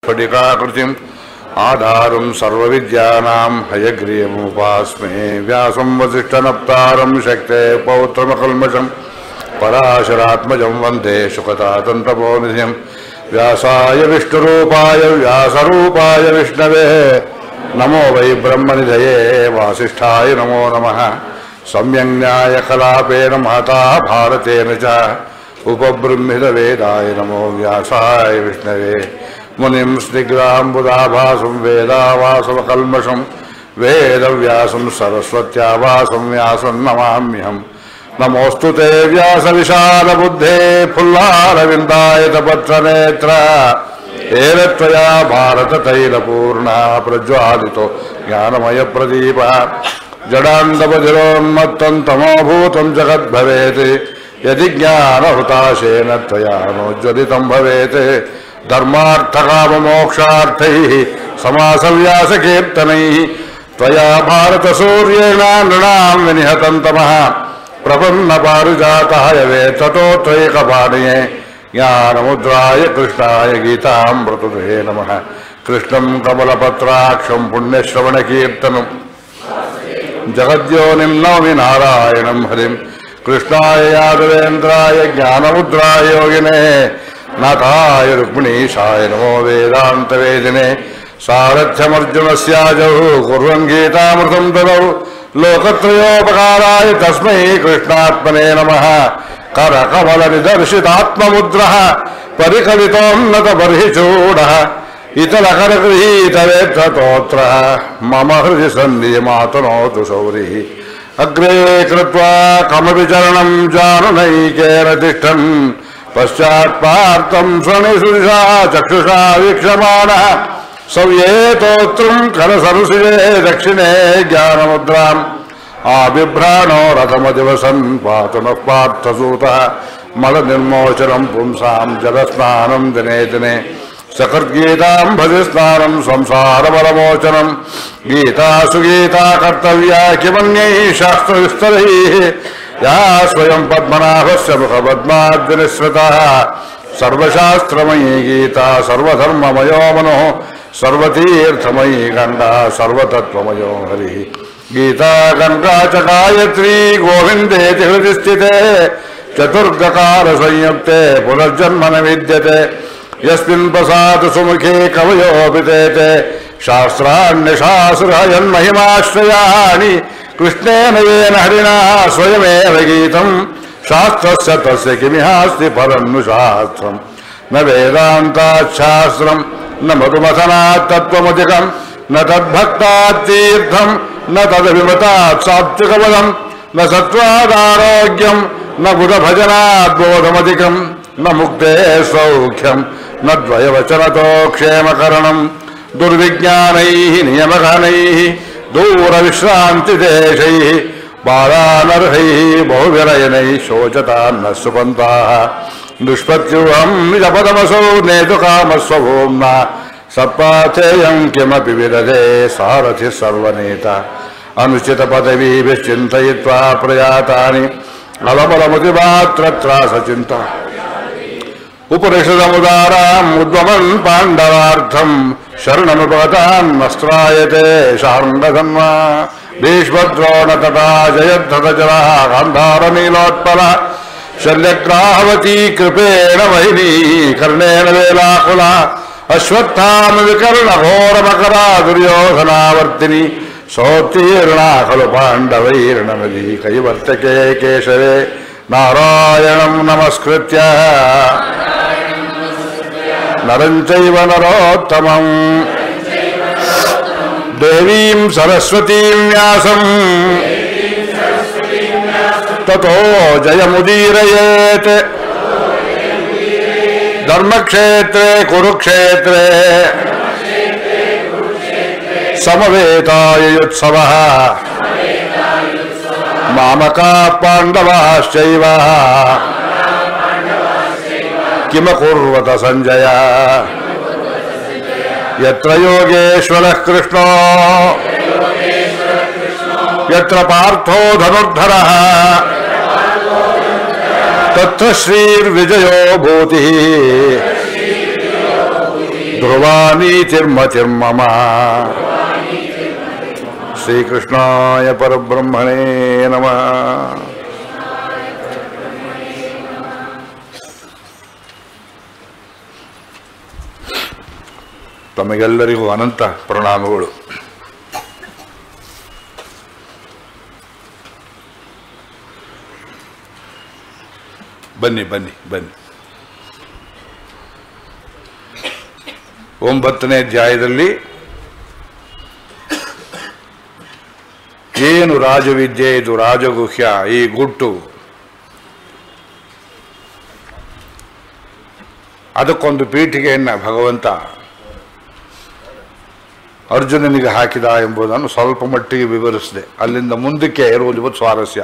स्फटिकाकृतिम् आधारं सर्वविद्यानां हयग्रीयमुपास्मे व्यासं वसिष्ठनप्तारं शक्ते पौत्रमकल्मषं पराशरात्मजं वन्दे शुकतातन्तपोनिधिं व्यासाय विष्णुरूपाय व्यासरूपाय विष्णवे नमो वै ब्रह्मनिधये वासिष्ठाय नमो नमः सम्यङ्न्यायकलापेन महता भारतेन च उपबृंहितवेदाय नमो व्यासाय विष्णवे मुनिं स्निग्धाम्बुदाभासं वेदावासवकल्मषं वेदव्यासं सरस्वत्यावासं व्यासं नमाम्यहम् नमोऽस्तु ते व्यासविशालबुद्धे फुल्लारविन्दायतपत्रनेत्र येन त्वया भारततैलपूर्णः प्रज्वालितो ज्ञानमयप्रदीपः जडान्दपधिरोन्मत्तं तमोभूतं जगद्भवेत् यदि ज्ञानहुताशेन त्वया नोज्ज्वलितं भवेत् धर्मार्थकाममोक्षार्थैः समासव्यासकीर्तनैः त्वया भारतसूर्येण नृणां विनिहतं तमः प्रपन्नपारिजातः यवे ततो त्वैकपाणये ज्ञानमुद्राय कृष्णाय गीतामृतुहे नमः कृष्णं कमलपत्राक्षं पुण्यश्रवणकीर्तनम् जगद्योनिं नवमि नारायणं हरिं कृष्णाय यादवेन्द्राय ज्ञानमुद्राय योगिने नाथाय रुक्मिणीशाय नमो वेदान्तवेदिने सारथ्यमर्जुनस्याजौ कुर्वन् गीतामृतं ददौ लोकत्रयोपकाराय तस्मै कृष्णात्मने नमः करकमलनिदर्शितात्ममुद्रः परिकलितोन्नतबर्हिचूडः इतरकरगृहीतवेत्तोत्रः मम हृदि सन्नियमातनोतु शौरिः अग्रे कृत्वा कमपि चरणं जाननैकेन तिष्ठन् पश्चात्पार्थं स्वनिसुषा चक्षुषा वीक्षमाणः सव्येतोत्रं करसंसृजे दक्षिणे ज्ञानमुद्राम् आबिभ्राणो रथमदिवसन् पातु नः पार्थसूतः मलनिर्मोचनं पुंसां जलस्नानं दिने दिने सकृद्गीतां भजस्नानं संसारबलमोचनं गीता सुगीता कर्तव्या किमन्यैः शास्त्रविस्तरैः या स्वयं पद्मनाभस्य मुखपद्माद्विनिःसृतः सर्वशास्त्रमयी गीता सर्वधर्ममयो मनोः सर्वतीर्थमयी गङ्गा सर्वतत्त्वमयो हरिः गीता गङ्गा च गायत्री गोविन्देति हृदि स्थिते चतुर्गकारसंयुक्ते पुनर्जन्म न विद्यते यस्मिन् प्रसाद सुमुखे कवयोऽपितेते शास्त्राण्यशास्त्रयन्महिमाश्रयाणि कृष्णेन येन हरिणा स्वयमेव गीतम् शास्त्रस्य तस्य किमिहास्ति परन्नु शास्त्रम् न वेदान्ताच्छास्त्रम् न मधुमथनात् तत्त्वमधिकम् न तद्भक्तात्तीर्थम् न तदभिमतात् सात्विकपदम् न सत्त्वादारोग्यम् न बुधभजनात् बोधमधिकम् न मुक्ते सौख्यम् न द्वयवचनतो क्षेमकरणम् दुर्विज्ञानैः नियमघनैः दूरविश्रान्तिदेशैः बालानर्हैः बहुविरयनैः शोचतान्न सुपन्ताः दुष्पत्युहम् निजपदमसौ नेतुकामस्वभूम्ना सत्पाथेयम् किमपि विदधे सारथिः सर्वनेता अनुचितपदवीभिश्चिन्तयित्वा प्रयातानि अलबलमुतिमात्रत्रासचिन्ता उपनिषदमुदाराम् उद्वमन् पाण्डवार्थम् शरणमुपगतान्नस्त्रायते शार्ङ्गधन्वा भीष्मद्रोण तथा जयद्धतजलः गान्धारनीलोत्पलः शल्यग्राहवती कृपेण वहिनी कर्णेन वेलाकुला अश्वत्थाम विकर्णघोरमकरा दुर्योधनावर्तिनी सोत्तीर्णा खलु पाण्डवैर्णमदी कैवर्तके केशवे नारायणं नमस्कृत्य नरं चैव नरोत्तमम् देवीं सरस्वतीं व्यासम् ततो जयमुदीरयेत् धर्मक्षेत्रे कुरुक्षेत्रे समवेतायुत्सवः मामका पाण्डवाश्चैव किमकुर्वत सञ्जय यत्र योगेश्वरः कृष्णो यत्र पार्थो धनुर्धरः तत्र श्रीर्विजयो भूतिः ಧ್ರುವಾನೀತಿರ್ಮತಿರ್ಮಮ ಶ್ರೀಕೃಷ್ಣಾಯ ಪರಬ್ರಹ್ಮಣೇ ನಮಃ ತಮಗೆಲ್ಲರಿಗೂ ಅನಂತ ಪ್ರಣಾಮಗಳು ಬನ್ನಿ ಬನ್ನಿ ಬನ್ನಿ ಒಂಬತ್ತನೇ ಅಧ್ಯಾಯದಲ್ಲಿ ಏನು ರಾಜವಿದ್ಯೆ ಇದು ರಾಜಗುಹ್ಯ ಈ ಗುಟ್ಟು ಅದಕ್ಕೊಂದು ಪೀಠಿಗೆಯನ್ನು ಭಗವಂತ ಅರ್ಜುನನಿಗೆ ಹಾಕಿದ ಎಂಬುದನ್ನು ಸ್ವಲ್ಪ ಮಟ್ಟಿಗೆ ವಿವರಿಸಿದೆ ಅಲ್ಲಿಂದ ಮುಂದಕ್ಕೆ ಇರುವುದು ಇವತ್ತು ಸ್ವಾರಸ್ಯ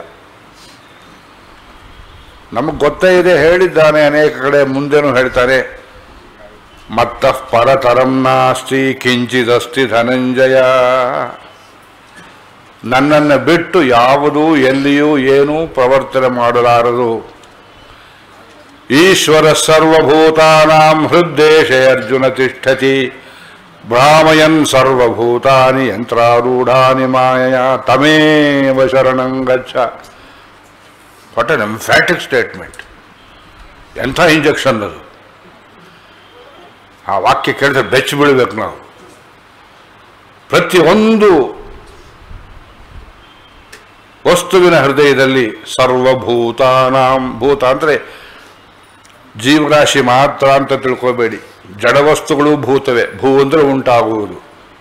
ನಮಗೆ ಗೊತ್ತೇ ಇದೆ ಹೇಳಿದ್ದಾನೆ ಅನೇಕ ಕಡೆ ಮುಂದೆನೂ ಹೇಳ್ತಾರೆ ಮತ್ತ ಪರತರಂ ನಾಸ್ತಿ ಕಿಂಚಿದಸ್ತಿ ಧನಂಜಯ ನನ್ನನ್ನು ಬಿಟ್ಟು ಯಾವುದೂ ಎಲ್ಲಿಯೂ ಏನೂ ಪ್ರವರ್ತನೆ ಮಾಡಲಾರದು ಈಶ್ವರ ಸರ್ವಭೂತಾನಾಂ ಹೃದ್ದೇಶೆ ಅರ್ಜುನ ತಿಷ್ಠತಿ ಭ್ರಾಮಯನ್ ಸರ್ವಭೂತಾನಿ ಯಂತ್ರಾರೂಢಾನಿ ಮಾಯಯ ತಮೇವ ಶರಣಂ ಗಚ್ಚ ವಾಟ್ ಅನ್ ಎಂಫ್ಯಾಟಿಕ್ ಸ್ಟೇಟ್ಮೆಂಟ್ ಎಂಥ ಇಂಜೆಕ್ಷನ್ ಅದು ಆ ವಾಕ್ಯ ಕೇಳಿದ್ರೆ ಬೆಚ್ಚಿ ಬೀಳ್ಬೇಕು ನಾವು ಪ್ರತಿಯೊಂದು ವಸ್ತುವಿನ ಹೃದಯದಲ್ಲಿ ಸರ್ವಭೂತಾನಾಂ ಭೂತ ಅಂದರೆ ಜೀವರಾಶಿ ಮಾತ್ರ ಅಂತ ತಿಳ್ಕೋಬೇಡಿ ಜಡವಸ್ತುಗಳು ಭೂತವೇ ಭೂ ಅಂದರೆ ಉಂಟಾಗುವುದು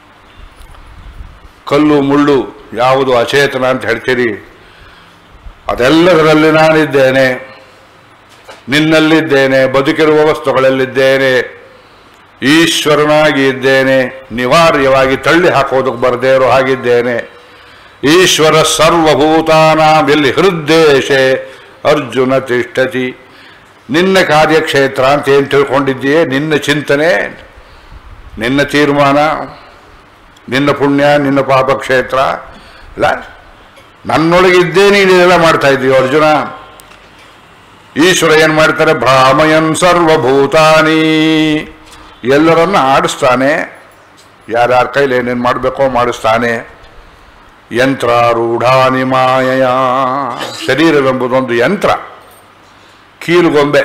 ಕಲ್ಲು ಮುಳ್ಳು ಯಾವುದು ಅಚೇತನ ಅಂತ ಹೇಳ್ತೀರಿ ಅದೆಲ್ಲದರಲ್ಲಿ ನಾನಿದ್ದೇನೆ ನಿನ್ನಲ್ಲಿದ್ದೇನೆ ಬದುಕಿರುವ ವಸ್ತುಗಳಲ್ಲಿದ್ದೇನೆ ಈಶ್ವರನಾಗಿ ಇದ್ದೇನೆ ನಿವಾರ್ಯವಾಗಿ ತಳ್ಳಿ ಹಾಕೋದಕ್ಕೆ ಬರದೇ ಇರೋ ಹಾಗಿದ್ದೇನೆ ಈಶ್ವರ ಸರ್ವಭೂತಾನಾಂ ಎಲ್ಲಿ ಹೃದ್ದೇಶೆ ಅರ್ಜುನ ತಿಷ್ಠತಿ ನಿನ್ನ ಕಾರ್ಯಕ್ಷೇತ್ರ ಅಂತ ಏನು ತಿಳ್ಕೊಂಡಿದ್ದೀಯೇ ನಿನ್ನ ಚಿಂತನೆ ನಿನ್ನ ತೀರ್ಮಾನ ನಿನ್ನ ಪುಣ್ಯ ನಿನ್ನ ಪಾಪ ಕ್ಷೇತ್ರ ಇಲ್ಲ ನನ್ನೊಳಗಿದ್ದೇ ನೀನು ಇದೆಲ್ಲ ಮಾಡ್ತಾ ಇದ್ದೀವಿ ಅರ್ಜುನ ಈಶ್ವರ ಏನು ಮಾಡ್ತಾರೆ ಭ್ರಾಮಯನ್ ಸರ್ವಭೂತಾನಿ ಎಲ್ಲರನ್ನ ಆಡಿಸ್ತಾನೆ ಯಾರ್ಯಾರ ಕೈಲಿ ಏನೇನು ಮಾಡಬೇಕೋ ಮಾಡಿಸ್ತಾನೆ ಯಂತ್ರಾರೂಢಾನಿ ಮಾಯಯ ಶರೀರವೆಂಬುದೊಂದು ಯಂತ್ರ ಕೀಲುಗೊಂಬೆ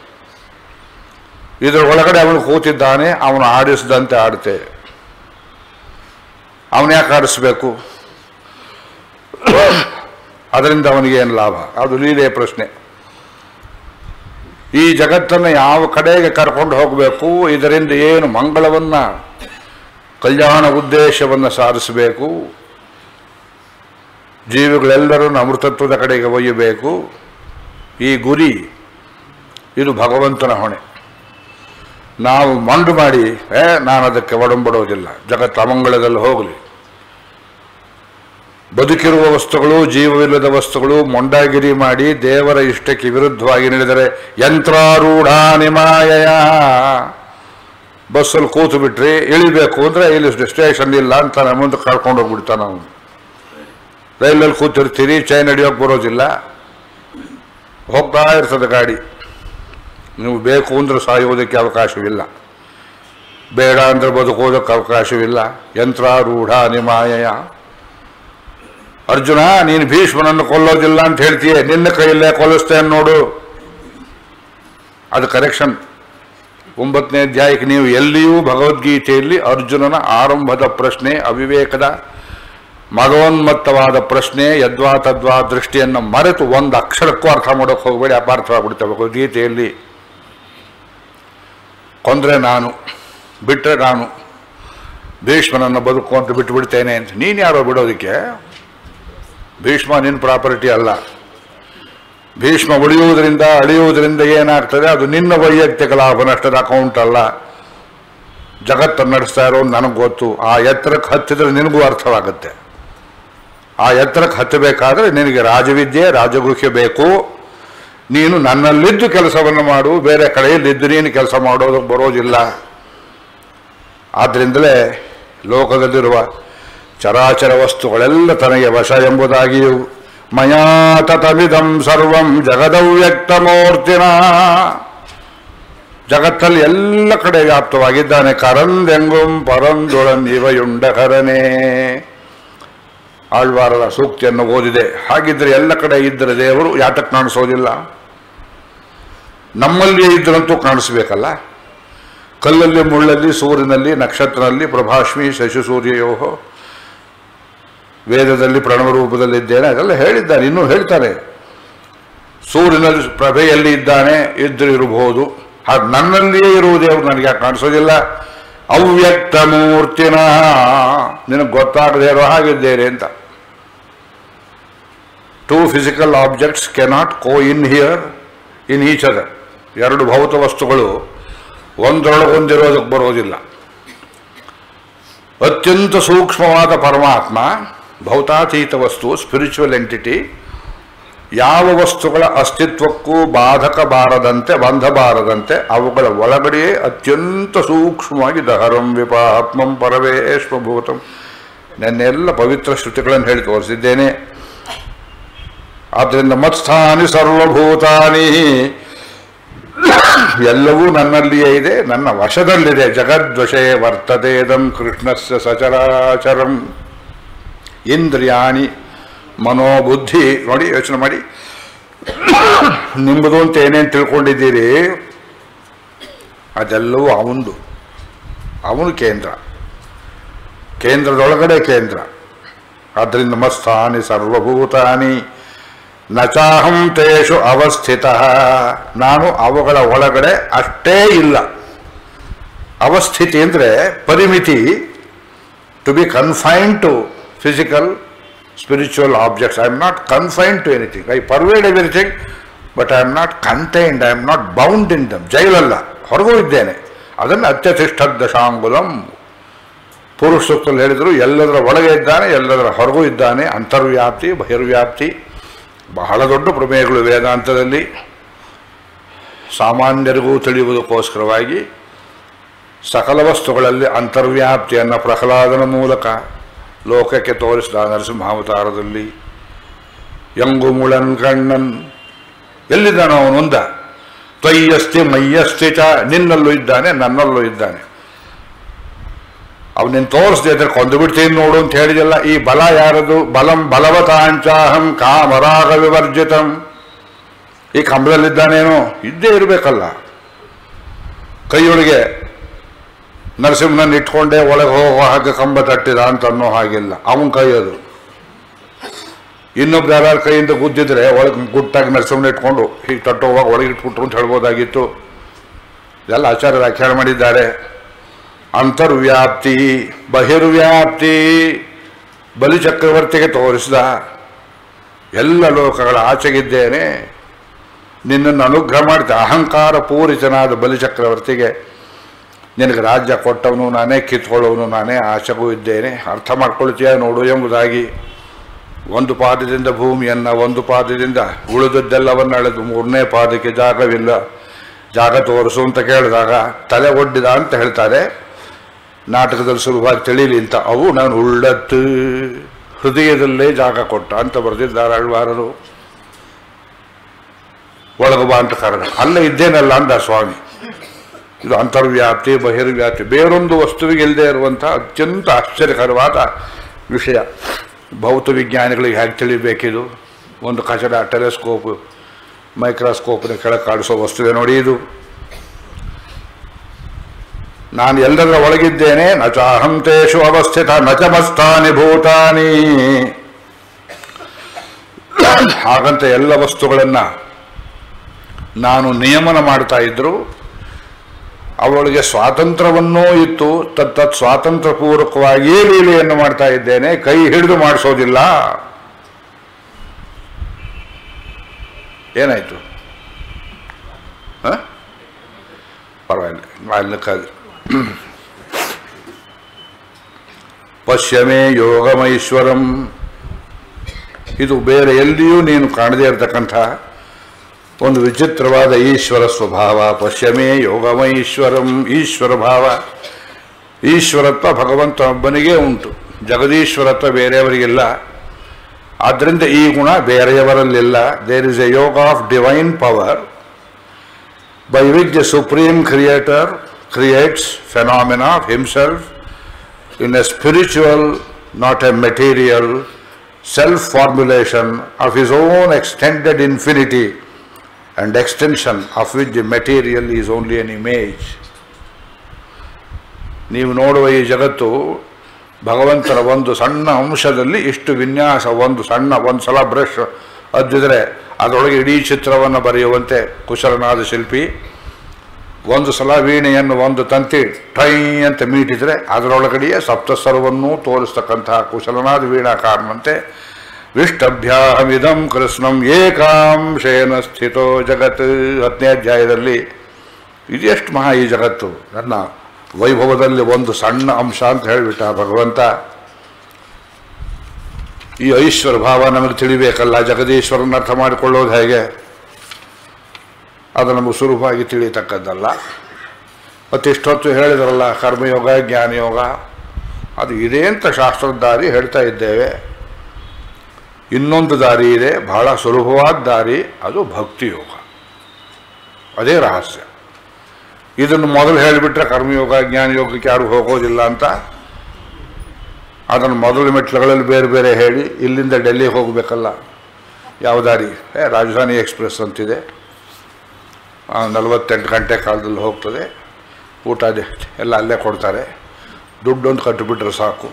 ಇದರ ಒಳಗಡೆ ಅವನು ಕೂತಿದ್ದಾನೆ ಅವನು ಆಡಿಸಿದಂತೆ ಆಡ್ತೇವೆ ಅವನು ಯಾಕೆ ಆಡಿಸ್ಬೇಕು ಅದರಿಂದ ಅವನಿಗೆ ಏನು ಲಾಭ ಅದು ಲೀಲೆಯ ಪ್ರಶ್ನೆ ಈ ಜಗತ್ತನ್ನು ಯಾವ ಕಡೆಗೆ ಕರ್ಕೊಂಡು ಹೋಗಬೇಕು ಇದರಿಂದ ಏನು ಮಂಗಳವನ್ನ ಕಲ್ಯಾಣ ಉದ್ದೇಶವನ್ನು ಸಾಧಿಸಬೇಕು ಜೀವಿಗಳೆಲ್ಲರನ್ನು ಅಮೃತತ್ವದ ಕಡೆಗೆ ಒಯ್ಯಬೇಕು ಈ ಗುರಿ ಇದು ಭಗವಂತನ ಹೊಣೆ ನಾವು ಮಂಡು ಮಾಡಿ ಏ ನಾನು ಅದಕ್ಕೆ ಒಡಂಬಡೋದಿಲ್ಲ ಜಗತ್ತು ಅಮಂಗಳದಲ್ಲಿ ಹೋಗಲಿ ಬದುಕಿರುವ ವಸ್ತುಗಳು ಜೀವವಿಲ್ಲದ ವಸ್ತುಗಳು ಮೊಂಡಾಗಿರಿ ಮಾಡಿ ದೇವರ ಇಷ್ಟಕ್ಕೆ ವಿರುದ್ಧವಾಗಿ ನಡೆದರೆ ಯಂತ್ರಾರೂಢ ನಿಮಾಯಯ ಬಸ್ಸಲ್ಲಿ ಕೂತು ಬಿಟ್ರಿ ಇಳಿಬೇಕು ಅಂದರೆ ಇಲ್ಲಿ ಸ್ಟೇಷನ್ ಇಲ್ಲ ಅಂತ ನಮ್ಮ ಮುಂದೆ ಕರ್ಕೊಂಡು ಹೋಗ್ಬಿಡ್ತಾನೆ ಅವನು ರೈಲಲ್ಲಿ ಕೂತಿರ್ತೀರಿ ಚೈನ್ ಹಿಡಿಯೋಕೆ ಬರೋದಿಲ್ಲ ಹೋಗ್ತಾ ಇರ್ತದೆ ಗಾಡಿ ನೀವು ಬೇಕು ಅಂದ್ರೆ ಸಾಯೋದಕ್ಕೆ ಅವಕಾಶವಿಲ್ಲ ಬೇಡ ಅಂದ್ರೆ ಬದುಕೋದಕ್ಕೆ ಅವಕಾಶವಿಲ್ಲ ಯಂತ್ರಾರೂಢ ನಿಮಾಯಯ ಅರ್ಜುನ ನೀನು ಭೀಷ್ಮನನ್ನು ಕೊಲ್ಲೋದಿಲ್ಲ ಅಂತ ಹೇಳ್ತೀಯ ನಿನ್ನ ಕೈಯಲ್ಲೇ ಕೊಲ್ಲಿಸ್ತೇನೆ ನೋಡು ಅದು ಕರೆಕ್ಷನ್ ಒಂಬತ್ತನೇ ಅಧ್ಯಾಯಕ್ಕೆ ನೀವು ಎಲ್ಲಿಯೂ ಭಗವದ್ಗೀತೆಯಲ್ಲಿ ಅರ್ಜುನನ ಆರಂಭದ ಪ್ರಶ್ನೆ ಅವಿವೇಕದ ಮಗೋನ್ಮತ್ತವಾದ ಪ್ರಶ್ನೆ ಯದ್ವಾ ತದ್ವಾ ದೃಷ್ಟಿಯನ್ನು ಮರೆತು ಒಂದು ಅಕ್ಷರಕ್ಕೂ ಅರ್ಥ ಮಾಡೋಕೆ ಹೋಗಬೇಡಿ ಅಪಾರ್ಥವಾಗ್ಬಿಡ್ತೇವೆ ಭಗವದ್ಗೀತೆಯಲ್ಲಿ ಕೊಂದ್ರೆ ನಾನು ಬಿಟ್ಟರೆ ನಾನು ಭೀಷ್ಮನನ್ನು ಬದುಕು ಅಂತ ಬಿಟ್ಟು ಬಿಡ್ತೇನೆ ಅಂತ ನೀನು ಯಾರೋ ಬಿಡೋದಕ್ಕೆ ಭೀಷ್ಮ ನಿನ್ನ ಪ್ರಾಪರ್ಟಿ ಅಲ್ಲ ಭೀಷ್ಮ ಉಳಿಯುವುದರಿಂದ ಅಳಿಯುವುದರಿಂದ ಏನಾಗ್ತದೆ ಅದು ನಿನ್ನ ವೈಯಕ್ತಿಕ ಲಾಭ ನಷ್ಟದ ಅಕೌಂಟ್ ಅಲ್ಲ ಜಗತ್ತನ್ನು ನಡೆಸ್ತಾ ಇರೋ ನನಗೆ ಗೊತ್ತು ಆ ಎತ್ತರಕ್ಕೆ ಹತ್ತಿದ್ರೆ ನಿನಗೂ ಅರ್ಥವಾಗುತ್ತೆ ಆ ಎತ್ತರಕ್ಕೆ ಹತ್ತಬೇಕಾದ್ರೆ ನಿನಗೆ ರಾಜವಿದ್ಯೆ ರಾಜಗುಹ್ಯ ಬೇಕು ನೀನು ನನ್ನಲ್ಲಿದ್ದು ಕೆಲಸವನ್ನು ಮಾಡು ಬೇರೆ ಕಡೆಯಲ್ಲಿದ್ದು ನೀನು ಕೆಲಸ ಮಾಡೋದಕ್ಕೆ ಬರೋದಿಲ್ಲ ಆದ್ದರಿಂದಲೇ ಲೋಕದಲ್ಲಿರುವ ಚರಾಚರ ವಸ್ತುಗಳೆಲ್ಲ ತನಗೆ ವಶ ಎಂಬುದಾಗಿಯೂ ಮಯಾ ತತಮಿದಂ ಸರ್ವಂ ಜಗದವ್ಯಕ್ತಮೂರ್ತಿನ ಜಗತ್ತಲ್ಲಿ ಎಲ್ಲ ಕಡೆ ವ್ಯಾಪ್ತವಾಗಿದ್ದಾನೆ ಕರಂದೆಂಗುಂ ಪರಂದೊಳನ್ ಇವಯುಂಡಕರನೇ ಆಳ್ವಾರರ ಸೂಕ್ತಿಯನ್ನು ಓದಿದೆ ಹಾಗಿದ್ರೆ ಎಲ್ಲ ಕಡೆ ಇದ್ದರೆ ದೇವರು ಯಾತಕ್ಕೆ ಕಾಣಿಸೋದಿಲ್ಲ ನಮ್ಮಲ್ಲಿಯೇ ಇದ್ದರಂತೂ ಕಾಣಿಸ್ಬೇಕಲ್ಲ ಕಲ್ಲಲ್ಲಿ ಮುಳ್ಳಲ್ಲಿ ಸೂರ್ಯನಲ್ಲಿ ನಕ್ಷತ್ರನಲ್ಲಿ ಪ್ರಭಾಷ್ಮಿ ಶಶಿಸೂರ್ಯಯೋಹೋ ವೇದದಲ್ಲಿ ಪ್ರಣವ ರೂಪದಲ್ಲಿದ್ದೇನೆ ಅದೆಲ್ಲ ಹೇಳಿದ್ದಾನೆ ಇನ್ನೂ ಹೇಳ್ತಾನೆ ಸೂರ್ಯನಲ್ಲಿ ಪ್ರಭೆಯಲ್ಲಿ ಇದ್ದಾನೆ ಇದ್ರೂ ಇರಬಹುದು ಹಾಗೆ ನನ್ನಲ್ಲಿಯೇ ಇರುವ ದೇವರು ನನಗೆ ಯಾಕೆ ಕಾಣಿಸೋದಿಲ್ಲ ಅವ್ಯಕ್ತ ಮೂರ್ತಿನ ನಿನಗೆ ಗೊತ್ತಾಗದೇ ಇರೋ ಹಾಗಿದ್ದೇನೆ ಅಂತ two physical objects cannot coinhere in each other ಎರಡು ಭೌತ ವಸ್ತುಗಳು ಒಂದರೊಳಗೊಂದಿರೋದಕ್ಕೆ ಬರೋದಿಲ್ಲ ಅತ್ಯಂತ ಸೂಕ್ಷ್ಮವಾದ ಪರಮಾತ್ಮ ಭೌತಾತೀತ ವಸ್ತು ಸ್ಪಿರಿಚುವಲ್ ಎಂಟಿಟಿ ಯಾವ ವಸ್ತುಗಳ ಅಸ್ತಿತ್ವಕ್ಕೂ ಬಾಧಕ ಬಾರದಂತೆ ಬಂಧ ಬಾರದಂತೆ ಅವುಗಳ ಒಳಗಡೆಯೇ ಅತ್ಯಂತ ಸೂಕ್ಷ್ಮವಾಗಿ ದಹರಂ ವಿಪಾತ್ಮಂ ಪರವೇಶ್ವಭೂತಂ ನೆನ್ನೆಲ್ಲ ಪವಿತ್ರ ಶ್ರುತಿಗಳನ್ನು ಹೇಳಿ ತೋರಿಸಿದ್ದೇನೆ ಆದ್ದರಿಂದ ಮತ್ಸ್ಥಾನಿ ಸರ್ವಭೂತಾನಿ ಎಲ್ಲವೂ ನನ್ನಲ್ಲಿಯೇ ಇದೆ ನನ್ನ ವಶದಲ್ಲಿದೆ ಜಗದ್ವಶೇ ವರ್ತದೇದಂ ಕೃಷ್ಣಸ್ಯ ಸಚರಾಚರಂ ಇಂದ್ರಿಯಾಣಿ ಮನೋಬುದ್ಧಿ ನೋಡಿ ಯೋಚನೆ ಮಾಡಿ ನಿಮ್ಮದು ಅಂತ ಏನೇನು ತಿಳ್ಕೊಂಡಿದ್ದೀರಿ ಅದೆಲ್ಲವೂ ಅವಂದು ಅವನು ಕೇಂದ್ರ ಕೇಂದ್ರದೊಳಗಡೆ ಕೇಂದ್ರ ಆದ್ದರಿಂದ ಮಸ್ತಾನಿ ಸರ್ವಭೂತಾನಿ ನಚಾಹಂ ತೇಷು ಅವಸ್ಥಿತ ನಾನು ಅವುಗಳ ಒಳಗಡೆ ಅಷ್ಟೇ ಇಲ್ಲ ಅವಸ್ಥಿತಿ ಅಂದರೆ ಪರಿಮಿತಿ to be confined to physical spiritual objects I am not confined to anything I pervade everything but I am not contained I am not bound in them ಜೈಲಲ್ಲ ಹೊರಗೂ ಇದ್ದೇನೆ ಅದನ್ನು ಅತ್ಯತಿಷ್ಠ ದಶಾಂಗುಲಂ ಪುರುಷ ಸೂಕ್ತದಲ್ಲಿ ಹೇಳಿದರು ಎಲ್ಲದರ ಒಳಗೆ ಇದ್ದಾನೆ ಎಲ್ಲದರ ಹೊರಗೂ ಇದ್ದಾನೆ ಅಂತರ್ವ್ಯಾಪ್ತಿ ಬಹಿರ್ವ್ಯಾಪ್ತಿ ಬಹಳ ದೊಡ್ಡ ಪ್ರಮೇಯಗಳು ವೇದಾಂತದಲ್ಲಿ ಸಾಮಾನ್ಯರಿಗೂ ತಿಳಿಯುವುದಕ್ಕೋಸ್ಕರವಾಗಿ ಸಕಲ ವಸ್ತುಗಳಲ್ಲಿ ಅಂತರ್ವ್ಯಾಪ್ತಿಯನ್ನು ಪ್ರಹ್ಲಾದನ ಮೂಲಕ ಲೋಕಕ್ಕೆ ತೋರಿಸಿದ ನರಸಿಂಹಾವತಾರದಲ್ಲಿ ಯಂಗು ಮುಳನ್ ಕಣ್ಣನ್ ಎಲ್ಲಿದ್ದಾನೋ ಅವನೊಂದ ತ್ವಯ್ಯಸ್ತಿ ಮಯ್ಯಸ್ತಿ ಚ ನಿನ್ನಲ್ಲೂ ಇದ್ದಾನೆ ನನ್ನಲ್ಲೂ ಇದ್ದಾನೆ ಅವನಿನ್ ತೋರಿಸ್ದೆ ಇದ್ರೆ ಕೊಂದು ಬಿಡ್ತೀನಿ ನೋಡು ಅಂತ ಹೇಳಿದೆಲ್ಲ ಈ ಬಲ ಯಾರದು ಬಲಂ ಬಲವತಾಂಚಾಹಂ ಕಾಮರಾಗ ವಿವರ್ಜಿತಂ ಈ ಕಂಬದಲ್ಲಿದ್ದಾನೇನೋ ಇದ್ದೇ ಇರಬೇಕಲ್ಲ ಕೈಯೊಳಗೆ ನರಸಿಂಹನ ಇಟ್ಕೊಂಡೆ ಒಳಗೆ ಹೋಗೋ ಹಾಗೆ ಕಂಬ ತಟ್ಟಿದ ಅಂತ ಅನ್ನೋ ಹಾಗಿಲ್ಲ ಅವನ ಕೈ ಅದು ಇನ್ನೊಬ್ರು ಯಾರು ಕೈಯಿಂದ ಗುದ್ದಿದ್ರೆ ಒಳಗೆ ಗುಟ್ಟಾಗಿ ನರಸಿಂಹನ ಇಟ್ಕೊಂಡು ಹೀಗೆ ತಟ್ಟೋವಾಗ ಒಳಗೆ ಇಟ್ಬಿಟ್ರು ಅಂತ ಹೇಳ್ಬೋದಾಗಿತ್ತು ಇದೆಲ್ಲ ಆಚಾರ್ಯ ವ್ಯಾಖ್ಯಾನ ಮಾಡಿದ್ದಾರೆ ಅಂತರ್ವ್ಯಾಪ್ತಿ ಬಹಿರ್ವ್ಯಾಪ್ತಿ ಬಲಿಚಕ್ರವರ್ತಿಗೆ ತೋರಿಸಿದ ಎಲ್ಲ ಲೋಕಗಳ ಆಚೆಗಿದ್ದೇನೆ ನಿನ್ನನ್ನು ಅನುಗ್ರಹ ಮಾಡಿದ ಅಹಂಕಾರ ಪೂರಿತನಾದ ಬಲಿಚಕ್ರವರ್ತಿಗೆ ನಿನಗೆ ರಾಜ್ಯ ಕೊಟ್ಟವನು ನಾನೇ ಕಿತ್ಕೊಳ್ಳೋನು ನಾನೇ ಆಚೆಗೂ ಇದ್ದೇನೆ ಅರ್ಥ ಮಾಡ್ಕೊಳ್ತೀಯ ನೋಡು ಎಂಬುದಾಗಿ ಒಂದು ಪಾದದಿಂದ ಭೂಮಿಯನ್ನು ಒಂದು ಪಾದದಿಂದ ಉಳಿದದ್ದೆಲ್ಲವನ್ನು ಅಳೆದು ಮೂರನೇ ಪಾದಕ್ಕೆ ಜಾಗವಿಲ್ಲ ಜಾಗ ತೋರಿಸು ಅಂತ ಕೇಳಿದಾಗ ತಲೆ ಒಡ್ಡಿದ ಅಂತ ಹೇಳ್ತಾರೆ ನಾಟಕದಲ್ಲಿ ಸುಲಭವಾಗಿ ತಿಳಿಲಿ ಅಂತ ಅವು ನಾನು ಉಳ್ಳತ್ತು ಹೃದಯದಲ್ಲೇ ಜಾಗ ಕೊಟ್ಟ ಅಂತ ಬರೆದಿದ್ದಾರೆ ಅಳ್ವಾರರು ಒಳಗೆ ಬಾ ಅಂತ ಕರೆದ ಅಲ್ಲೇ ಇದ್ದೇನಲ್ಲ ಅಂದ ಸ್ವಾಮಿ ಇದು ಅಂತರ್ವ್ಯಾಪ್ತಿ ಬಹಿರ್ವ್ಯಾಪ್ತಿ ಬೇರೊಂದು ವಸ್ತುವಿಗೆ ಇಲ್ಲದೆ ಇರುವಂಥ ಅತ್ಯಂತ ಆಶ್ಚರ್ಯಕರವಾದ ವಿಷಯ ಭೌತ ವಿಜ್ಞಾನಿಗಳಿಗೆ ಹೇಗೆ ತಿಳಿಬೇಕಿದು ಒಂದು ಕಚಡ ಟೆಲಿಸ್ಕೋಪ್ ಮೈಕ್ರೋಸ್ಕೋಪ್ನ ಕೆಳಗೆ ಕಾಣಿಸೋ ವಸ್ತುವೆ ನೋಡಿ ಇದು ನಾನು ಎಲ್ಲದರ ಒಳಗಿದ್ದೇನೆ ನಚ ಅಹಂತೇಶು ಅವಸ್ಥಿತ ನಚಮಸ್ತಾನಿ ಭೂತಾನಿ ಹಾಗಂತ ಎಲ್ಲ ವಸ್ತುಗಳನ್ನು ನಾನು ನಿಯಮನ ಮಾಡ್ತಾ ಇದ್ರು ಅವಳಿಗೆ ಸ್ವಾತಂತ್ರ್ಯವನ್ನೂ ಇತ್ತು ತತ್ತತ್ ಸ್ವಾತಂತ್ರ್ಯ ಪೂರ್ವಕವಾಗಿಯೇ ಲೀಲೆಯನ್ನು ಮಾಡ್ತಾ ಇದ್ದೇನೆ ಕೈ ಹಿಡಿದು ಮಾಡಿಸೋದಿಲ್ಲ ಏನಾಯ್ತು ಹ? ಪರವಾಗಿಲ್ಲ ಅಲ್ಲಿ ಕಾದು ಪಶ್ಯಮೇ ಯೋಗಮೈಶ್ವರಂ ಇದು ಬೇರೆ ಎಲ್ಲಿಯೂ ನೀನು ಕಾಣದೇ ಇರತಕ್ಕಂಥ ಒಂದು ವಿಚಿತ್ರವಾದ ಈಶ್ವರ ಸ್ವಭಾವ ಪಶ್ಯಮೇ ಯೋಗಮೈಶ್ವರಂ ಈಶ್ವರ ಭಾವ ಈಶ್ವರತ್ವ ಭಗವಂತನೊಬ್ಬನಿಗೇ ಉಂಟು ಜಗದೀಶ್ವರತ್ವ ಬೇರೆಯವರಿಗಿಲ್ಲ ಆದ್ದರಿಂದ ಈ ಗುಣ ಬೇರೆಯವರಲ್ಲಿಲ್ಲ there is a yoga of divine power by which the Supreme Creator creates phenomena of Himself in a spiritual, not a material, self-formulation of His own extended infinity and extension of which the material is only an image. ನೀವು ನೋಡುವ ಈ ಜಗತ್ತು ಭಗವಂತನ ಒಂದು ಸಣ್ಣ ಅಂಶದಲ್ಲಿ ಇಷ್ಟು ವಿನ್ಯಾಸ ಒಂದು ಸಣ್ಣ ಒಂದು ಸಲ ಬ್ರಷ್ ಅದ್ದಿದ್ರೆ ಅದರೊಳಗೆ ಇಡೀ ಚಿತ್ರವನ್ನು ಬರೆಯುವಂತೆ ಕುಶಲನಾದ ಶಿಲ್ಪಿ ಒಂದು ಸಲ ವೀಣೆಯನ್ನು ಒಂದು ತಂತಿ ಟ್ರೈ ಅಂತ ಮೀಟಿದ್ರೆ ಅದರೊಳಗಡೆಯೇ ಸಪ್ತಸ್ವರವನ್ನೂ ತೋರಿಸ್ತಕ್ಕಂತಹ ಕುಶಲನಾದ ವೀಣಾಕಾರನಂತೆ ವಿಷ್ಟಭ್ಯಾಮಿದಂ ಕೃಷ್ಣಂ ಏಕಾಂಶೇನ ಸ್ಥಿತೋ ಜಗತ್ ಹತ್ತನೇ ಅಧ್ಯಾಯದಲ್ಲಿ ಇದೆಷ್ಟು ಮಹಾ ಈ ಜಗತ್ತು ನನ್ನ ವೈಭವದಲ್ಲಿ ಒಂದು ಸಣ್ಣ ಅಂಶ ಅಂತ ಹೇಳಿಬಿಟ್ಟ ಭಗವಂತ ಈ ಐಶ್ವರ ಭಾವ ನಮಗೆ ತಿಳಿಬೇಕಲ್ಲ ಜಗದೀಶ್ವರನ ಅರ್ಥ ಮಾಡಿಕೊಳ್ಳೋದು ಹೇಗೆ ಅದು ನಮಗೆ ಸುಲಭವಾಗಿ ತಿಳಿಯತಕ್ಕದ್ದಲ್ಲ ಮತ್ತು ಇಷ್ಟೊತ್ತು ಹೇಳಿದ್ರಲ್ಲ ಕರ್ಮಯೋಗ ಜ್ಞಾನಯೋಗ ಅದು ಇದೆ ಅಂತ ಶಾಸ್ತ್ರದ ದಾರಿ ಹೇಳ್ತಾ ಇದ್ದೇವೆ ಇನ್ನೊಂದು ದಾರಿ ಇದೆ ಬಹಳ ಸುಲಭವಾದ ದಾರಿ ಅದು ಭಕ್ತಿಯೋಗ ಅದೇ ರಹಸ್ಯ ಇದನ್ನು ಮೊದಲು ಹೇಳಿಬಿಟ್ರೆ ಕರ್ಮಯೋಗ ಜ್ಞಾನಯೋಗಕ್ಕೆ ಯಾರು ಹೋಗೋದಿಲ್ಲ ಅಂತ ಅದನ್ನು ಮೊದಲ ಮೆಟ್ಲುಗಳಲ್ಲಿ ಬೇರೆ ಬೇರೆ ಹೇಳಿ ಇಲ್ಲಿಂದ ಡೆಲ್ಲಿಗೆ ಹೋಗಬೇಕಲ್ಲ ಯಾವ ದಾರಿ ಏ ರಾಜಧಾನಿ ಎಕ್ಸ್ಪ್ರೆಸ್ ಅಂತಿದೆ ಆ, ನಲವತ್ತೆಂಟು ಗಂಟೆ ಕಾಲದಲ್ಲಿ ಹೋಗ್ತದೆ ಊಟ ಅದೇ ಎಲ್ಲ ಅಲ್ಲೇ ಕೊಡ್ತಾರೆ ದುಡ್ಡೊಂದು ಕಟ್ಟಿಬಿಟ್ರೆ ಸಾಕು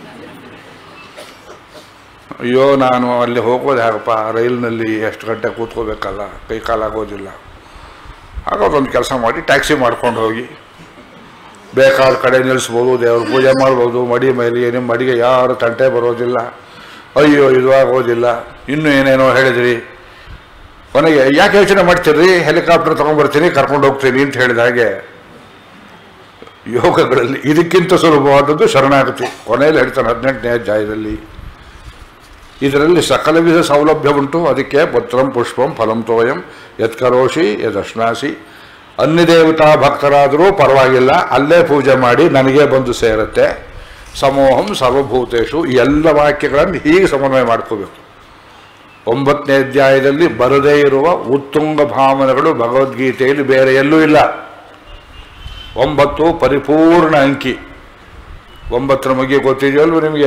ಅಯ್ಯೋ ನಾನು ಅಲ್ಲಿ ಹೋಗೋದು ಹೇಗಪ್ಪ ರೈಲಿನಲ್ಲಿ ಎಷ್ಟು ಗಂಟೆ ಕೂತ್ಕೋಬೇಕಲ್ಲ ಕೈ ಕಾಲಾಗೋದಿಲ್ಲ ಆಗೋದೊಂದು ಕೆಲಸ ಮಾಡಿ ಟ್ಯಾಕ್ಸಿ ಮಾಡ್ಕೊಂಡು ಹೋಗಿ ಬೇಕಾದ ಕಡೆ ನಿಲ್ಲಿಸ್ಬೋದು ದೇವ್ರ ಪೂಜೆ ಮಾಡ್ಬೋದು ಮಡಿ ಮೇಲೆ ನಿಮ್ಮ ಮಡಿಗೆ ಯಾರು ತಂಟೆ ಬರೋದಿಲ್ಲ ಅಯ್ಯೋ ಇದು ಆಗೋದಿಲ್ಲ ಇನ್ನೂ ಏನೇನೋ ಹೇಳಿದ್ರಿ ಕೊನೆಗೆ ಯಾಕೆ ಯೋಚನೆ ಮಾಡ್ತೀರಿ ಹೆಲಿಕಾಪ್ಟರ್ ತೊಗೊಂಡ್ಬರ್ತೀನಿ ಕರ್ಕೊಂಡು ಹೋಗ್ತೀನಿ ಅಂತ ಹೇಳಿದ ಹಾಗೆ ಯೋಗಗಳಲ್ಲಿ ಇದಕ್ಕಿಂತ ಸುಲಭವಾದದ್ದು ಶರಣಾಗತಿ ಕೊನೆಯಲ್ಲಿ ಹೇಳ್ತಾನೆ ಹದಿನೆಂಟನೇ ಅಧ್ಯಾಯದಲ್ಲಿ ಇದರಲ್ಲಿ ಸಕಲ ವಿಧ ಸೌಲಭ್ಯ ಉಂಟು ಅದಕ್ಕೆ ಪತ್ರಂ ಪುಷ್ಪಂ ಫಲಂ ತೋಯಂ ಯತ್ಕರೋಷಿ ಯದಶ್ನಾಸಿ ಅನ್ಯದೇವತಾ ಭಕ್ತರಾದರೂ ಪರವಾಗಿಲ್ಲ ಅಲ್ಲೇ ಪೂಜೆ ಮಾಡಿ ನನಗೆ ಬಂದು ಸೇರುತ್ತೆ ಸಮೋಹಂ ಸರ್ವಭೂತೇಶು ಈ ಎಲ್ಲ ವಾಕ್ಯಗಳನ್ನು ಹೀಗೆ ಸಮನ್ವಯ ಮಾಡ್ಕೋಬೇಕು ಒಂಬತ್ತನೇ ಅಧ್ಯಾಯದಲ್ಲಿ ಬರದೇ ಇರುವ ಉತ್ತುಂಗ ಭಾವನೆಗಳು ಭಗವದ್ಗೀತೆಯಲ್ಲಿ ಬೇರೆ ಎಲ್ಲೂ ಇಲ್ಲ ಒಂಬತ್ತು ಪರಿಪೂರ್ಣ ಅಂಕಿ ಒಂಬತ್ತರ ಬಗ್ಗೆ ಗೊತ್ತಿದೆಯಲ್ವ ನಿಮಗೆ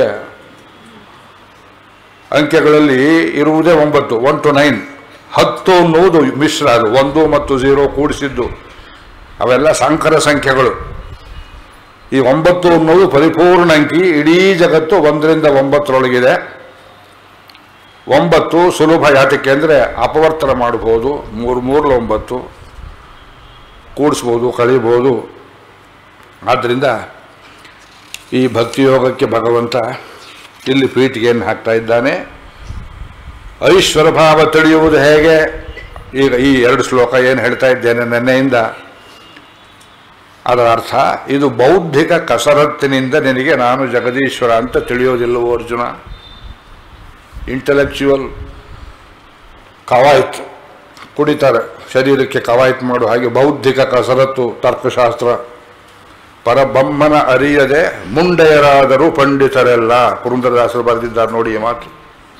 ಅಂಕೆಗಳಲ್ಲಿ ಇರುವುದೇ ಒಂಬತ್ತು ಒನ್ ಟು ನೈನ್ ಹತ್ತು ಅನ್ನುವುದು ಮಿಶ್ರ ಅದು ಒಂದು ಮತ್ತು ಝೀರೋ ಕೂಡಿಸಿದ್ದು ಅವೆಲ್ಲ ಸಂಕರ ಸಂಖ್ಯೆಗಳು ಈ ಒಂಬತ್ತು ಅನ್ನೋದು ಪರಿಪೂರ್ಣ ಅಂಕಿ ಇಡೀ ಜಗತ್ತು ಒಂದರಿಂದ ಒಂಬತ್ತರೊಳಗಿದೆ ಒಂಬತ್ತು ಸುಲಭ ಯಾತಕ್ಕೆ ಅಂದರೆ ಅಪವರ್ತನ ಮಾಡ್ಬೋದು ಮೂರು ಮೂರು ಒಂಬತ್ತು ಕೂಡಿಸ್ಬೋದು ಕಳಿಬೋದು ಆದ್ದರಿಂದ ಈ ಭಕ್ತಿಯೋಗಕ್ಕೆ ಭಗವಂತ ಇಲ್ಲಿ ಪೀಠಿಗೆಯನ್ನು ಹಾಕ್ತಾ ಇದ್ದಾನೆ ಐಶ್ವರ ಭಾವ ತಿಳಿಯುವುದು ಹೇಗೆ ಈಗ ಈ ಎರಡು ಶ್ಲೋಕ ಏನು ಹೇಳ್ತಾ ಇದ್ದೇನೆ ನೆನ್ನೆಯಿಂದ ಅದರ ಅರ್ಥ ಇದು ಬೌದ್ಧಿಕ ಕಸರತ್ತಿನಿಂದ ನಿನಗೆ ನಾನು ಜಗದೀಶ್ವರ ಅಂತ ತಿಳಿಯೋದಿಲ್ಲವೋ ಅರ್ಜುನ ಇಂಟಲೆಕ್ಚುವಲ್ ಕವಾಯತ್ ಕುಡಿತಾರೆ ಶರೀರಕ್ಕೆ ಕವಾಯತ್ ಮಾಡೋ ಹಾಗೆ ಬೌದ್ಧಿಕ ಕಸರತ್ತು ತರ್ಕಶಾಸ್ತ್ರ ಪರಬಮ್ಮನ ಅರಿಯದೆ ಮುಂಡೆಯರಾದರೂ ಪಂಡಿತರೆಲ್ಲ ಪುರಂದರದಾಸರು ಬರೆದಿದ್ದಾರೆ ನೋಡಿ ಈ ಮಾತು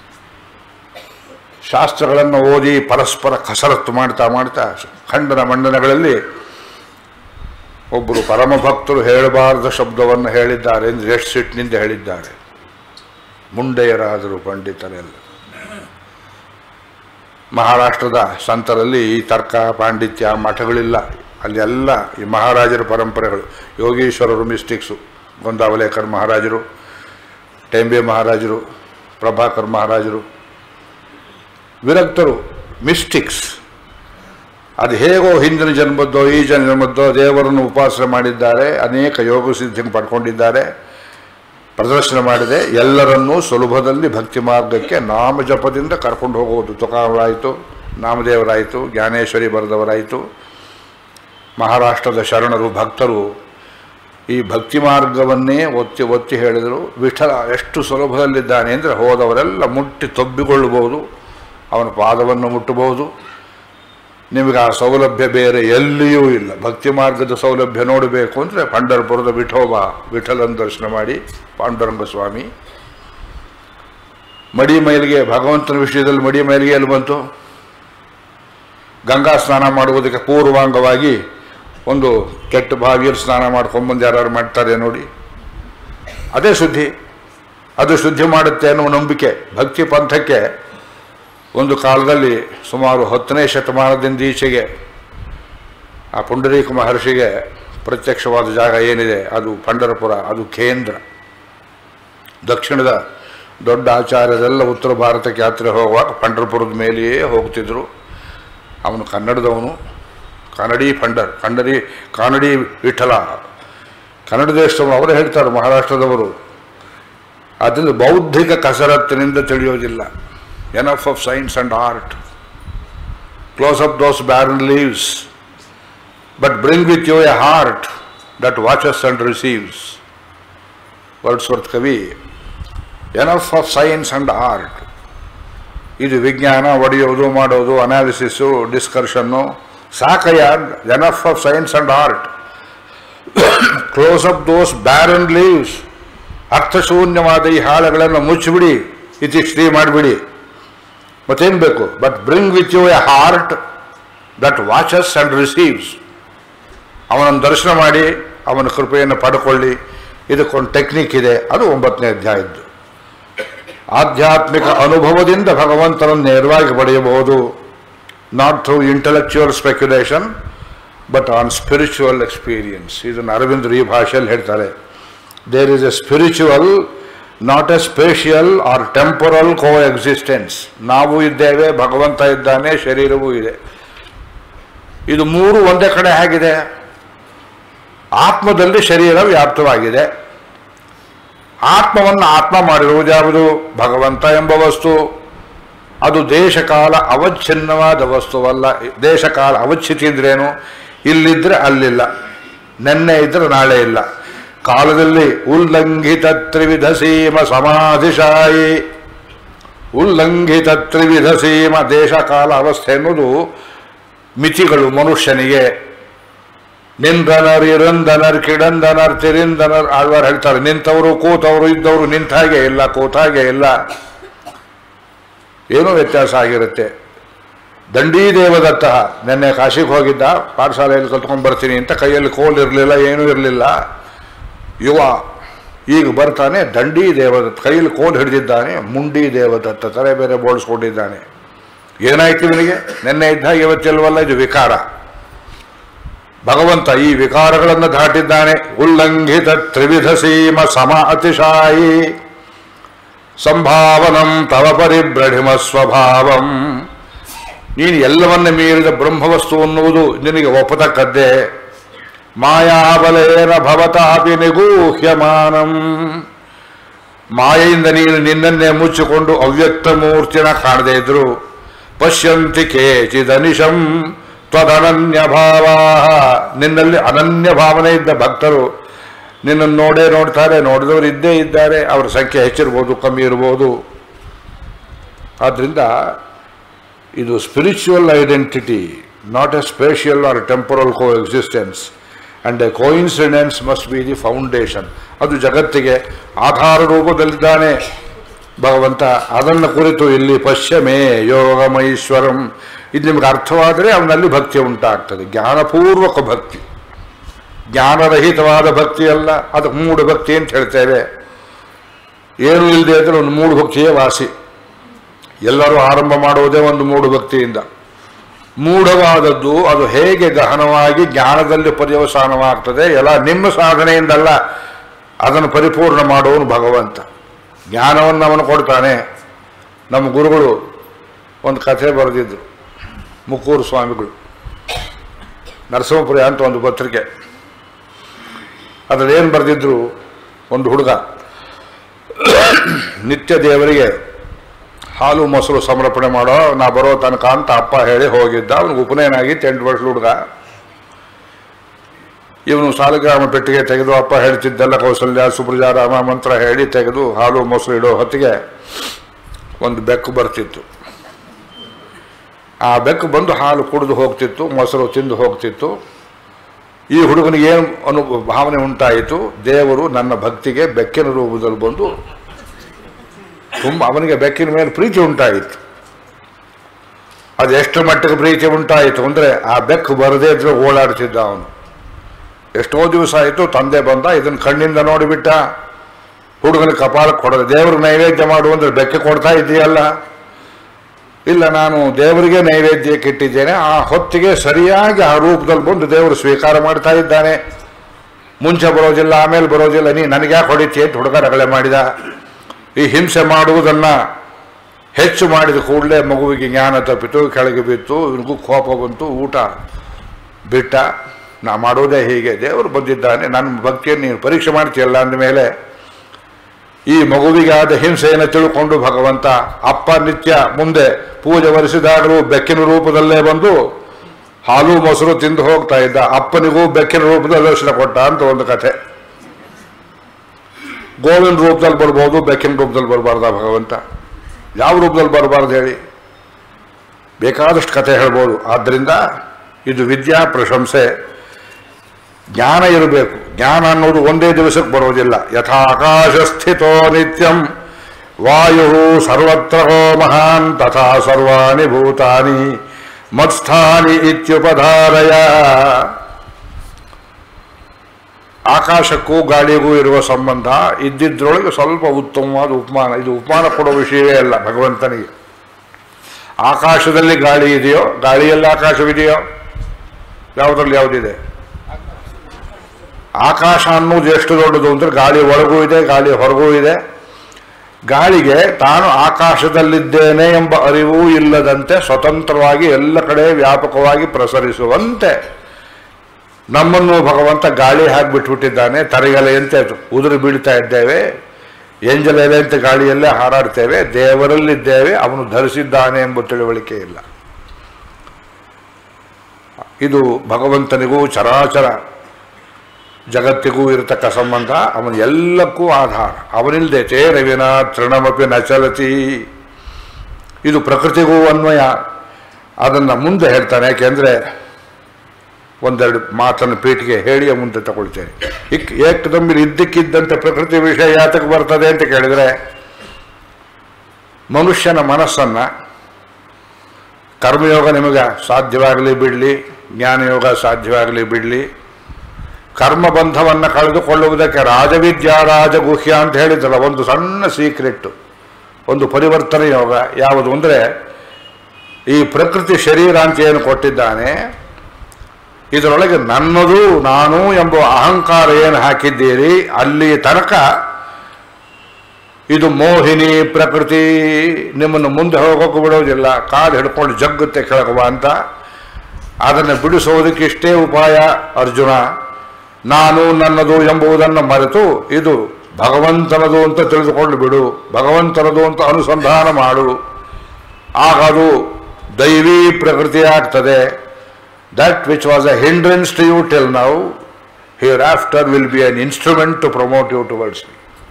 ಶಾಸ್ತ್ರಗಳನ್ನು ಓದಿ ಪರಸ್ಪರ ಕಸರತ್ತು ಮಾಡ್ತಾ ಮಾಡ್ತಾ ಖಂಡನ ಮಂಡನಗಳಲ್ಲಿ ಒಬ್ಬರು ಪರಮ ಭಕ್ತರು ಹೇಳಬಾರದ ಶಬ್ದವನ್ನು ಹೇಳಿದ್ದಾರೆ ಎಂದು ಎಷ್ಟು ಸಿಟ್ಟಿನಿಂದ ಹೇಳಿದ್ದಾರೆ ಮುಂಡೆಯರಾದರು ಪಂಡಿತರೆಲ್ಲ ಮಹಾರಾಷ್ಟ್ರದ ಸಂತರಲ್ಲಿ ಈ ತರ್ಕ ಪಾಂಡಿತ್ಯ ಮಠಗಳಿಲ್ಲ ಅಲ್ಲಿ ಎಲ್ಲ ಈ ಮಹಾರಾಜರ ಪರಂಪರೆಗಳು ಯೋಗೀಶ್ವರರು ಮಿಸ್ಟಿಕ್ಸು ಗೊಂದಾವಲೇಕರ್ ಮಹಾರಾಜರು ಟೆಂಬೆ ಮಹಾರಾಜರು ಪ್ರಭಾಕರ್ ಮಹಾರಾಜರು ವಿರಕ್ತರು ಮಿಸ್ಟಿಕ್ಸ್ ಅದು ಹೇಗೋ ಹಿಂದಿನ ಜನ್ಮದ್ದೋ ಈ ಜನ್ಮದ್ದೋ ದೇವರನ್ನು ಉಪಾಸನೆ ಮಾಡಿದ್ದಾರೆ ಅನೇಕ ಯೋಗ ಸಿದ್ಧಿಯನ್ನು ಪಡ್ಕೊಂಡಿದ್ದಾರೆ ಪ್ರದರ್ಶನ ಮಾಡಿದೆ ಎಲ್ಲರನ್ನೂ ಸುಲಭದಲ್ಲಿ ಭಕ್ತಿ ಮಾರ್ಗಕ್ಕೆ ನಾಮಜಪದಿಂದ ಕರ್ಕೊಂಡು ಹೋಗುವುದು ತುಕಾವರಾಯಿತು ನಾಮದೇವರಾಯಿತು ಜ್ಞಾನೇಶ್ವರಿ ಬರೆದವರಾಯಿತು ಮಹಾರಾಷ್ಟ್ರದ ಶರಣರು ಭಕ್ತರು ಈ ಭಕ್ತಿ ಮಾರ್ಗವನ್ನೇ ಒತ್ತಿ ಒತ್ತಿ ಹೇಳಿದರು ವಿಠಲ ಎಷ್ಟು ಸುಲಭದಲ್ಲಿದ್ದಾನೆ ಅಂದರೆ ಹೋದವರೆಲ್ಲ ಮುಟ್ಟಿ ತೊಬ್ಬಿಕೊಳ್ಳಬಹುದು ಅವನ ಪಾದವನ್ನು ಮುಟ್ಟಬಹುದು ನಿಮಗೆ ಆ ಸೌಲಭ್ಯ ಬೇರೆ ಎಲ್ಲಿಯೂ ಇಲ್ಲ ಭಕ್ತಿ ಮಾರ್ಗದ ಸೌಲಭ್ಯ ನೋಡಬೇಕು ಅಂದರೆ ಪಂಡರಪುರದ ವಿಠೋಬ ವಿಠಲನ ದರ್ಶನ ಮಾಡಿ ಪಾಂಡುರಂಗ ಸ್ವಾಮಿ ಮಡಿ ಮೈಲಿಗೆ ಭಗವಂತನ ವಿಷಯದಲ್ಲಿ ಮಡಿ ಮೈಲಿಗೆ ಎಲ್ಲಿ ಬಂತು ಗಂಗಾ ಸ್ನಾನ ಮಾಡುವುದಕ್ಕೆ ಪೂರ್ವಾಂಗವಾಗಿ ಒಂದು ಕೆಟ್ಟ ಬಾವಿಯಲ್ಲಿ ಸ್ನಾನ ಮಾಡ್ಕೊಂಬಂದು ಯಾರು ಮಾಡ್ತಾರೆ ನೋಡಿ ಅದೇ ಶುದ್ಧಿ ಅದು ಶುದ್ಧಿ ಮಾಡುತ್ತೆ ಅನ್ನುವ ನಂಬಿಕೆ ಭಕ್ತಿ ಪಂಥಕ್ಕೆ ಒಂದು ಕಾಲದಲ್ಲಿ ಸುಮಾರು ಹತ್ತನೇ ಶತಮಾನದಿಂದ ಈಚೆಗೆ ಆ ಪುಂಡರೀಕ ಮಹರ್ಷಿಗೆ ಪ್ರತ್ಯಕ್ಷವಾದ ಜಾಗ ಏನಿದೆ ಅದು ಪಂಡರಪುರ ಅದು ಕೇಂದ್ರ ದಕ್ಷಿಣದ ದೊಡ್ಡ ಆಚಾರ್ಯರೆಲ್ಲ ಉತ್ತರ ಭಾರತಕ್ಕೆ ಯಾತ್ರೆ ಹೋಗುವಾಗ ಪಂಡರಪುರದ ಮೇಲೆಯೇ ಹೋಗ್ತಿದ್ರು ಅವನು ಕನ್ನಡದವನು ಕನ್ನಡಿ ಪಂಡರ್ ಕನ್ನಡಿ ಕಾನಡಿ ವಿಠಲ ಕನ್ನಡ ದೇಶದವರು ಅವರೇ ಹೇಳ್ತಾರೆ ಮಹಾರಾಷ್ಟ್ರದವರು ಅದರಿಂದ ಬೌದ್ಧಿಕ ಕಸರತ್ತಿನಿಂದ ತಿಳಿಯೋದಿಲ್ಲ enough of science and art close up those barren leaves but bring with you a heart that watches and receives Wordsworth ಕವಿ enough of science and art ಇದು ವಿಜ್ಞಾನ ಒಡೆಯೋದು ಮಾಡೋದು ಅನಾಲಿಸಿಸು ಡಿಸ್ಕರ್ಷನ್ನು ಸಾಕಯ್ಯ enough of science and art close up those barren leaves ಅರ್ಥಶೂನ್ಯವಾದ ಈ ಹಾಳೆಗಳನ್ನು ಮುಚ್ಚಿಬಿಡಿ ಇತಿಶ್ರೀ ಮಾಡಿಬಿಡಿ ಮತ್ತೇನು ಬೇಕು but bring with you a heart that watches and receives ಅವನನ್ನು ದರ್ಶನ ಮಾಡಿ ಅವನ ಕೃಪೆಯನ್ನು ಪಡ್ಕೊಳ್ಳಿ ಇದಕ್ಕೊಂದು ಟೆಕ್ನಿಕ್ ಇದೆ ಅದು ಒಂಬತ್ತನೇ ಅಧ್ಯಾಯದ್ದು ಆಧ್ಯಾತ್ಮಿಕ ಅನುಭವದಿಂದ ಭಗವಂತನನ್ನು ನೇರವಾಗಿ ಪಡೆಯಬಹುದು not through intellectual speculation but on spiritual experience ಇದನ್ನು ಅರವಿಂದರು ಈ ಭಾಷೆಯಲ್ಲಿ ಹೇಳ್ತಾರೆ there is a spiritual not a spatial or temporal coexistence ನಾವು ಇದ್ದೇವೆ ಭಗವಂತ ಇದ್ದಾನೆ ಶರೀರವೂ ಇದೆ ಇದು ಮೂರು ಒಂದೇ ಕಡೆ ಹೇಗಿದೆ ಆತ್ಮದಲ್ಲಿ ಶರೀರ ವ್ಯಾಪ್ತವಾಗಿದೆ ಆತ್ಮವನ್ನು ಆತ್ಮ ಮಾಡಿರುವುದು ಯಾವುದು ಭಗವಂತ ಎಂಬ ವಸ್ತು ಅದು ದೇಶಕಾಲ ಅವಚ್ಛಿನ್ನವಾದ ವಸ್ತುವಲ್ಲ ದೇಶಕಾಲ ಅವಚ್ಛಿತಿ ಅಂದ್ರೇನು ಇಲ್ಲಿದ್ರೆ ಅಲ್ಲಿಲ್ಲ ನೆನ್ನೆ ಇದ್ರೆ ನಾಳೆ ಇಲ್ಲ ಕಾಲದಲ್ಲಿ ಉಲ್ಲಂಘಿತ ತ್ರಿವಿಧ ಸೀಮ ಸಮಾಧಿಶಾಯಿ ಉಲ್ಲಂಘಿತ ತ್ರಿವಿಧ ಸೀಮ ದೇಶಕಾಲ ಅವಸ್ಥೆ ಎನ್ನುವುದು ಮಿತಿಗಳು ಮನುಷ್ಯನಿಗೆ ನಿಂದನರ್ ಇರಂದನರ್ ಕಿಡಂದನರ್ ತಿರಿಂದನರ್ ಆಳ್ವಾರ್ ಹೇಳ್ತಾರೆ ನಿಂತವರು ಕೂತವರು ಇದ್ದವರು ನಿಂತ ಹಾಗೆ ಇಲ್ಲ ಕೂತ ಹಾಗೆ ಇಲ್ಲ ಏನೋ ವ್ಯತ್ಯಾಸ ಆಗಿರುತ್ತೆ ದಂಡೀ ದೇವದತ್ತ ನಿನ್ನೆ ಕಾಶಿಗೆ ಹೋಗಿದ್ದ ಪಾಠಶಾಲೆಯಲ್ಲಿ ಕಲ್ತ್ಕೊಂಡು ಬರ್ತೀನಿ ಅಂತ ಕೈಯಲ್ಲಿ ಕೋಲ್ ಇರಲಿಲ್ಲ ಏನೂ ಇರಲಿಲ್ಲ ಯುವ ಈಗ ಬರ್ತಾನೆ ದಂಡಿ ದೇವದತ್ತ ಕೈಯಲ್ಲಿ ಕೋಲ್ ಹಿಡಿದಿದ್ದಾನೆ ಮುಂಡಿ ದೇವದತ್ತ ತಲೆ ಬೇರೆ ಬೋಳಿಸ್ಕೊಂಡಿದ್ದಾನೆ ಏನಾಯ್ತು ಇವನಿಗೆ ನಿನ್ನೆ ಇದ್ದಾಗ ಇವತ್ತಿಲ್ವಲ್ಲ ಇದು ವಿಕಾರ ಭಗವಂತ ಈ ವಿಕಾರಗಳನ್ನು ದಾಟಿದ್ದಾನೆ ಉಲ್ಲಂಘಿತ ತ್ರಿವಿಧ ಸೀಮ ಸಮ ಅತಿಶಾಯಿ ಸಂಭಾವನಂ ತವ ಪರಿಭ್ರಣಿಮ ಸ್ವಭಾವಂ ನೀನು ಎಲ್ಲವನ್ನ ಮೀರಿದ ಬ್ರಹ್ಮವಸ್ತು ಅನ್ನುವುದು ನಿನಗೆ ಒಪ್ಪತಕ್ಕದ್ದೇ ಮಾಯಾಬಲೇನ ಭವತಾಪಿ ನಿಗೂಹ್ಯಮಾನಂ ಮಾಯೆಯಿಂದ ನೀನು ನಿನ್ನನ್ನೇ ಮುಚ್ಚಿಕೊಂಡು ಅವ್ಯಕ್ತ ಮೂರ್ತಿನ ಕಾಣದೇ ಇದ್ರು ಪಶ್ಯಂತಿ ಕೇಚಿದನಿಶಂ ತ್ವದನನ್ಯ ಭಾವ ನಿನ್ನಲ್ಲಿ ಅನನ್ಯ ಭಾವನೆ ಇದ್ದ ಭಕ್ತರು ನಿನ್ನನ್ನು ನೋಡೇ ನೋಡ್ತಾರೆ ನೋಡಿದವರು ಇದ್ದೇ ಇದ್ದಾರೆ ಅವರ ಸಂಖ್ಯೆ ಹೆಚ್ಚಿರ್ಬೋದು ಕಮ್ಮಿ ಇರ್ಬೋದು ಆದ್ದರಿಂದ ಇದು spiritual identity not a spatial or temporal coexistence and a coincidence must be the foundation ಅದು ಜಗತ್ತಿಗೆ ಆಧಾರ ರೂಪದಲ್ಲಿದ್ದಾನೆ ಭಗವಂತ ಅದನ್ನು ಕುರಿತು ಇಲ್ಲಿ ಪಶ್ಯಮೇ ಯೋಗಮೈಶ್ವರಂ ಇದು ನಿಮ್ಗೆ ಅರ್ಥವಾದರೆ ಅವನಲ್ಲಿ ಭಕ್ತಿ ಉಂಟಾಗ್ತದೆ ಜ್ಞಾನಪೂರ್ವಕ ಭಕ್ತಿ ಜ್ಞಾನರಹಿತವಾದ ಭಕ್ತಿ ಅಲ್ಲ ಅದು ಮೂಢ ಭಕ್ತಿ ಅಂತ ಹೇಳ್ತೇವೆ ಏನು ಇಲ್ಲದೆ ಇದ್ರೆ ಒಂದು ಮೂಢ ಭಕ್ತಿಯೇ ವಾಸಿ ಎಲ್ಲರೂ ಆರಂಭ ಮಾಡುವುದೇ ಒಂದು ಮೂಢ ಭಕ್ತಿಯಿಂದ ಮೂಢವಾದದ್ದು ಅದು ಹೇಗೆ ಗಹನವಾಗಿ ಜ್ಞಾನದಲ್ಲಿ ಪರ್ಯವಸಾನವಾಗ್ತದೆ ಎಲ್ಲ ನಿಮ್ಮ ಸಾಧನೆಯಿಂದಲ್ಲ ಅದನ್ನು ಪರಿಪೂರ್ಣ ಮಾಡುವನು ಭಗವಂತ ಜ್ಞಾನವನ್ನು ಅವನು ಕೊಡ್ತಾನೆ ನಮ್ಮ ಗುರುಗಳು ಒಂದು ಕಥೆ ಬರೆದಿದ್ರು ಮುಕ್ಕೂರು ಸ್ವಾಮಿಗಳು ನರಸಿಂಹಪುರಿ ಅಂತ ಒಂದು ಪತ್ರಿಕೆ ಅದರಲ್ಲಿ ಏನು ಬರೆದಿದ್ರು ಒಂದು ಹುಡುಗ ನಿತ್ಯ ದೇವರಿಗೆ ಹಾಲು ಮೊಸರು ಸಮರ್ಪಣೆ ಮಾಡೋ ನಾ ಬರೋ ತನಕ ಅಂತ ಅಪ್ಪ ಹೇಳಿ ಹೋಗಿದ್ದ ಅವನಿಗೆ ಉಪನಯನಾಗಿ ಎಂಟು ವರ್ಷದ ಹುಡುಗ ಇವನು ಸಾಲಗ್ರಾಮ ಪೆಟ್ಟಿಗೆ ತೆಗೆದು ಅಪ್ಪ ಹೇಳ್ತಿದ್ದೆಲ್ಲ ಕೌಸಲ್ಯ ಸುಪ್ರಜಾ ರಾಮ ಮಂತ್ರ ಹೇಳಿ ತೆಗೆದು ಹಾಲು ಮೊಸರು ಇಡೋ ಹೊತ್ತಿಗೆ ಒಂದು ಬೆಕ್ಕು ಬರ್ತಿತ್ತು ಆ ಬೆಕ್ಕು ಬಂದು ಹಾಲು ಕುಡಿದು ಹೋಗ್ತಿತ್ತು ಮೊಸರು ತಿಂದು ಹೋಗ್ತಿತ್ತು ಈ ಹುಡುಗನಿಗೆ ಏನು ಅನು ಭಾವನೆ ಉಂಟಾಯಿತು ದೇವರು ನನ್ನ ಭಕ್ತಿಗೆ ಬೆಕ್ಕಿನ ರೂಪದಲ್ಲಿ ಬಂದು ತುಂಬ ಅವನಿಗೆ ಬೆಕ್ಕಿನ ಮೇಲೆ ಪ್ರೀತಿ ಉಂಟಾಯಿತು ಅದು ಎಷ್ಟು ಮಟ್ಟಿಗೆ ಪ್ರೀತಿ ಉಂಟಾಯಿತು ಅಂದರೆ ಆ ಬೆಕ್ಕು ಬರದೇ ಇದ್ರೆ ಓಡಾಡ್ತಿದ್ದ ಅವನು ಎಷ್ಟೋ ದಿವಸ ಆಯಿತು ತಂದೆ ಬಂದ ಇದನ್ನು ಕಣ್ಣಿಂದ ನೋಡಿಬಿಟ್ಟ ಹುಡುಗನ ಕಪಾಲಕ್ಕೆ ಕೊಡೋದು ದೇವ್ರಿಗೆ ನೈವೇದ್ಯ ಮಾಡು ಅಂದ್ರೆ ಬೆಕ್ಕೆ ಕೊಡ್ತಾ ಇದೆಯಲ್ಲ ಇಲ್ಲ ನಾನು ದೇವರಿಗೆ ನೈವೇದ್ಯಕ್ಕೆ ಇಟ್ಟಿದ್ದೇನೆ ಆ ಹೊತ್ತಿಗೆ ಸರಿಯಾಗಿ ಆ ರೂಪದಲ್ಲಿ ಬಂದು ದೇವರು ಸ್ವೀಕಾರ ಮಾಡ್ತಾ ಇದ್ದಾನೆ ಮುಂಚೆ ಬರೋದಿಲ್ಲ ಆಮೇಲೆ ಬರೋದಿಲ್ಲ ನೀ ನನಗೆ ಯಾಕೆ ಹೊಡಿತೀಯ ಅಂತ ಹುಡುಗ ರಗಳೆ ಮಾಡಿದ ಈ ಹಿಂಸೆ ಮಾಡುವುದನ್ನು ಹೆಚ್ಚು ಮಾಡಿದ ಕೂಡಲೇ ಮಗುವಿಗೆ ಜ್ಞಾನ ತಪ್ಪಿತು ಕೆಳಗೆ ಬಿತ್ತು ಇವನಿಗೂ ಕೋಪ ಬಂತು ಊಟ ಬಿಟ್ಟ ನಾ ಮಾಡೋದೇ ಹೀಗೆ ದೇವರು ಬಂದಿದ್ದಾನೆ ನನ್ನ ಭಕ್ತಿಯನ್ನು ನೀನು ಪರೀಕ್ಷೆ ಮಾಡ್ತೀಯಲ್ಲ ಅಂದಮೇಲೆ ಈ ಮಗುವಿಗೆ ಆದ ಹಿಂಸೆಯನ್ನು ತಿಳ್ಕೊಂಡು ಭಗವಂತ ಅಪ್ಪ ನಿತ್ಯ ಮುಂದೆ ಪೂಜೆ ಒರೆಸಿದಾಗಲೂ ಬೆಕ್ಕಿನ ರೂಪದಲ್ಲೇ ಬಂದು ಹಾಲು ಮೊಸರು ತಿಂದು ಹೋಗ್ತಾ ಇದ್ದ ಅಪ್ಪನಿಗೂ ಬೆಕ್ಕಿನ ರೂಪದಲ್ಲಿ ದರ್ಶನ ಕೊಟ್ಟ ಅಂತ ಒಂದು ಕಥೆ ಗೋವಿನ ರೂಪದಲ್ಲಿ ಬರ್ಬೋದು ಬೆಕ್ಕಿನ ರೂಪದಲ್ಲಿ ಬರಬಾರ್ದ ಭಗವಂತ ಯಾವ ರೂಪದಲ್ಲಿ ಬರಬಾರ್ದು ಹೇಳಿ ಬೇಕಾದಷ್ಟು ಕಥೆ ಹೇಳ್ಬೋದು ಆದ್ದರಿಂದ ಇದು ವಿದ್ಯಾ ಪ್ರಶಂಸೆ ಜ್ಞಾನ ಇರಬೇಕು ಜ್ಞಾನ ಅನ್ನೋದು ಒಂದೇ ದಿವಸಕ್ಕೆ ಬರೋದಿಲ್ಲ ಯಥಾ ಆಕಾಶ ಸ್ಥಿತೋ ನಿತ್ಯಂ ವಾಯು ಸರ್ವತ್ರ ಹೋ ಮಹಾನ್ ತಥಾ ಸರ್ವಾಣಿ ಭೂತಾನಿ ಮತ್ಸ್ಥಾನಿ ಇತ್ಯುಪಧಾರಯ ಆಕಾಶಕ್ಕೂ ಗಾಳಿಗೂ ಇರುವ ಸಂಬಂಧ ಇದ್ದಿದ್ರೊಳಗೆ ಸ್ವಲ್ಪ ಉತ್ತಮವಾದ ಉಪಮಾನ ಇದು ಉಪಮಾನ ಕೊಡೋ ವಿಷಯವೇ ಅಲ್ಲ ಭಗವಂತನಿಗೆ ಆಕಾಶದಲ್ಲಿ ಗಾಳಿ ಇದೆಯೋ ಗಾಳಿಯಲ್ಲಿ ಆಕಾಶವಿದೆಯೋ ಯಾವುದ್ರಲ್ಲಿ ಯಾವುದಿದೆ ಆಕಾಶ ಅನ್ನೋದು ಎಷ್ಟು ದೊಡ್ಡದು ಅಂದರೆ ಗಾಳಿ ಒಳಗೂ ಇದೆ ಗಾಳಿ ಹೊರಗೂ ಇದೆ ಗಾಳಿಗೆ ತಾನು ಆಕಾಶದಲ್ಲಿದ್ದೇನೆ ಎಂಬ ಅರಿವೂ ಇಲ್ಲದಂತೆ ಸ್ವತಂತ್ರವಾಗಿ ಎಲ್ಲ ಕಡೆ ವ್ಯಾಪಕವಾಗಿ ಪ್ರಸರಿಸುವಂತೆ ನಮ್ಮನ್ನು ಭಗವಂತ ಗಾಳಿ ಹಾಕಿಬಿಟ್ಬಿಟ್ಟಿದ್ದಾನೆ ತರಗೆಲೆಯಂತೆ ಉದುರು ಬೀಳ್ತಾ ಇದ್ದೇವೆ ಎಂಜಲ ಎಲೆಯಂತೆ ಗಾಳಿಯಲ್ಲೇ ಹಾರಾಡ್ತೇವೆ ದೇವರಲ್ಲಿದ್ದೇವೆ ಅವನು ಧರಿಸಿದ್ದಾನೆ ಎಂಬ ತಿಳುವಳಿಕೆ ಇಲ್ಲ ಇದು ಭಗವಂತನಿಗೂ ಚರಾಚರ ಜಗತ್ತಿಗೂ ಇರತಕ್ಕ ಸಂಬಂಧ ಅವನ ಎಲ್ಲಕ್ಕೂ ಆಧಾರ ಅವನಿಲ್ಲದೆ ತೇರವಿನ ತೃಣಮಪಿ ನಚಲತಿ ಇದು ಪ್ರಕೃತಿಗೂ ಅನ್ವಯ ಅದನ್ನು ಮುಂದೆ ಹೇಳ್ತಾನೆ ಯಾಕೆಂದರೆ ಒಂದೆರಡು ಮಾತನ್ನು ಪೀಠಿಗೆ ಹೇಳಿ ಮುಂದೆ ತಗೊಳ್ತೇನೆ ಇಕ್ ಏಕದಮ್ಮಿಲ್ ಇದ್ದಕ್ಕಿದ್ದಂತೆ ಪ್ರಕೃತಿ ವಿಷಯ ಯಾತಕ್ಕೆ ಬರ್ತದೆ ಅಂತ ಕೇಳಿದರೆ ಮನುಷ್ಯನ ಮನಸ್ಸನ್ನು ಕರ್ಮಯೋಗ ನಿಮಗೆ ಸಾಧ್ಯವಾಗಲಿ ಬಿಡಲಿ ಜ್ಞಾನಯೋಗ ಸಾಧ್ಯವಾಗಲಿ ಬಿಡಲಿ ಕರ್ಮಬಂಧವನ್ನು ಕಳೆದುಕೊಳ್ಳುವುದಕ್ಕೆ ರಾಜವಿದ್ಯಾ ರಾಜಗುಹ್ಯ ಅಂತ ಹೇಳಿದ್ರಲ್ಲ ಒಂದು ಸಣ್ಣ ಸೀಕ್ರೆಟ್ಟು ಒಂದು ಪರಿವರ್ತನೆ ಯೋಗ ಯಾವುದು ಅಂದರೆ ಈ ಪ್ರಕೃತಿ ಶರೀರ ಅಂತ ಏನು ಕೊಟ್ಟಿದ್ದಾನೆ ಇದರೊಳಗೆ ನನ್ನದು ನಾನು ಎಂಬ ಅಹಂಕಾರ ಏನು ಹಾಕಿದ್ದೀರಿ ಅಲ್ಲಿ ತನಕ ಇದು ಮೋಹಿನಿ ಪ್ರಕೃತಿ ನಿಮ್ಮನ್ನು ಮುಂದೆ ಹೋಗೋಕೆ ಬಿಡೋದಿಲ್ಲ ಕಾಲು ಹಿಡ್ಕೊಂಡು ಜಗ್ಗುತ್ತೆ ಕೆಳಗುವ ಅಂತ ಅದನ್ನು ಬಿಡಿಸೋದಕ್ಕೆ ಇಷ್ಟೇ ಉಪಾಯ ಅರ್ಜುನ ನಾನು ನನ್ನದು ಎಂಬುದನ್ನು ಮರೆತು ಇದು ಭಗವಂತನದು ಅಂತ ತಿಳಿದುಕೊಂಡು ಬಿಡು ಭಗವಂತನದು ಅಂತ ಅನುಸಂಧಾನ ಮಾಡು ಆಗ ಅದು ದೈವೀ ಪ್ರಕೃತಿ ಆಗ್ತದೆ that which was a hindrance to you till now hereafter will be an instrument to promote you towards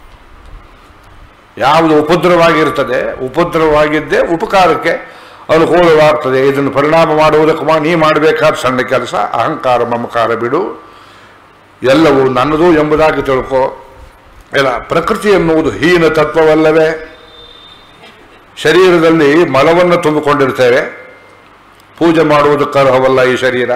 ಯಾವುದು ಉಪದ್ರವಾಗಿರ್ತದೆ ಉಪದ್ರವವಾಗಿದ್ದೇ ಉಪಕಾರಕ್ಕೆ ಅನುಕೂಲವಾಗ್ತದೆ ಇದನ್ನು ಪರಿಣಾಮ ಮಾಡುವುದಕ್ಕೆ ಮಾ- ನೀ ಮಾಡಬೇಕಾದ ಸಣ್ಣ ಕೆಲಸ ಅಹಂಕಾರ ಮಮಕಾರ ಬಿಡು ಎಲ್ಲವೂ ನನ್ನದು ಎಂಬುದಾಗಿ ತಿಳ್ಕೊ ಇಲ್ಲ ಪ್ರಕೃತಿ ಎನ್ನುವುದು ಹೀನ ತತ್ವವಲ್ಲವೇ ಶರೀರದಲ್ಲಿ ಮಲವನ್ನು ತುಂಬಿಕೊಂಡಿರ್ತೇವೆ ಪೂಜೆ ಮಾಡುವುದಕ್ಕೆ ಅರ್ಹವಲ್ಲ ಈ ಶರೀರ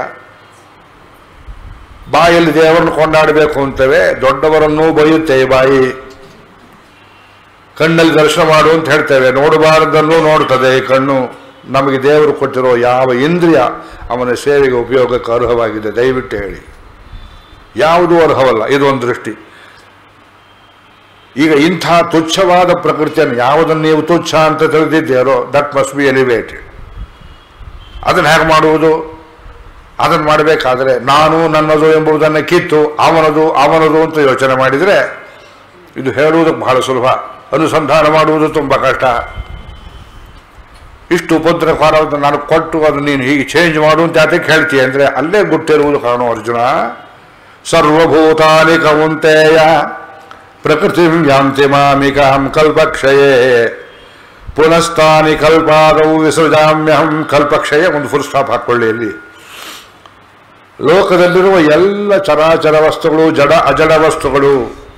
ಬಾಯಲ್ಲಿ ದೇವರನ್ನು ಕೊಂಡಾಡಬೇಕು ಅಂತೇವೆ ದೊಡ್ಡವರನ್ನೂ ಬೈಯುತ್ತೇವೆ ಬಾಯಿ ಕಣ್ಣಲ್ಲಿ ದರ್ಶನ ಮಾಡು ಅಂತ ಹೇಳ್ತೇವೆ ನೋಡಬಾರದನ್ನು ನೋಡ್ತದೆ ಈ ಕಣ್ಣು ನಮಗೆ ದೇವರು ಕೊಟ್ಟಿರೋ ಯಾವ ಇಂದ್ರಿಯ ಅವನ ಸೇವೆಗೆ ಉಪಯೋಗಕ್ಕೆ ಅರ್ಹವಾಗಿದೆ ದಯವಿಟ್ಟು ಹೇಳಿ ಯಾವುದೂ ಅರ್ಹವಲ್ಲ ಇದು ಒಂದು ದೃಷ್ಟಿ ಈಗ ಇಂಥ ತುಚ್ಛವಾದ ಪ್ರಕೃತಿಯನ್ನು ಯಾವುದನ್ನು ನೀವು ತುಚ್ಛ ಅಂತ ತಿಳಿದಿದ್ದೀರೋ ದಟ್ ಮಸ್ಟ್ ಬಿ ಎಲಿವೇಟೆಡ್ ಅದನ್ನು ಹೇಗೆ ಮಾಡುವುದು ಅದನ್ನು ಮಾಡಬೇಕಾದ್ರೆ ನಾನು ನನ್ನದು ಎಂಬುದನ್ನು ಕಿತ್ತು ಅವನದು ಅವನದು ಅಂತ ಯೋಚನೆ ಮಾಡಿದರೆ ಇದು ಹೇಳುವುದಕ್ಕೆ ಬಹಳ ಸುಲಭ ಅನುಸಂಧಾನ ಮಾಡುವುದು ತುಂಬ ಕಷ್ಟ ಇಷ್ಟು ಉಪದ್ರವಕಾರವನ್ನು ನಾನು ಕೊಟ್ಟು ಅದು ನೀನು ಹೀಗೆ ಚೇಂಜ್ ಮಾಡು ಅಂತ ಯಾತಕ್ಕೆ ಹೇಳ್ತೀಯ ಅಂದರೆ ಅಲ್ಲೇ ಗುಟ್ಟಿರುವುದು ಕಾಣು ಅರ್ಜುನ ಸರ್ವಭೂತಾನಿ ಕೌಂತೆಯ ಪ್ರಕೃತಿ ಯಾಂತಿ ಮಾಮಿಕಾಂ ಕಲ್ಪಕ್ಷಯೇ ಪುನಸ್ತಾನಿ ಕಲ್ಪಾದವು ವಿಸೃಜಾಮ್ಯಹಂ ಕಲ್ಪಕ್ಷಯ ಒಂದು ಫುಲ್ ಸ್ಟಾಪ್ ಹಾಕ್ಕೊಳ್ಳಿ ಇಲ್ಲಿ ಲೋಕದಲ್ಲಿರುವ ಎಲ್ಲ ಚರಾಚರ ವಸ್ತುಗಳು ಜಡ ಅಜಡ ವಸ್ತುಗಳು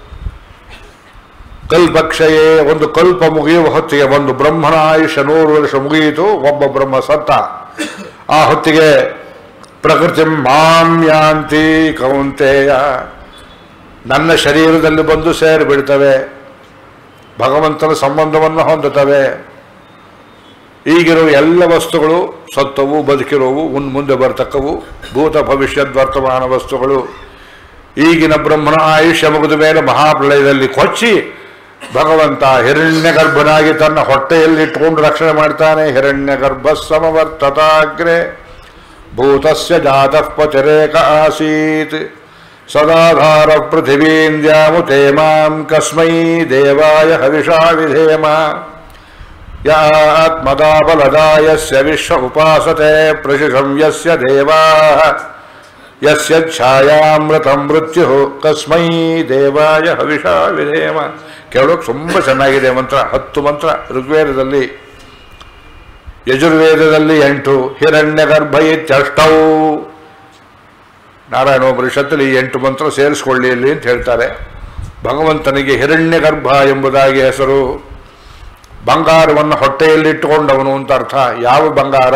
ಕಲ್ಪಕ್ಷಯೇ ಒಂದು ಕಲ್ಪ ಮುಗಿಯುವ ಹೊತ್ತಿಗೆ ಒಂದು ಬ್ರಹ್ಮನ ಆಯುಷ್ಯ ನೂರು ವರ್ಷ ಮುಗಿಯಿತು ಒಬ್ಬ ಬ್ರಹ್ಮ ಸತ್ತ ಆ ಹೊತ್ತಿಗೆ ಪ್ರಕೃತಿ ಮಾಂ ಯಾಂತಿ ಕೌಂತೆಯ ನನ್ನ ಶರೀರದಲ್ಲಿ ಬಂದು ಸೇರಿ ಬಿಡ್ತವೆ ಭಗವಂತನ ಸಂಬಂಧವನ್ನು ಹೊಂದುತ್ತವೆ ಈಗಿರುವ ಎಲ್ಲ ವಸ್ತುಗಳು ಸತ್ತವು ಬದುಕಿರುವು ಉನ್ ಮುಂದೆ ಬರ್ತಕ್ಕವು ಭೂತ ಭವಿಷ್ಯದ ವರ್ತಮಾನ ವಸ್ತುಗಳು ಈಗಿನ ಬ್ರಹ್ಮನ ಆಯುಷ್ಯ ಮುಗಿದ ಮೇಲೆ ಮಹಾಪ್ರಳಯದಲ್ಲಿ ಕೊಚ್ಚಿ ಭಗವಂತ ಹಿರಣ್ಯ ಗರ್ಭನಾಗಿ ತನ್ನ ಹೊಟ್ಟೆಯಲ್ಲಿ ಇಟ್ಕೊಂಡು ರಕ್ಷಣೆ ಮಾಡ್ತಾನೆ ಹಿರಣ್ಯ ಗರ್ಭ ಸಮವರ್ತತಾಗ್ರೆ ಭೂತಸ್ಯ ಜಾತಃ ಪತಿರೇಕ ಆಸೀತ್ ಸದಾಧಾರ ಪೃಥಿವೀಂದ್ಯಾಮು ತೇಮಾಂ ಕಸ್ಮೈ ದೇವಾಯ ಹವಿಷಾ ವಿಧೇಮ ಯಾತ್ಮದಾ ಬಲದಾ ಯಸ್ಯ ವಿಶ್ವ ಉಪಾಸತೆ ಪ್ರಶಿಷಂ ಯಸ್ಯ ದೇವಾಃ ಯಸ್ಯ ಛಾಯಾಮೃತ ಮೃತ್ಯು ಕಸ್ಮೈ ದೇವಾಯ ಹವಿಷಾ ವಿಧೇಮ ಕೇಳೋಕೆ ತುಂಬ ಚೆನ್ನಾಗಿದೆ ಮಂತ್ರ ಹತ್ತು ಮಂತ್ರ ಋಗ್ವೇದದಲ್ಲಿ ಯಜುರ್ವೇದದಲ್ಲಿ ಎಂಟು ಹಿರಣ್ಯ ಗರ್ಭ ಇತ್ಯಷ್ಟೌ ನಾರಾಯಣೋಪನಿಷತ್ತಲ್ಲಿ ಈ ಎಂಟು ಮಂತ್ರ ಸೇರಿಸ್ಕೊಳ್ಳಿ ಇಲ್ಲಿ ಅಂತ ಹೇಳ್ತಾರೆ ಭಗವಂತನಿಗೆ ಹಿರಣ್ಯ ಗರ್ಭ ಎಂಬುದಾಗಿ ಹೆಸರು ಬಂಗಾರವನ್ನು ಹೊಟ್ಟೆಯಲ್ಲಿಟ್ಟುಕೊಂಡವನು ಅಂತ ಅರ್ಥ ಯಾವ ಬಂಗಾರ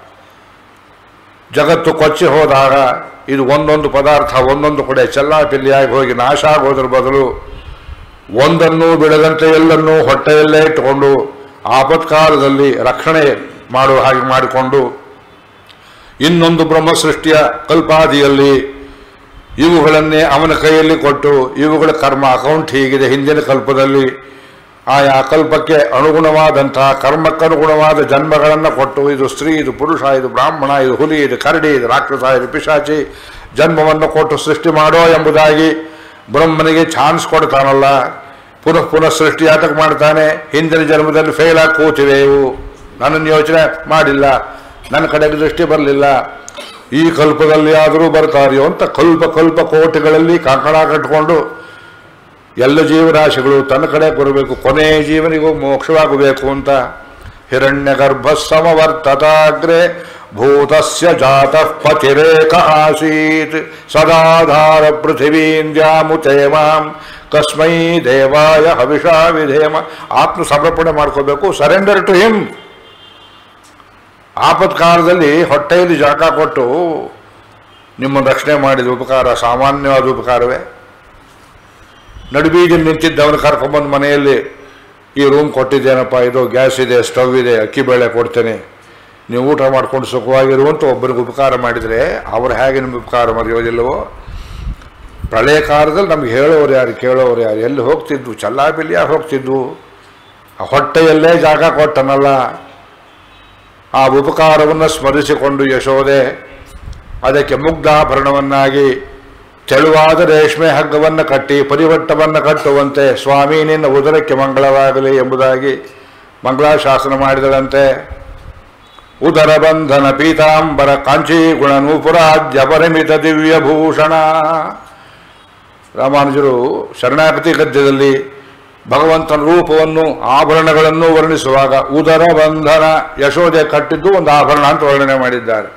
ಜಗತ್ತು ಕೊಚ್ಚಿ ಹೋದಾಗ ಇದು ಒಂದೊಂದು ಪದಾರ್ಥ ಒಂದೊಂದು ಕಡೆ ಚೆಲ್ಲಾಪಿಲ್ಲಿಯಾಗಿ ಹೋಗಿ ನಾಶ ಆಗೋದ್ರ ಬದಲು ಒಂದನ್ನು ಬಿಡದಂತೆ ಎಲ್ಲನ್ನೂ ಹೊಟ್ಟೆಯಲ್ಲೇ ಇಟ್ಟುಕೊಂಡು ಆಪತ್ಕಾಲದಲ್ಲಿ ರಕ್ಷಣೆ ಮಾಡುವ ಹಾಗೆ ಮಾಡಿಕೊಂಡು ಇನ್ನೊಂದು ಬ್ರಹ್ಮ ಸೃಷ್ಟಿಯ ಕಲ್ಪಾದಿಯಲ್ಲಿ ಇವುಗಳನ್ನೇ ಅವನ ಕೈಯಲ್ಲಿ ಕೊಟ್ಟು ಇವುಗಳ ಕರ್ಮ ಅಕೌಂಟ್ ಹೀಗಿದೆ ಹಿಂದಿನ ಕಲ್ಪದಲ್ಲಿ ಆಯಾ ಕಲ್ಪಕ್ಕೆ ಅನುಗುಣವಾದಂತಹ ಕರ್ಮಕ್ಕನುಗುಣವಾದ ಜನ್ಮಗಳನ್ನು ಕೊಟ್ಟು ಇದು ಸ್ತ್ರೀ ಇದು ಪುರುಷ ಇದು ಬ್ರಾಹ್ಮಣ ಇದು ಹುಲಿ ಇದು ಕರಡಿ ಇದು ರಾಕ್ಷಸ ಇದು ಪಿಶಾಚಿ ಜನ್ಮವನ್ನು ಕೊಟ್ಟು ಸೃಷ್ಟಿ ಮಾಡೋ ಎಂಬುದಾಗಿ ಬ್ರಹ್ಮನಿಗೆ ಚಾನ್ಸ್ ಕೊಡ್ತಾನಲ್ಲ ಪುನಃ ಪುನಃ ಸೃಷ್ಟಿ ಯಾತಕ್ಕೆ ಮಾಡ್ತಾನೆ ಹಿಂದಿನ ಜನ್ಮದಲ್ಲಿ ಫೇಲ್ ಆಗಿ ಕೂತಿವೆ ಇವು ನನ್ನನ್ನು ಯೋಚನೆ ಮಾಡಿಲ್ಲ ನನ್ನ ಕಡೆಗೆ ದೃಷ್ಟಿ ಬರಲಿಲ್ಲ ಈ ಕಲ್ಪದಲ್ಲಿ ಆದರೂ ಬರ್ತಾರೆಯೋ ಅಂತ ಕಲ್ಪ ಕಲ್ಪ ಕೋಟಿಗಳಲ್ಲಿ ಕಂಕಣ ಕಟ್ಟಿಕೊಂಡು ಎಲ್ಲ ಜೀವರಾಶಿಗಳು ತನ್ನ ಕಡೆ ಬರಬೇಕು ಕೊನೆ ಜೀವನಿಗೂ ಮೋಕ್ಷವಾಗಬೇಕು ಅಂತ ಹಿರಣ್ಯ ಗರ್ಭ ಸಮವರ್ತತಾಗ್ರೆ ಭೂತಸ್ಯ ಜಾತಃ ಪತಿರೇಕ ಆಸೀತ್ ಸದಾಧಾರ ಪೃಥಿವೀಂದ್ಯಾಮುತೆ ಮಾಂ ಕಸ್ಮೈ ದೇವಾಯ ಹವಿಷಾ ವಿಧೇಮ ಆತ್ಮ ಸಮರ್ಪಣೆ ಮಾಡ್ಕೋಬೇಕು ಸರೆಂಡರ್ ಟು ಹಿಮ್ ಆಪತ್ಕಾಲದಲ್ಲಿ ಹೊಟ್ಟೆಯಲ್ಲಿ ಜಾಗ ಕೊಟ್ಟು ನಿಮ್ಮ ರಕ್ಷಣೆ ಮಾಡಿದ ಉಪಕಾರ ಸಾಮಾನ್ಯವಾದ ಉಪಕಾರವೇ ನಡುಬೀದಿಲ್ ನಿಂತಿದ್ದವನು ಕರ್ಕೊಂಬಂದು ಮನೆಯಲ್ಲಿ ಈ ರೂಮ್ ಕೊಟ್ಟಿದ್ದೇನಪ್ಪ ಇದು ಗ್ಯಾಸ್ ಇದೆ ಸ್ಟವ್ ಇದೆ ಅಕ್ಕಿ ಬೇಳೆ ಕೊಡ್ತೇನೆ ನೀವು ಊಟ ಮಾಡ್ಕೊಂಡು ಸುಖವಾಗಿರುವಂತ ಒಬ್ಬರಿಗೆ ಉಪಕಾರ ಮಾಡಿದರೆ ಅವರು ಹೇಗೆ ನಿಮ್ಗೆ ಉಪಕಾರ ಮರೆಯೋದಿಲ್ಲವೋ ಪ್ರಳಯ ಕಾಲದಲ್ಲಿ ನಮ್ಗೆ ಹೇಳೋರು ಯಾರು ಕೇಳೋರು ಯಾರು ಎಲ್ಲಿ ಹೋಗ್ತಿದ್ವು ಚಲ್ಲಾಬಿಲ್ಲಿಯ ಹೋಗ್ತಿದ್ವು ಆ ಹೊಟ್ಟೆಯಲ್ಲೇ ಜಾಗ ಕೊಟ್ಟನಲ್ಲ ಆ ಉಪಕಾರವನ್ನು ಸ್ಮರಿಸಿಕೊಂಡು ಯಶೋದೆ ಅದಕ್ಕೆ ಮುಗ್ಧಾಭರಣವನ್ನಾಗಿ ತೆಳುವಾದ ರೇಷ್ಮೆ ಹಗ್ಗವನ್ನು ಕಟ್ಟಿ ಪರಿವಟ್ಟವನ್ನು ಕಟ್ಟುವಂತೆ ಸ್ವಾಮಿ ನಿನ್ನ ಉದರಕ್ಕೆ ಮಂಗಳವಾಗಲಿ ಎಂಬುದಾಗಿ ಮಂಗಳಾಶಾಸನ ಮಾಡಿದಳಂತೆ ಉದರ ಬಂಧನ ಪೀತಾಂಬರ ಕಾಂಚೀ ಗುಣ ನೂಪುರಾದ್ಯ ಪರಿಮಿತ ದಿವ್ಯಭೂಷಣ ರಾಮಾನುಜರು ಶರಣಾಗತಿ ಗದ್ಯದಲ್ಲಿ ಭಗವಂತನ ರೂಪವನ್ನು ಆಭರಣಗಳನ್ನು ವರ್ಣಿಸುವಾಗ ಉದರ ಬಂಧನ ಯಶೋದೆ ಕಟ್ಟಿದ್ದು ಒಂದು ಆಭರಣ ಅಂತ ವರ್ಣನೆ ಮಾಡಿದ್ದಾರೆ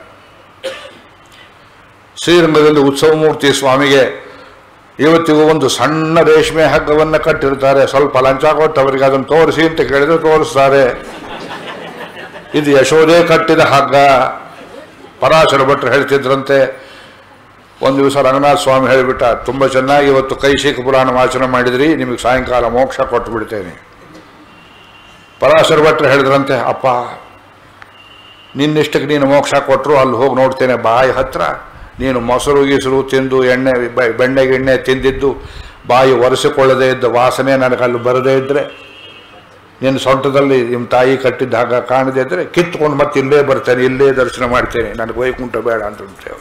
ಶ್ರೀರಂಗದಲ್ಲಿ ಉತ್ಸವ ಮೂರ್ತಿ ಸ್ವಾಮಿಗೆ ಇವತ್ತಿಗೂ ಒಂದು ಸಣ್ಣ ರೇಷ್ಮೆ ಹಗ್ಗವನ್ನು ಕಟ್ಟಿರ್ತಾರೆ ಸ್ವಲ್ಪ ಲಂಚ ಕೊಟ್ಟು ಅವರಿಗೆ ಅದನ್ನು ತೋರಿಸಿ ಅಂತ ಕೇಳಿದ್ರೆ ತೋರಿಸ್ತಾರೆ ಇದು ಯಶೋದೆ ಕಟ್ಟಿದ ಹಗ್ಗ ಪರಾಶರ ಭಟ್ರು ಹೇಳ್ತಿದ್ರಂತೆ ಒಂದು ದಿವಸ ರಂಗನಾಥ ಸ್ವಾಮಿ ಹೇಳಿಬಿಟ್ಟ ತುಂಬ ಚೆನ್ನಾಗಿ ಇವತ್ತು ಕೈಶಿಕ ಪುರಾಣ ವಾಚನ ಮಾಡಿದ್ರಿ ನಿಮಗೆ ಸಾಯಂಕಾಲ ಮೋಕ್ಷ ಕೊಟ್ಟು ಬಿಡ್ತೇನೆ ಪರಾಶರ ಭಟ್ರು ಹೇಳಿದ್ರಂತೆ ಅಪ್ಪ ನಿನ್ನಿಷ್ಟಕ್ಕೆ ನೀನು ಮೋಕ್ಷ ಕೊಟ್ಟರು ಅಲ್ಲಿ ಹೋಗಿ ನೋಡ್ತೇನೆ ಬಾಯಿ ಹತ್ರ ನೀನು ಮೊಸರು ಗೀಸರು ತಿಂದು ಎಣ್ಣೆ ಬೆ- ಬೆಣ್ಣೆ ಗಿಣ್ಣೆ ತಿಂದಿದ್ದು ಬಾಯಿ ಒರೆಸಿಕೊಳ್ಳದೇ ಇದ್ದ ವಾಸನೆ ನನಗೆ ಅಲ್ಲಿ ಬರದೇ ಇದ್ದರೆ ನಿನ್ನ ಸೊಂಟದಲ್ಲಿ ನಿಮ್ಮ ತಾಯಿ ಕಟ್ಟಿದ್ದ ಹಾಗ ಕಾಣದೇ ಇದ್ದರೆ ಕಿತ್ಕೊಂಡು ಮತ್ತೆ ಇಲ್ಲೇ ಬರ್ತೇನೆ ಇಲ್ಲೇ ದರ್ಶನ ಮಾಡ್ತೇನೆ ನನಗೆ ವೈಕುಂಠ ಬೇಡ ಅಂತ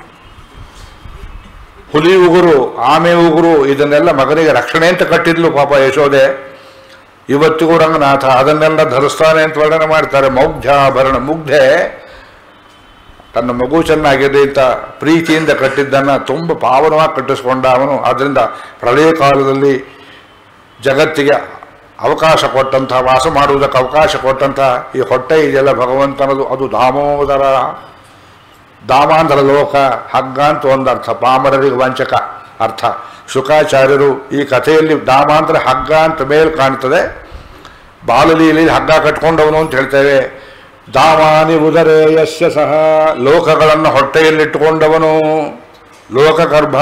ಹುಲಿ ಉಗುರು ಆಮೆ ಉಗುರು ಇದನ್ನೆಲ್ಲ ಮಗನಿಗೆ ರಕ್ಷಣೆ ಅಂತ ಕಟ್ಟಿದ್ಲು ಪಾಪ ಯಶೋದೆ ಇವತ್ತಿಗೂ ರಂಗನಾಥ ಅದನ್ನೆಲ್ಲ ಧರಿಸ್ತಾನೆ ಅಂತ ವರ್ಣನೆ ಮಾಡ್ತಾರೆ ಮೌಗ್ಧಾಭರಣ ಮುಗ್ಧೆ ತನ್ನ ಮಗು ಚೆನ್ನಾಗಿದೆ ಅಂತ ಪ್ರೀತಿಯಿಂದ ಕಟ್ಟಿದ್ದನ್ನು ತುಂಬ ಪಾವನವಾಗಿ ಕಟ್ಟಿಸ್ಕೊಂಡ ಅವನು ಆದ್ದರಿಂದ ಪ್ರಳಯ ಕಾಲದಲ್ಲಿ ಜಗತ್ತಿಗೆ ಅವಕಾಶ ಕೊಟ್ಟಂತಹ ವಾಸ ಮಾಡುವುದಕ್ಕೆ ಅವಕಾಶ ಕೊಟ್ಟಂತಹ ಈ ಹೊಟ್ಟೆ ಇದೆಯಲ್ಲ ಭಗವಂತನದು ಅದು ದಾಮೋದರ ದಾಮಾಂತರ ಲೋಕ ಹಗ್ಗ ಅಂತ ಒಂದು ಅರ್ಥ ಪಾಮರರಿಗೆ ವಂಚಕ ಅರ್ಥ ಶುಕಾಚಾರ್ಯರು ಈ ಕಥೆಯಲ್ಲಿ ದಾಮಾಂತರ ಹಗ್ಗ ಅಂತ ಮೇಲೆ ಕಾಣ್ತದೆ ಬಾಲಲೀಲಿ ಹಗ್ಗ ಕಟ್ಕೊಂಡವನು ಅಂತ ಹೇಳ್ತೇವೆ ದಾಮಾನಿ ಉದರೇ ಯಸ್ಯ ಸಹ ಲೋಕಗಳನ್ನು ಹೊಟ್ಟೆಯಲ್ಲಿಟ್ಟುಕೊಂಡವನು ಲೋಕಗರ್ಭ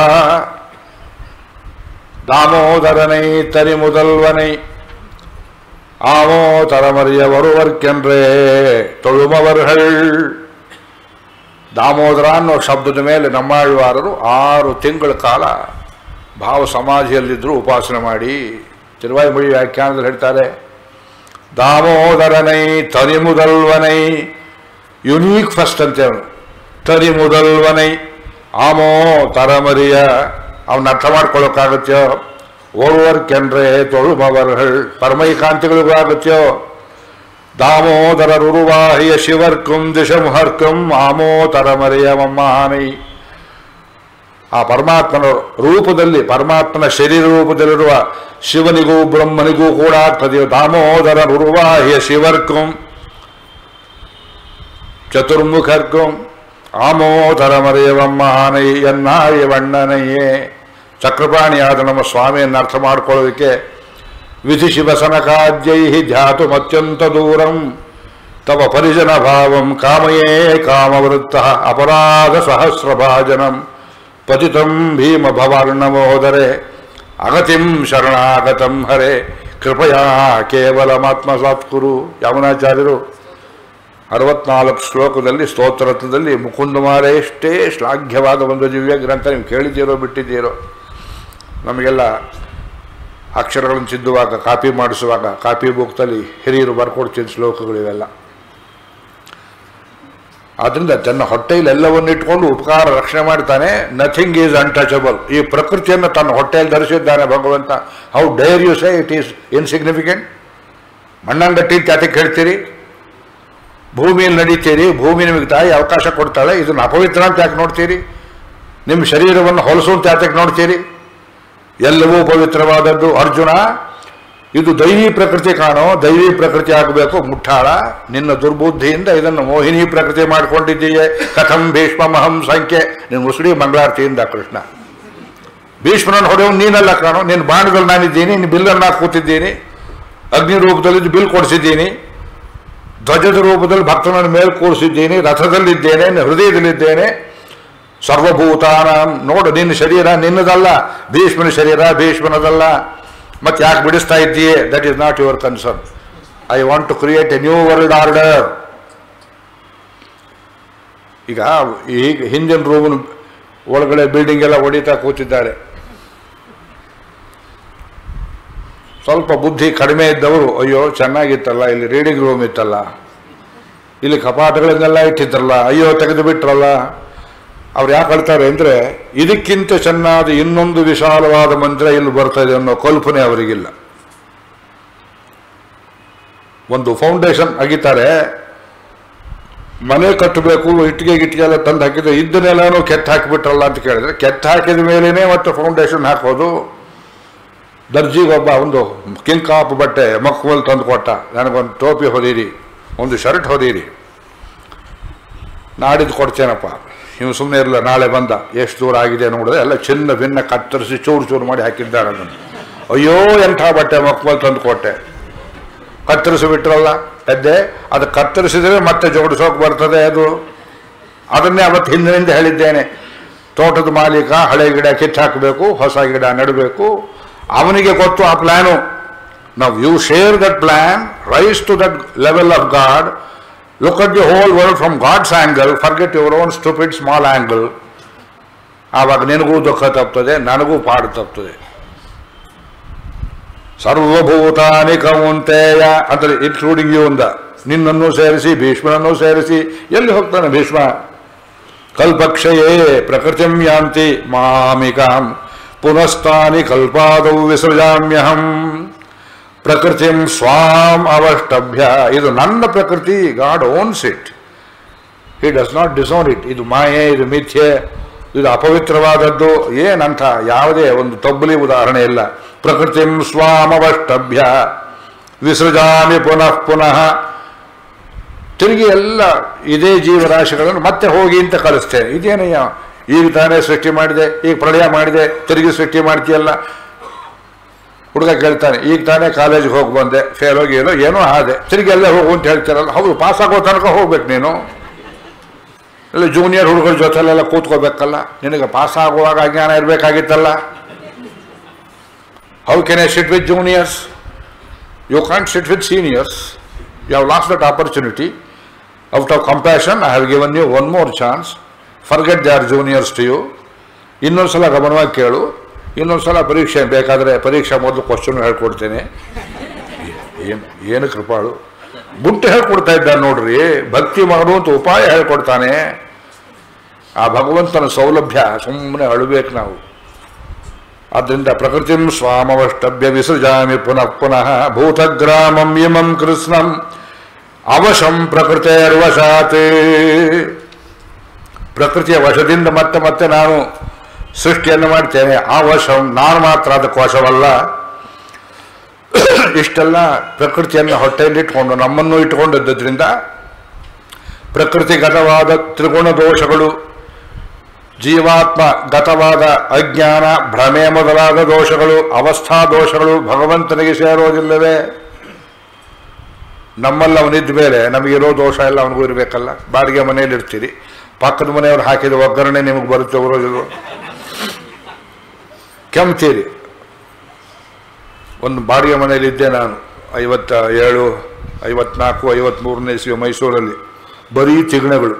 தாமோதரனை தரி முதல்வனை ஆமோ தரமறிய ஒருவர்க்கென்றே தொழுமவர்கள் ದಾಮೋದರ ಅನ್ನೋ ಶಬ್ದದ ಮೇಲೆ ನಮ್ಮಾಳ್ವಾರರು ಆರು ತಿಂಗಳ ಕಾಲ ಭಾವ ಸಮಾಧಿಯಲ್ಲಿದ್ದರೂ ಉಪಾಸನೆ ಮಾಡಿ ತಿರುವಾಯಿಮೊഴി ವ್ಯಾಖ್ಯಾನದಲ್ಲಿ ಹೇಳ್ತಾರೆ ದಾಮೋದರನೈ ತರಿ ಮುದಲ್ವನೈ ಯುನೀಕ್ ಫಸ್ಟ್ ಅಂತ ಅವನು ತರಿ ಮುದಲ್ವನೈ ಆಮೋ ತರಮರಿಯ ಅವನ್ನ ಅರ್ಥ ಮಾಡ್ಕೊಳ್ಳೋಕ್ಕಾಗತ್ಯೋ ಓರ್ವರ್ಕೆಂದ್ರೆ ತೊಳುಮವರ್ಗಳು ಪರಮೈಕಾಂತಿಗಳಿಗೂ ಆಗತ್ಯೋ ದಾಮೋದರರುರುವಾಹಿಯ ಶಿವರ್ಕಂ ದಿಶಮುಹರ್ಕಂ ಆಮೋತರಮರೆಯ ಮಮ್ಮಾನೈ ಆ ಪರಮಾತ್ಮನ ರೂಪದಲ್ಲಿ ಪರಮಾತ್ಮನ ಶರೀರ ರೂಪದಲ್ಲಿರುವ ಶಿವನಿಗೂ ಬ್ರಹ್ಮನಿಗೂ ಕೂಡ ಆಗ್ತದೆಯೋ ದಾಮೋದರ ರುರುವಾಹಿಯ ಶಿವರ್ಕಂ ಚತುರ್ಮುಖರ್ಕಂ ಆಮೋದರಮರೆಯವಮ್ಮಹಾನೈ ಎನ್ನಾಯ ವಣ್ಣನಯ್ಯೇ ಚಕ್ರಪಾಣಿಯಾದ ನಮ್ಮ ಸ್ವಾಮಿಯನ್ನು ಅರ್ಥ ಮಾಡ್ಕೊಳ್ಳೋದಕ್ಕೆ ವಿಧಿ ಶಿವಸನಕಾದ್ಯೈ ಧ್ಯಾತುಮತ್ಯಂತ ದೂರಂ ತವ ಪರಿಜನ ಭಾವಂ ಕಾಮಯೇ ಕಾಮವೃತ್ತ ಅಪರಾಧ ಸಹಸ್ರಭಾಜನಂ ಪತಿತಂ ಭೀಮ ಭವಾರ್ಣಮೋದರೆ ಅಗತಿಂ ಶರಣಾಗತಂ ಹರೆ ಕೃಪಯಾ ಕೇವಲಮಾತ್ಮಸಾತ್ ಕುರು ಯಮುನಾಚಾರ್ಯರು ಅರವತ್ನಾಲ್ಕು ಶ್ಲೋಕದಲ್ಲಿ ಸ್ತೋತ್ರತ್ವದಲ್ಲಿ ಮುಕುಂದಮಾರೆ ಎಷ್ಟೇ ಶ್ಲಾಘ್ಯವಾದ ಒಂದು ದಿವ್ಯ ಗ್ರಂಥ ನೀವು ಕೇಳಿದ್ದೀರೋ ಬಿಟ್ಟಿದ್ದೀರೋ ನಮಗೆಲ್ಲ ಅಕ್ಷರಗಳನ್ನು ಚಿದ್ದುವಾಗ ಕಾಪಿ ಮಾಡಿಸುವಾಗ ಕಾಪಿ ಬುಕ್ತಲ್ಲಿ ಹಿರಿಯರು ಬರ್ಕೊಡ್ತಿದ್ದ ಶ್ಲೋಕಗಳಿವೆಲ್ಲ ಆದ್ದರಿಂದ ತನ್ನ ಹೊಟ್ಟೆಯಲ್ಲಿ ಎಲ್ಲವನ್ನು ಇಟ್ಕೊಂಡು ಉಪಕಾರ ರಕ್ಷಣೆ ಮಾಡ್ತಾನೆ ನಥಿಂಗ್ ಈಸ್ ಅನ್ಟಚಬಲ್ ಈ ಪ್ರಕೃತಿಯನ್ನು ತನ್ನ ಹೊಟ್ಟೆಯಲ್ಲಿ ಧರಿಸಿದ್ದಾನೆ ಭಗವಂತ how dare you say it is insignificant ಮಣ್ಣಂಗಟ್ಟಿ ಜಾತಿಗೆ ಹೇಳ್ತೀರಿ ಭೂಮಿಯಲ್ಲಿ ನಡೀತೀರಿ ಭೂಮಿ ನಿಮಗೆ ತಾಯಿ ಅವಕಾಶ ಕೊಡ್ತಾಳೆ ಇದನ್ನು ಅಪವಿತ್ರ ಅಂತ ಯಾಕೆ ನೋಡ್ತೀರಿ ನಿಮ್ಮ ಶರೀರವನ್ನು ಹೊಲಸು ಅಂತ ಯಾತಕ್ಕೆ ನೋಡ್ತೀರಿ ಎಲ್ಲವೂ ಪವಿತ್ರವಾದದ್ದು ಅರ್ಜುನ ಇದು ದೈವಿ ಪ್ರಕೃತಿ ಕಾಣೋ ದೈವಿ ಪ್ರಕೃತಿ ಆಗಬೇಕು ಮುಟ್ಟಾಳ ನಿನ್ನ ದುರ್ಬುದ್ಧಿಯಿಂದ ಇದನ್ನು ಮೋಹಿನಿ ಪ್ರಕೃತಿ ಮಾಡ್ಕೊಂಡಿದ್ದೀಯೆ ಕಥಂ ಭೀಷ್ಮ ಮಹಂ ಸಂಖ್ಯೆ ನಿನ್ನ ಮುಸುಡಿ ಮಂಗಳಾರತಿಯಿಂದ ಕೃಷ್ಣ ಭೀಷ್ಮನನ್ನು ಹೊಡೆಯವು ನೀನಲ್ಲ ಕಾಣೋ ನಿನ್ನ ಬಾಣದಲ್ಲಿ ನಾನಿದ್ದೀನಿ ನಿನ್ನ ಬಿಲ್ಲನ್ನು ಹಾಕಿ ಕೂತಿದ್ದೀನಿ ಅಗ್ನಿ ರೂಪದಲ್ಲಿ ಬಿಲ್ ಕೊಡಿಸಿದ್ದೀನಿ ಧ್ವಜದ ರೂಪದಲ್ಲಿ ಭಕ್ತನನ್ನು ಮೇಲೆ ಕೂರಿಸಿದ್ದೀನಿ ರಥದಲ್ಲಿದ್ದೇನೆ ನಿನ್ನ ಹೃದಯದಲ್ಲಿದ್ದೇನೆ ಸರ್ವಭೂತಾನ ನೋಡು ನಿನ್ನ ಶರೀರ ನಿನ್ನದಲ್ಲ ಭೀಷ್ಮನ ಶರೀರ ಭೀಷ್ಮನದಲ್ಲ ಮತ್ತೆ ಯಾಕೆ ಬಿಡಿಸ್ತಾ ಇದ್ದೀಯೇ that is not your concern I want to create a new world order ಈಗ ಈಗ ಹಿಂದಿನ ರೂಮಿನ ಒಳಗಡೆ ಬಿಲ್ಡಿಂಗ್ ಎಲ್ಲ ಹೊಡಿತಾ ಕೂತಿದ್ದಾರೆ ಸ್ವಲ್ಪ ಬುದ್ಧಿ ಕಡಿಮೆ ಇದ್ದವರು ಅಯ್ಯೋ ಚೆನ್ನಾಗಿತ್ತಲ್ಲ ಇಲ್ಲಿ ರೀಡಿಂಗ್ ರೂಮ್ ಇತ್ತಲ್ಲ ಇಲ್ಲಿ ಕಪಾಟಗಳನ್ನೆಲ್ಲ ಇಟ್ಟಿದ್ರಲ್ಲ ಅಯ್ಯೋ ತೆಗೆದು ಬಿಟ್ರಲ್ಲ ಅವ್ರು ಯಾಕೆ ಹೇಳ್ತಾರೆ ಅಂದರೆ ಇದಕ್ಕಿಂತ ಚೆನ್ನಾದ ಇನ್ನೊಂದು ವಿಶಾಲವಾದ ಮಂತ್ರ ಇಲ್ಲಿ ಬರ್ತದೆ ಅನ್ನೋ ಕಲ್ಪನೆ ಅವರಿಗಿಲ್ಲ ಒಂದು ಫೌಂಡೇಶನ್ ಅಗಿತಾರೆ ಮನೆ ಕಟ್ಟಬೇಕು ಇಟ್ಟಿಗೆ ಗಿಟ್ಟಿಗೆ ಎಲ್ಲ ತಂದು ಹಾಕಿದ್ರೆ ಇದ್ದನ್ನೆಲ್ಲನೂ ಕೆತ್ತ ಹಾಕಿಬಿಟ್ರಲ್ಲ ಅಂತ ಕೇಳಿದ್ರೆ ಕೆತ್ತ ಹಾಕಿದ ಮೇಲೇನೆ ಮತ್ತೆ ಫೌಂಡೇಶನ್ ಹಾಕೋದು ದರ್ಜಿಗೊಬ್ಬ ಒಂದು ಕಿಂಕಾಪ್ ಬಟ್ಟೆ ಮಕ್ಕಳಲ್ಲಿ ತಂದು ಕೊಟ್ಟ ನನಗೊಂದು ಟೋಪಿ ಹೊದೀರಿ ಒಂದು ಶರ್ಟ್ ಹೊದೀರಿ ನಾಡಿದ್ದು ಕೊಡ್ತೇನಪ್ಪ ಇವು ಸುಮ್ಮನೆ ಇರಲ್ಲ ನಾಳೆ ಬಂದ ಎಷ್ಟು ದೂರ ಆಗಿದೆ ನೋಡಿದ್ರೆ ಎಲ್ಲ ಚಿನ್ನ ಭಿನ್ನ ಕತ್ತರಿಸಿ ಚೂರು ಚೂರು ಮಾಡಿ ಹಾಕಿದ್ದಾರೆ ಅದನ್ನು ಅಯ್ಯೋ ಎಂಥ ಬಟ್ಟೆ ಮಕ್ಕಳಲ್ಲಿ ತಂದು ಕೊಟ್ಟೆ ಕತ್ತರಿಸಿ ಬಿಟ್ರಲ್ಲ ಎದ್ದೆ ಅದು ಕತ್ತರಿಸಿದರೆ ಮತ್ತೆ ಜೋಡಿಸೋಕೆ ಬರ್ತದೆ ಅದು ಅದನ್ನೇ ಅವತ್ತು ಹಿಂದಿನಿಂದ ಹೇಳಿದ್ದೇನೆ ತೋಟದ ಮಾಲೀಕ ಹಳೆ ಗಿಡ ಕಿತ್ತಾಕಬೇಕು ಹೊಸ ಗಿಡ ನೆಡಬೇಕು ಅವನಿಗೆ ಗೊತ್ತು ಆ ಪ್ಲ್ಯಾನು ನಾವು you share that plan rise to that level of God look at the whole world from God's angle forget your own stupid small angle ಆವಾಗ ನಿನಗೂ ದುಃಖ ತಪ್ತದೆ ನನಗೂ ಪಾಡು ತಪ್ತದೆ ಸರ್ವಭೂತಾನಿ ಕೌಂತೆಯ ಅಂದರೆ ಇನ್ಕ್ಲೂಡಿಂಗ್ ಯು ಅಂದ ನಿನ್ನನ್ನು ಸೇರಿಸಿ ಭೀಷ್ಮನನ್ನು ಸೇರಿಸಿ ಎಲ್ಲಿ ಹೋಗ್ತಾನೆ ಭೀಷ್ಮ ಕಲ್ಪಕ್ಷಯೇ ಪ್ರಕೃತಿಂ ಯಾಂತಿ ಮಾಮಿಕಾಂ ಪುನಸ್ತಾನಿ ಕಲ್ಪಾದೌ ವಿಸೃಜಾಮ್ಯಹಂ ಪ್ರಕೃತಿಂ ಸ್ವಾಂ ಅವಷ್ಟಭ್ಯ ಇದು ನನ್ನ ಪ್ರಕೃತಿ God owns it he does not disown it ಇದು ಮಾಯೆ ಇದು ಮಿಥ್ಯೆ ಇದು ಅಪವಿತ್ರವಾದದ್ದು ಏನಂಥ ಯಾವುದೇ ಒಂದು ತಬ್ಬಲಿ ಉದಾಹರಣೆ ಇಲ್ಲ ಪ್ರಕೃತಿಂ ಸ್ವಾಮವಷ್ಟಭ್ಯ ವಿಸೃಜಾಮಿ ಪುನಃ ಪುನಃ ತಿರುಗಿ ಎಲ್ಲ ಇದೇ ಜೀವರಾಶಿಗಳನ್ನು ಮತ್ತೆ ಹೋಗಿ ಅಂತ ಕಳಿಸ್ತೇನೆ ಇದೇನಯ್ಯ ಈಗ ತಾನೇ ಸೃಷ್ಟಿ ಮಾಡಿದೆ ಈಗ ಪ್ರಳಯ ಮಾಡಿದೆ ತಿರುಗಿ ಸೃಷ್ಟಿ ಮಾಡ್ತೀಯಲ್ಲ ಹುಡುಗ ಕೇಳ್ತಾನೆ ಈಗ ತಾನೇ ಕಾಲೇಜಿಗೆ ಹೋಗಿ ಬಂದೆ ಫೇಲ್ ಹೋಗಿ ಏನೋ ಏನೋ ಆದೆ ತಿರುಗಿ ಎಲ್ಲ ಹೋಗು ಅಂತ ಹೇಳ್ತಾರಲ್ಲ ಹೌದು ಪಾಸ್ ಆಗೋ ತನಕ ಹೋಗ್ಬೇಕು ನೀನು ಇಲ್ಲ ಜೂನಿಯರ್ ಹುಡುಗರ ಜೊತೆಲೆಲ್ಲ ಕೂತ್ಕೋಬೇಕಲ್ಲ ನಿನಗೆ ಪಾಸ್ ಆಗುವಾಗ ಅಜ್ಞಾನ ಇರಬೇಕಾಗಿತ್ತಲ್ಲ how can I sit with juniors you can't sit with seniors you have lost that opportunity out of compassion I have given you one more chance forget they are juniors to you ಇನ್ನೊಂದು ಸಲ ಗಮನವಾಗಿ ಕೇಳು ಇನ್ನೊಂದು ಸಲ ಪರೀಕ್ಷೆ ಬೇಕಾದರೆ ಪರೀಕ್ಷೆ ಮೊದಲು question ಹೇಳ್ಕೊಡ್ತೇನೆ ಏನು ಏನು ಕೃಪಾಳು ಬುಟ್ಟಿ ಹೇಳ್ಕೊಡ್ತಾ ಇದ್ದಾನೆ ನೋಡ್ರಿ ಭಕ್ತಿ ಮಾಡುವಂತ ಉಪಾಯ ಹೇಳ್ಕೊಡ್ತಾನೆ ಆ ಭಗವಂತನ ಸೌಲಭ್ಯ ಸುಮ್ಮನೆ ಅಳಬೇಕು ನಾವು ಆದ್ದರಿಂದ ಪ್ರಕೃತಿಂ ಸ್ವಾಮವಷ್ಟಭ್ಯ ವಿಸೃಜಾಮಿ ಪುನಃ ಪುನಃ ಭೂತಗ್ರಾಮಂ ಇಮಂ ಕೃಷ್ಣಂ ಅವಶಂ ಪ್ರಕೃತಿರ್ವಶಾತ್ ಪ್ರಕೃತಿಯ ವಶದಿಂದ ಮತ್ತೆ ಮತ್ತೆ ನಾನು ಸೃಷ್ಟಿಯನ್ನು ಮಾಡ್ತೇನೆ ಆ ವಶಂ ನಾನು ಮಾತ್ರ ಅದಕ್ಕೆ ವಶವಲ್ಲ ಇಷ್ಟೆಲ್ಲ ಪ್ರಕೃತಿಯನ್ನು ಹೊಟ್ಟೆಯಲ್ಲಿ ಇಟ್ಕೊಂಡು ನಮ್ಮನ್ನು ಇಟ್ಟುಕೊಂಡಿದ್ದರಿಂದ ಪ್ರಕೃತಿಗತವಾದ ತ್ರಿಗುಣ ದೋಷಗಳು ಜೀವಾತ್ಮ ಗತವಾದ ಅಜ್ಞಾನ ಭ್ರಮೆ ಮೊದಲಾದ ದೋಷಗಳು ಅವಸ್ಥಾ ದೋಷಗಳು ಭಗವಂತನಿಗೆ ಸೇರೋದಿಲ್ಲವೇ ನಮ್ಮಲ್ಲಿ ಅವನಿದ್ದ ಮೇಲೆ ನಮಗಿರೋ ದೋಷ ಎಲ್ಲ ಅವನಿಗೂ ಇರಬೇಕಲ್ಲ ಬಾಡಿಗೆ ಮನೆಯಲ್ಲಿ ಇರ್ತೀರಿ ಪಕ್ಕದ ಮನೆಯವ್ರು ಹಾಕಿದ ಒಗ್ಗರಣೆ ನಿಮಗೆ ಬರುತ್ತೆ ಬರೋದಿಲ್ಲ ಕೆಮ್ತೀರಿ ಒಂದು ಬಾಡಿಗೆ ಮನೆಯಲ್ಲಿ ಇದ್ದೆ ನಾನು ಐವತ್ತ ಏಳು ಐವತ್ನಾಲ್ಕು ಐವತ್ಮೂರನೇ ಇಸ್ವಿ ಮೈಸೂರಲ್ಲಿ ಬರೀ ತಿಗಣೆಗಳು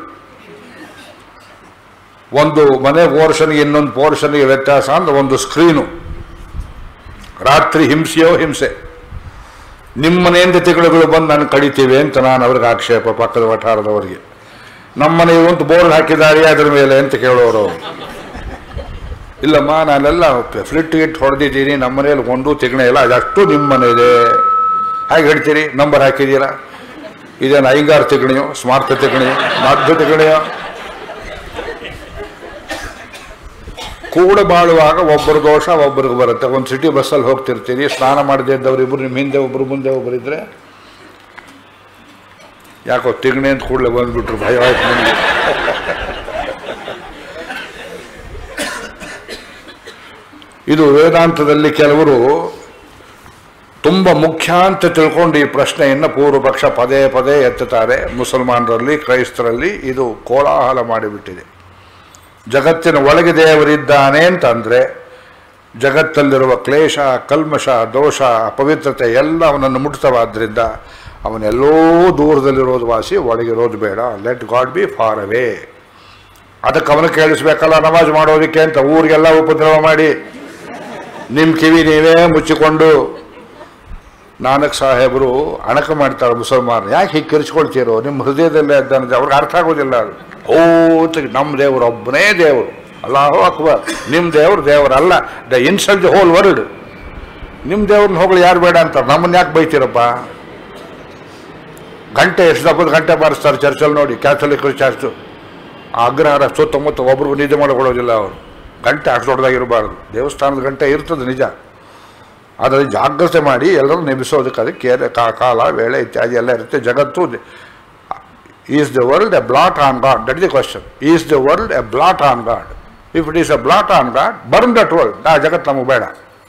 ಒಂದು ಮನೆ ಪೋರ್ಷನ್ಗೆ ಇನ್ನೊಂದು ಪೋರ್ಷನ್ಗೆ ವ್ಯತ್ಯಾಸ ಅಂದ್ರೆ ಒಂದು ಸ್ಕ್ರೀನು ರಾತ್ರಿ ಹಿಂಸೆಯೋ ಹಿಂಸೆ ನಿಮ್ಮ ಮನೆಯಿಂದ ತಿಂಗಳುಗಳು ಬಂದು ನಾನು ಕಡಿತೀವಿ ಅಂತ ನಾನು ಅವ್ರಿಗೆ ಆಕ್ಷೇಪ ಪಕ್ಕದ ವಠಾರದವರಿಗೆ ನಮ್ಮ ಮನೆಗೆ ಒಂದು ಬೋರ್ಡ್ ಹಾಕಿದ್ದಾರೆ ಅದರ ಮೇಲೆ ಅಂತ ಕೇಳೋರು ಅವ್ರು. ಇಲ್ಲಮ್ಮ ನಾನೆಲ್ಲ ಫ್ಲಿಟ್ ಗಿಟ್ ಹೊಡೆದಿದ್ದೀನಿ ನಮ್ಮ ಮನೆಯಲ್ಲಿ ಒಂದು ತಿಗಣೆ ಇಲ್ಲ ಅದಷ್ಟು ನಿಮ್ಮ ಮನೆ ಇದೆ ಹಾಗೆ ಹೇಳ್ತೀರಿ ನಂಬರ್ ಹಾಕಿದ್ದೀರಾ ಇದೇನು ಐಂಗಾರ್ ತಿಗಣಿಯೋ ಸ್ಮಾರ್ಟ್ ತಿಗಣಿಯೋ ಮಧ್ಯ ತಿಗಣಿಯೋ ಕೂಡ ಬಾಳುವಾಗ ಒಬ್ಬರು ದೋಷ ಒಬ್ಬರಿಗೆ ಬರುತ್ತೆ ಒಂದು ಸಿಟಿ ಬಸ್ಸಲ್ಲಿ ಹೋಗ್ತಿರ್ತೀರಿ ಸ್ನಾನ ಮಾಡದೇ ಇದ್ದವ್ರು ಇಬ್ಬರು ನಿಮ್ಮ ಹಿಂದೆ ಒಬ್ಬರು ಮುಂದೆ ಒಬ್ಬರು ಇದ್ರೆ ಯಾಕೋ ತಿಗಣೆ ಅಂತ ಕೂಡಲೇ ಬಂದ್ಬಿಟ್ರು ಭಯ ಆಯ್ತು ನನಗೆ ಇದು ವೇದಾಂತದಲ್ಲಿ ಕೆಲವರು ತುಂಬ ಮುಖ್ಯ ಅಂತ ತಿಳ್ಕೊಂಡು ಈ ಪ್ರಶ್ನೆಯನ್ನು ಪೂರ್ವಪಕ್ಷ ಪದೇ ಪದೇ ಎತ್ತುತ್ತಾರೆ ಮುಸಲ್ಮಾನರಲ್ಲಿ ಕ್ರೈಸ್ತರಲ್ಲಿ ಇದು ಕೋಲಾಹಲ ಮಾಡಿಬಿಟ್ಟಿದೆ ಜಗತ್ತಿನ ಒಳಗೆ ದೇವರಿದ್ದಾನೆ ಅಂತಂದರೆ ಜಗತ್ತಲ್ಲಿರುವ ಕ್ಲೇಶ ಕಲ್ಮಶ ದೋಷ ಅಪವಿತ್ರತೆ ಎಲ್ಲ ಅವನನ್ನು ಮುಟ್ತವಾದ್ರಿಂದ ಅವನೆಲ್ಲೋ ದೂರದಲ್ಲಿರೋದು ವಾಸಿ ಒಳಗಿರೋದು ಬೇಡ let God be far away ಅದಕ್ಕೆ ಅವನು ಕೇಳಿಸ್ಬೇಕಲ್ಲ ನಮಾಜ್ ಮಾಡೋದಕ್ಕೆ ಅಂತ ಊರಿಗೆಲ್ಲ ಉಪದ್ರವ ಮಾಡಿ ನಿಮ್ಮ ಕಿವಿ ನೀವೇ ಮುಚ್ಚಿಕೊಂಡು ನಾನಕ್ ಸಾಹೇಬರು ಅಣಕ ಮಾಡ್ತಾರೆ ಮುಸಲ್ಮಾನ ಯಾಕೆ ಹೀಗೆ ಕಿರಿಸ್ಕೊಳ್ತೀರೋ ನಿಮ್ಮ ಹೃದಯದಲ್ಲೇ ಇದ್ದಾನೆ ಅವ್ರಿಗೆ ಅರ್ಥ ಆಗೋದಿಲ್ಲ ಅದು ಓ ಅಂತ ನಮ್ಮ ದೇವರು ಒಬ್ಬನೇ ದೇವರು ಅಲ್ಲಾಹೋ ಅಕ್ಬರ್ ನಿಮ್ಮ ದೇವರು ದೇವರಲ್ಲ the insult the whole world ನಿಮ್ಮ ದೇವ್ರನ್ನ ಹೋಗ್ಲಿ ಯಾರು ಬೇಡ ಅಂತಾರೆ ನಮ್ಮನ್ನ ಯಾಕೆ ಬೈತೀರಪ್ಪ ಗಂಟೆ ಎಷ್ಟು ದಪ್ಪದ ಗಂಟೆ ಬಾರಿಸ್ತಾರೆ ಚರ್ಚಲ್ಲಿ ನೋಡಿ ಕ್ಯಾಥಲಿಕ್ ಚರ್ಚು ಆ ಅಗ್ರಹಾರ ಸುತ್ತಮುತ್ತ ಒಬ್ರಿಗೂ ನಿದ್ದೆ ಮಾಡಿಕೊಳ್ಳೋದಿಲ್ಲ ಅವರು ಗಂಟೆ ಅಷ್ಟು ದೊಡ್ಡದಾಗಿರಬಾರ್ದು ದೇವಸ್ಥಾನದ ಗಂಟೆ ಇರ್ತದೆ ನಿಜ ಆದರೆ ಜಾಗ್ರತೆ ಮಾಡಿ ಎಲ್ಲರೂ ನೆಬಿಸೋದಕ್ಕೆ ಅದಕ್ಕೆ ಏನ- ಕಾ- ಕಾಲ ವೇಳೆ ಇತ್ಯಾದಿ ಎಲ್ಲ ಇರುತ್ತೆ ಜಗತ್ತು is the world a blot on God that the question is the world a blot on God if it is a blot on God burn that world ಆ ಜಗತ್ತು ನಮಗೆ ಬೇಡ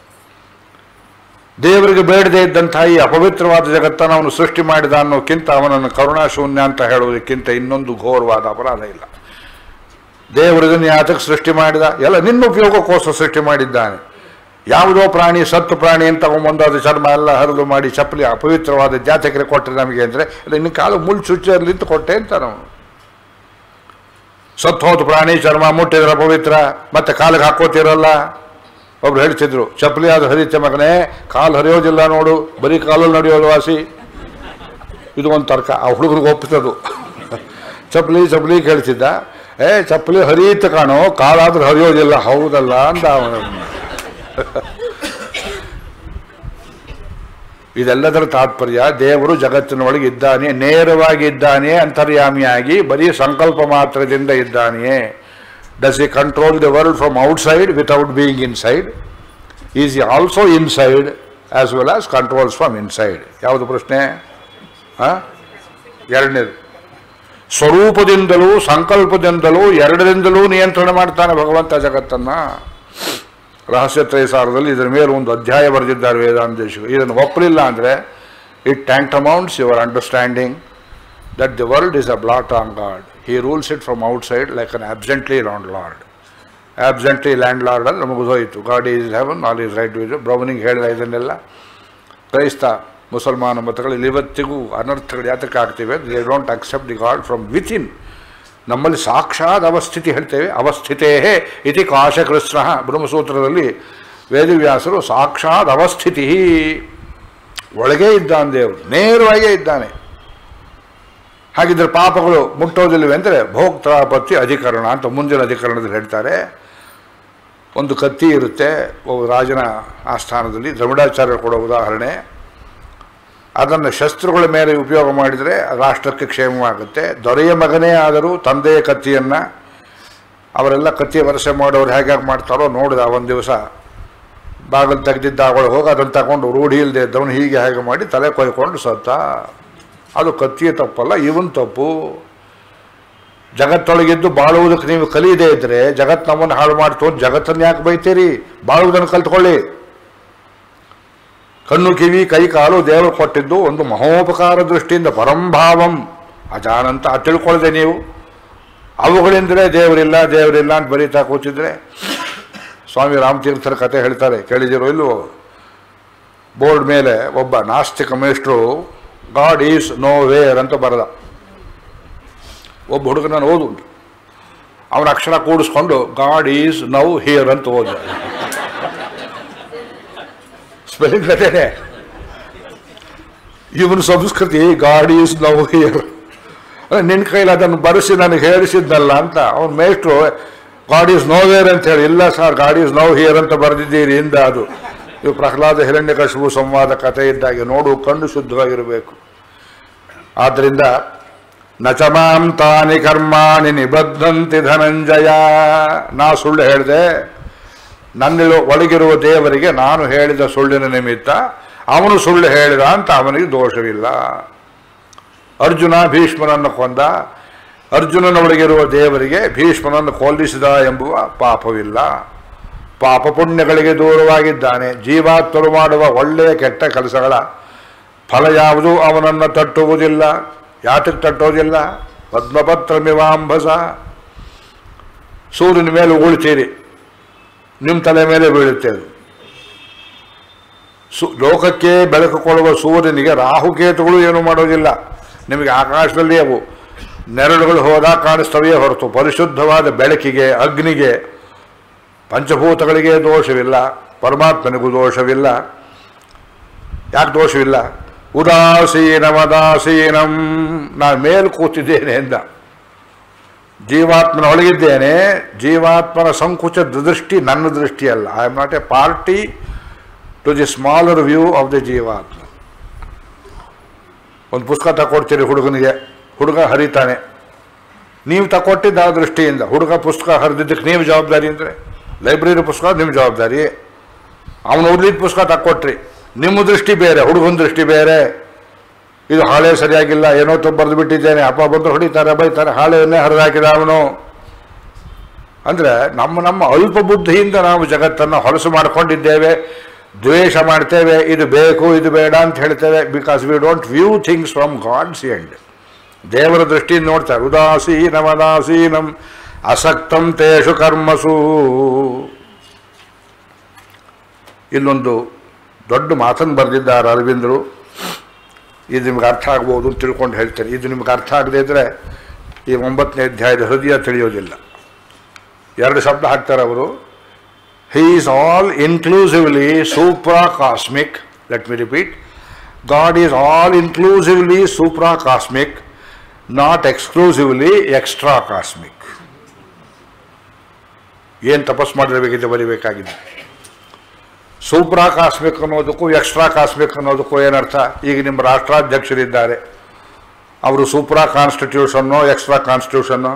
ದೇವರಿಗೆ ಬೇಡದೇ ಇದ್ದಂಥ ಈ ಅಪವಿತ್ರವಾದ ಜಗತ್ತನ್ನು ಅವನು ಸೃಷ್ಟಿ ಮಾಡಿದ ಅನ್ನೋಕ್ಕಿಂತ ಅವನನ್ನು ಕರುಣಾಶೂನ್ಯ ಅಂತ ಹೇಳುವುದಕ್ಕಿಂತ ಇನ್ನೊಂದು ಘೋರವಾದ ಅಪರಾಧ ಇಲ್ಲ ದೇವರಿಗನ್ನು ಯಾತಕ್ಕೆ ಸೃಷ್ಟಿ ಮಾಡಿದ ಎಲ್ಲ ನಿನ್ನ ಉಪಯೋಗಕ್ಕೋಸ್ಕರ ಸೃಷ್ಟಿ ಮಾಡಿದ್ದಾನೆ ಯಾವುದೋ ಪ್ರಾಣಿ ಸತ್ತು ಪ್ರಾಣಿ ಅಂತ ತಗೊಂಬಂದು ಅದು ಚರ್ಮ ಎಲ್ಲ ಹರಿದು ಮಾಡಿ ಚಪ್ಪಲಿ ಅಪವಿತ್ರವಾದ ಜಾತಕರೆ ಕೊಟ್ಟರೆ ನಮಗೆ ಅಂದರೆ ಇಲ್ಲ ಇನ್ನು ಕಾಲು ಮುಳ್ಳು ಚುಚ್ಚಲ್ಲಿ ಅಂತ ಕೊಟ್ಟೆ ಅಂತ ನಾವು ಸತ್ತು ಹೋದ ಪ್ರಾಣಿ ಚರ್ಮ ಮುಟ್ಟಿದ್ರೆ ಪವಿತ್ರ ಮತ್ತೆ ಕಾಲಿಗೆ ಹಾಕೋತಿರಲ್ಲ ಒಬ್ರು ಹೇಳ್ತಿದ್ರು ಚಪ್ಪಲಿ ಅದು ಹರಿಯುತ್ತೆ ಮಗನೇ ಕಾಲು ಹರಿಯೋದಿಲ್ಲ ನೋಡು ಬರೀ ಕಾಲಲ್ಲಿ ನಡೆಯೋದು ವಾಸಿ ಇದು ಒಂದು ತರ್ಕ ಆ ಹುಡುಗರಿಗೆ ಒಪ್ಪಿಸೋದು ಚಪ್ಪಲಿ ಚಪ್ಪಲಿ ಕೇಳ್ತಿದ್ದ ಏ ಚಪ್ಪಲಿ ಹರಿಯುತ್ತೆ ಕಾಣೋ ಕಾಲಾದ್ರೂ ಹರಿಯೋದಿಲ್ಲ ಹೌದಲ್ಲ ಅಂದ ಅವನು ಇದೆಲ್ಲದರ ತಾತ್ಪರ್ಯ ದೇವರು ಜಗತ್ತಿನೊಳಗೆ ಇದ್ದಾನೆ ನೇರವಾಗಿ ಇದ್ದಾನೆ ಅಂತರ್ಯಾಮಿಯಾಗಿ ಬರೀ ಸಂಕಲ್ಪ ಮಾತ್ರದಿಂದ ಇದ್ದಾನೆಯೇ does he control the world from outside without being inside is he also inside as well as controls from inside ಯಾವುದು ಪ್ರಶ್ನೆ ಹಾಂ ಎರಡನೇದು ಸ್ವರೂಪದಿಂದಲೂ ಸಂಕಲ್ಪದಿಂದಲೂ ಎರಡರಿಂದಲೂ ನಿಯಂತ್ರಣ ಮಾಡ್ತಾನೆ ಭಗವಂತ ಜಗತ್ತನ್ನ ರಹಸ್ಯ ತ್ರಯಸಾರದಲ್ಲಿ ಇದರ ಮೇಲೆ ಒಂದು ಅಧ್ಯಾಯ ಬರೆದಿದ್ದಾರೆ ವೇದಾಂತ ದೇಶಿಗಳು ಇದನ್ನು ಒಪ್ಪಲಿಲ್ಲ ಅಂದರೆ it tantamounts your understanding that the world is a blot on God he rules it from outside like an absently landlord absently landlord ಅಲ್ಲಿ ನಮಗೆ ಹೋಯಿತು God is heaven all is right with Browning ಹೇಳಿದ ಇದನ್ನೆಲ್ಲ ಕ್ರೈಸ್ತ ಮುಸಲ್ಮಾನ ಮತಗಳು ಇವತ್ತಿಗೂ ಅನರ್ಥಗಳು ಯಾತಕ್ಕೆ ಆಗ್ತಿವೆ they don't accept the God from within ನಮ್ಮಲ್ಲಿ ಸಾಕ್ಷಾತ್ ಅವಸ್ಥಿತಿ ಹೇಳ್ತೇವೆ ಅವಸ್ಥಿತೇ ಇತಿ ಕಾಶಕೃಷ್ಣ ಬ್ರಹ್ಮಸೂತ್ರದಲ್ಲಿ ವೇದವ್ಯಾಸರು ಸಾಕ್ಷಾತ್ ಅವಸ್ಥಿತಿ ಒಳಗೇ ಇದ್ದಾನೆ ದೇವರು ನೇರವಾಗೇ ಇದ್ದಾನೆ ಹಾಗಿದ್ರೆ ಪಾಪಗಳು ಮುಟ್ಟೋದಿಲ್ಲವೆ ಅಂದರೆ ಭೋಕ್ತಾಪತ್ತಿ ಅಧಿಕರಣ ಅಂತ ಮುಂದಿನ ಅಧಿಕರಣದಲ್ಲಿ ಹೇಳ್ತಾರೆ ಒಂದು ಕತ್ತಿ ಇರುತ್ತೆ ಒಬ್ಬ ರಾಜನ ಆಸ್ಥಾನದಲ್ಲಿ ದ್ರವಿಡಾಚಾರ್ಯ ಕೊಡೋ ಉದಾಹರಣೆ ಅದನ್ನು ಶಸ್ತ್ರಗಳ ಮೇಲೆ ಉಪಯೋಗ ಮಾಡಿದರೆ ರಾಷ್ಟ್ರಕ್ಕೆ ಕ್ಷೇಮವಾಗುತ್ತೆ ದೊರೆಯ ಮಗನೇ ಆದರೂ ತಂದೆಯ ಕತ್ತಿಯನ್ನು ಅವರೆಲ್ಲ ಕತ್ತಿ ವರಸೆ ಮಾಡೋರು ಹೇಗೆ ಮಾಡ್ತಾರೋ ನೋಡಿದ ಒಂದು ದಿವಸ ಬಾಗಿಲು ತೆಗೆದಿದ್ದ ಒಳಗೆ ಹೋಗಿ ಅದನ್ನು ತಗೊಂಡು ರೂಢಿ ಇಲ್ಲದೆ ಇದ್ದವನು ಹೀಗೆ ಹೇಗೆ ಮಾಡಿ ತಲೆ ಕೊಯ್ಕೊಂಡು ಸತ್ತ ಅದು ಕತ್ತಿಯ ತಪ್ಪಲ್ಲ ಇವನ್ ತಪ್ಪು ಜಗತ್ತೊಳಗಿದ್ದು ಬಾಳುವುದಕ್ಕೆ ನೀವು ಕಲಿಯದೇ ಇದ್ದರೆ ಜಗತ್ತು ನಮ್ಮನ್ನು ಹಾಳು ಮಾಡ್ತು ಅಂತ ಜಗತ್ತನ್ನು ಯಾಕೆ ಬೈತೀರಿ ಬಾಳುವುದನ್ನು ಕಲ್ತ್ಕೊಳ್ಳಿ ಕಣ್ಣು ಕಿವಿ ಕೈ ಕಾಲು ದೇವರು ಕೊಟ್ಟಿದ್ದು ಒಂದು ಮಹೋಪಕಾರ ದೃಷ್ಟಿಯಿಂದ ಪರಂಭಾವಂ ಅಜಾನಂತ ಅದು ತಿಳ್ಕೊಳ್ಳದೆ ನೀವು ಅವುಗಳಿಂದಲೇ ದೇವರಿಲ್ಲ ದೇವರಿಲ್ಲ ಅಂತ ಬರೀತಾ ಕೂತಿದ್ರೆ ಸ್ವಾಮಿ ರಾಮತೀರ್ಥರ ಕತೆ ಹೇಳ್ತಾರೆ ಕೇಳಿದಿರೋ ಇಲ್ವೋ ಬೋರ್ಡ್ ಮೇಲೆ ಒಬ್ಬ ನಾಸ್ತಿಕ ಮೇಷ್ಟ್ರು ಗಾಡ್ ಈಸ್ ನೋ ವೇರ್ ಅಂತ ಬರೆದ ಒಬ್ಬ ಹುಡುಗನ ಓದು ಅವನ ಅಕ್ಷರ ಕೂಡಿಸ್ಕೊಂಡು ಗಾಡ್ ಈಸ್ ನೌ ಹಿಯರ್ ಅಂತ ಓದ ಸ್ಪೆಲ್ಲಿಂಗ್ ಅದೇನೆ ಇವನ ಸಂಸ್ಕೃತಿ ಗಾಡ್ ಈಸ್ ನೌ ಹಿಯರ್ ನಿನ್ನ ಕೈಲಿ ಅದನ್ನು ಬರೆಸಿ ನನಗೆ ಹೇಳಿಸಿದ್ನಲ್ಲ ಅಂತ ಅವನ ಮೇಷ್ಟ್ರು ಗಾಡ್ ಈಸ್ ನೋ ವೇರ್ ಅಂತ ಹೇಳಿ ಇಲ್ಲ sir God is now here ಅಂತ ಬರೆದಿದ್ದೀರಿ ಇಂದ ಅದು ಇವು ಪ್ರಹ್ಲಾದ ಹಿರಣ್ಯಕಶಿಪು ಸಂವಾದ ಕಥೆ ಇದ್ದಾಗೆ ನೋಡು ಕಣ್ಣು ಶುದ್ಧವಾಗಿರಬೇಕು ಆದ್ದರಿಂದ ನಚಮಾಂ ತಾನಿ ಕರ್ಮಾಣಿ ನಿಬದ್ಧಂತಿ ಧನಂಜಯ ನಾ ಸುಳ್ಳು ಹೇಳಿದೆ ನನ್ನಿರೋ ಒಳಗಿರುವ ದೇವರಿಗೆ ನಾನು ಹೇಳಿದ ಸುಳ್ಳಿನ ನಿಮಿತ್ತ ಅವನು ಸುಳ್ಳು ಹೇಳಿದ ಅಂತ ಅವನಿಗೆ ದೋಷವಿಲ್ಲ ಅರ್ಜುನ ಭೀಷ್ಮನನ್ನು ಕೊಂದ ಅರ್ಜುನನೊಳಗಿರುವ ದೇವರಿಗೆ ಭೀಷ್ಮನನ್ನು ಕೊಲ್ಲಿಸಿದ ಎಂಬುವ ಪಾಪವಿಲ್ಲ ಪಾಪ ಪುಣ್ಯಗಳಿಗೆ ದೂರವಾಗಿದ್ದಾನೆ ಜೀವಾತ್ಮರು ಮಾಡುವ ಒಳ್ಳೆಯ ಕೆಟ್ಟ ಕೆಲಸಗಳ ಫಲ ಯಾವುದೂ ಅವನನ್ನು ತಟ್ಟುವುದಿಲ್ಲ ಯಾತಕ್ಕೆ ತಟ್ಟೋದಿಲ್ಲ ಪದ್ಮಪತ್ರಮಿವಾಂಬಸ ಸೂರ್ಯನ ಮೇಲೆ ಉಗುಳ್ತೀರಿ ನಿಮ್ಮ ತಲೆ ಮೇಲೆ ಬೀಳುತ್ತೆ ಅದು ಸು ಲೋಕಕ್ಕೆ ಬೆಳಕು ಕೊಡುವ ಸೂರ್ಯನಿಗೆ ರಾಹುಕೇತುಗಳು ಏನು ಮಾಡೋದಿಲ್ಲ ನಿಮಗೆ ಆಕಾಶದಲ್ಲಿ ಅವು ನೆರಳುಗಳು ಹೋದಾಗ ಕಾಣಿಸ್ತವೆಯೇ ಹೊರತು ಪರಿಶುದ್ಧವಾದ ಬೆಳಕಿಗೆ ಅಗ್ನಿಗೆ ಪಂಚಭೂತಗಳಿಗೆ ದೋಷವಿಲ್ಲ ಪರಮಾತ್ಮನಿಗೂ ದೋಷವಿಲ್ಲ ಯಾಕೆ ದೋಷವಿಲ್ಲ ಉದಾಸೀನಮದಾಸೀನಂ ನಾನು ಮೇಲ್ ಕೂತಿದ್ದೇನೆ ಎಂದ ಜೀವಾತ್ಮನ ಒಳಗಿದ್ದೇನೆ ಜೀವಾತ್ಮನ ಸಂಕುಚದ ದೃಷ್ಟಿ ನನ್ನ ದೃಷ್ಟಿ ಅಲ್ಲ I am not a party to the smaller view of the ಜೀವಾತ್ಮ ಒಂದು ಪುಸ್ತಕ ತಗೊಡ್ತೀರಿ ಹುಡುಗನಿಗೆ ಹುಡುಗ ಹರಿತಾನೆ ನೀವು ತಗೊಟ್ಟಿದ್ದ ಆ ದೃಷ್ಟಿಯಿಂದ ಹುಡುಗ ಪುಸ್ತಕ ಹರಿದಿದ್ದಕ್ಕೆ ನೀವು ಜವಾಬ್ದಾರಿ ಅಂದರೆ ಲೈಬ್ರರಿ ಪುಸ್ತಕ ನಿಮ್ಮ ಜವಾಬ್ದಾರಿ ಅವನು ಓದಿದ ಪುಸ್ತಕ ತಕ್ಕೊಟ್ರಿ ನಿಮ್ಮ ದೃಷ್ಟಿ ಬೇರೆ ಹುಡುಗನ ದೃಷ್ಟಿ ಬೇರೆ ಇದು ಹಾಳೆ ಸರಿಯಾಗಿಲ್ಲ ಏನೋ ತುಂಬ ಬರೆದು ಬಿಟ್ಟಿದ್ದೇನೆ ಅಪ್ಪ ಬಂದು ಹೊಡಿತಾರೆ ಬೈತಾರೆ ಹಾಳೆಯನ್ನೇ ಹರಿದಾಕಿದ ಅವನು ಅಂದರೆ ನಮ್ಮ ನಮ್ಮ ಅಲ್ಪ ಬುದ್ಧಿಯಿಂದ ನಾವು ಜಗತ್ತನ್ನು ಹೊಲಸು ಮಾಡಿಕೊಂಡಿದ್ದೇವೆ ದ್ವೇಷ ಮಾಡ್ತೇವೆ ಇದು ಬೇಕು ಇದು ಬೇಡ ಅಂತ ಹೇಳ್ತೇವೆ because we don't view things from God's end ದೇವರ ದೃಷ್ಟಿಯಿಂದ ನೋಡ್ತಾರೆ ಉದಾಸೀನಮದಾಸೀನಂ ಅಸಕ್ತಂ ತೇಷು ಕರ್ಮಸು ಇಲ್ಲೊಂದು ದೊಡ್ಡ ಮಾತನ್ನು ಬರೆದಿದ್ದಾರೆ ಅರವಿಂದರು ಇದು ನಿಮ್ಗೆ ಅರ್ಥ ಆಗ್ಬೋದು ಅಂತ ತಿಳ್ಕೊಂಡು ಹೇಳ್ತೇನೆ ಇದು ನಿಮ್ಗೆ ಅರ್ಥ ಆಗದೇ ಇದ್ದರೆ ಈ ಒಂಬತ್ತನೇ ಅಧ್ಯಾಯದ ಹೃದಯ ತಿಳಿಯೋದಿಲ್ಲ ಎರಡು ಶಬ್ದ ಹಾಕ್ತಾರೆ ಅವರು he is all inclusively supra cosmic let me repeat God is all inclusively supra cosmic not exclusively extra cosmic ಏನು ತಪಸ್ ಮಾಡಿರಬೇಕಿದೆ ಬರಿಬೇಕಾಗಿದೆ ಸೂಪ್ರಾ ಕಾಸ್ಮಿಕ್ ಅನ್ನೋದಕ್ಕೂ ಎಕ್ಸ್ಟ್ರಾ ಕಾಸ್ಮಿಕ್ ಅನ್ನೋದಕ್ಕೂ ಏನರ್ಥ ಈಗ ನಿಮ್ಮ ರಾಷ್ಟ್ರಾಧ್ಯಕ್ಷರಿದ್ದಾರೆ ಅವರು ಸೂಪ್ರಾ ಕಾನ್ಸ್ಟಿಟ್ಯೂಷನ್ನು ಎಕ್ಸ್ಟ್ರಾ ಕಾನ್ಸ್ಟಿಟ್ಯೂಷನ್ನು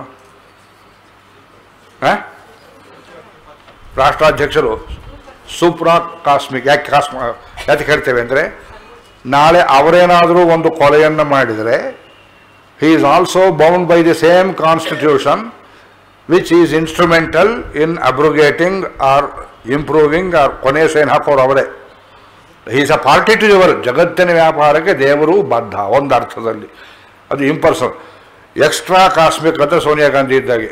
ರಾಷ್ಟ್ರಾಧ್ಯಕ್ಷರು ಸೂಪ್ರಾ ಕಾಸ್ಮಿಕ್ ಯಾಕೆ ಕಾಸ್ಮ ಯಾಕೆ ಹೇಳ್ತೇವೆ ಅಂದರೆ ನಾಳೆ ಅವರೇನಾದರೂ ಒಂದು ಕೊಲೆಯನ್ನು ಮಾಡಿದರೆ he is also bound by the same constitution which is instrumental in abrogating or improving ಕೊನೆ ಸೈನ್ ಹಾಕೋರು ಅವರೇ is a party to your ಜಗತ್ತಿನ ವ್ಯಾಪಾರಕ್ಕೆ ದೇವರು ಬದ್ಧ ಒಂದು ಅರ್ಥದಲ್ಲಿ ಅದು ಇಂಪರ್ಸನ್ ಎಕ್ಸ್ಟ್ರಾ ಕಾಸ್ಮಿಕ್ ಅಂತ ಸೋನಿಯಾ ಗಾಂಧಿ ಇದ್ದಾಗೆ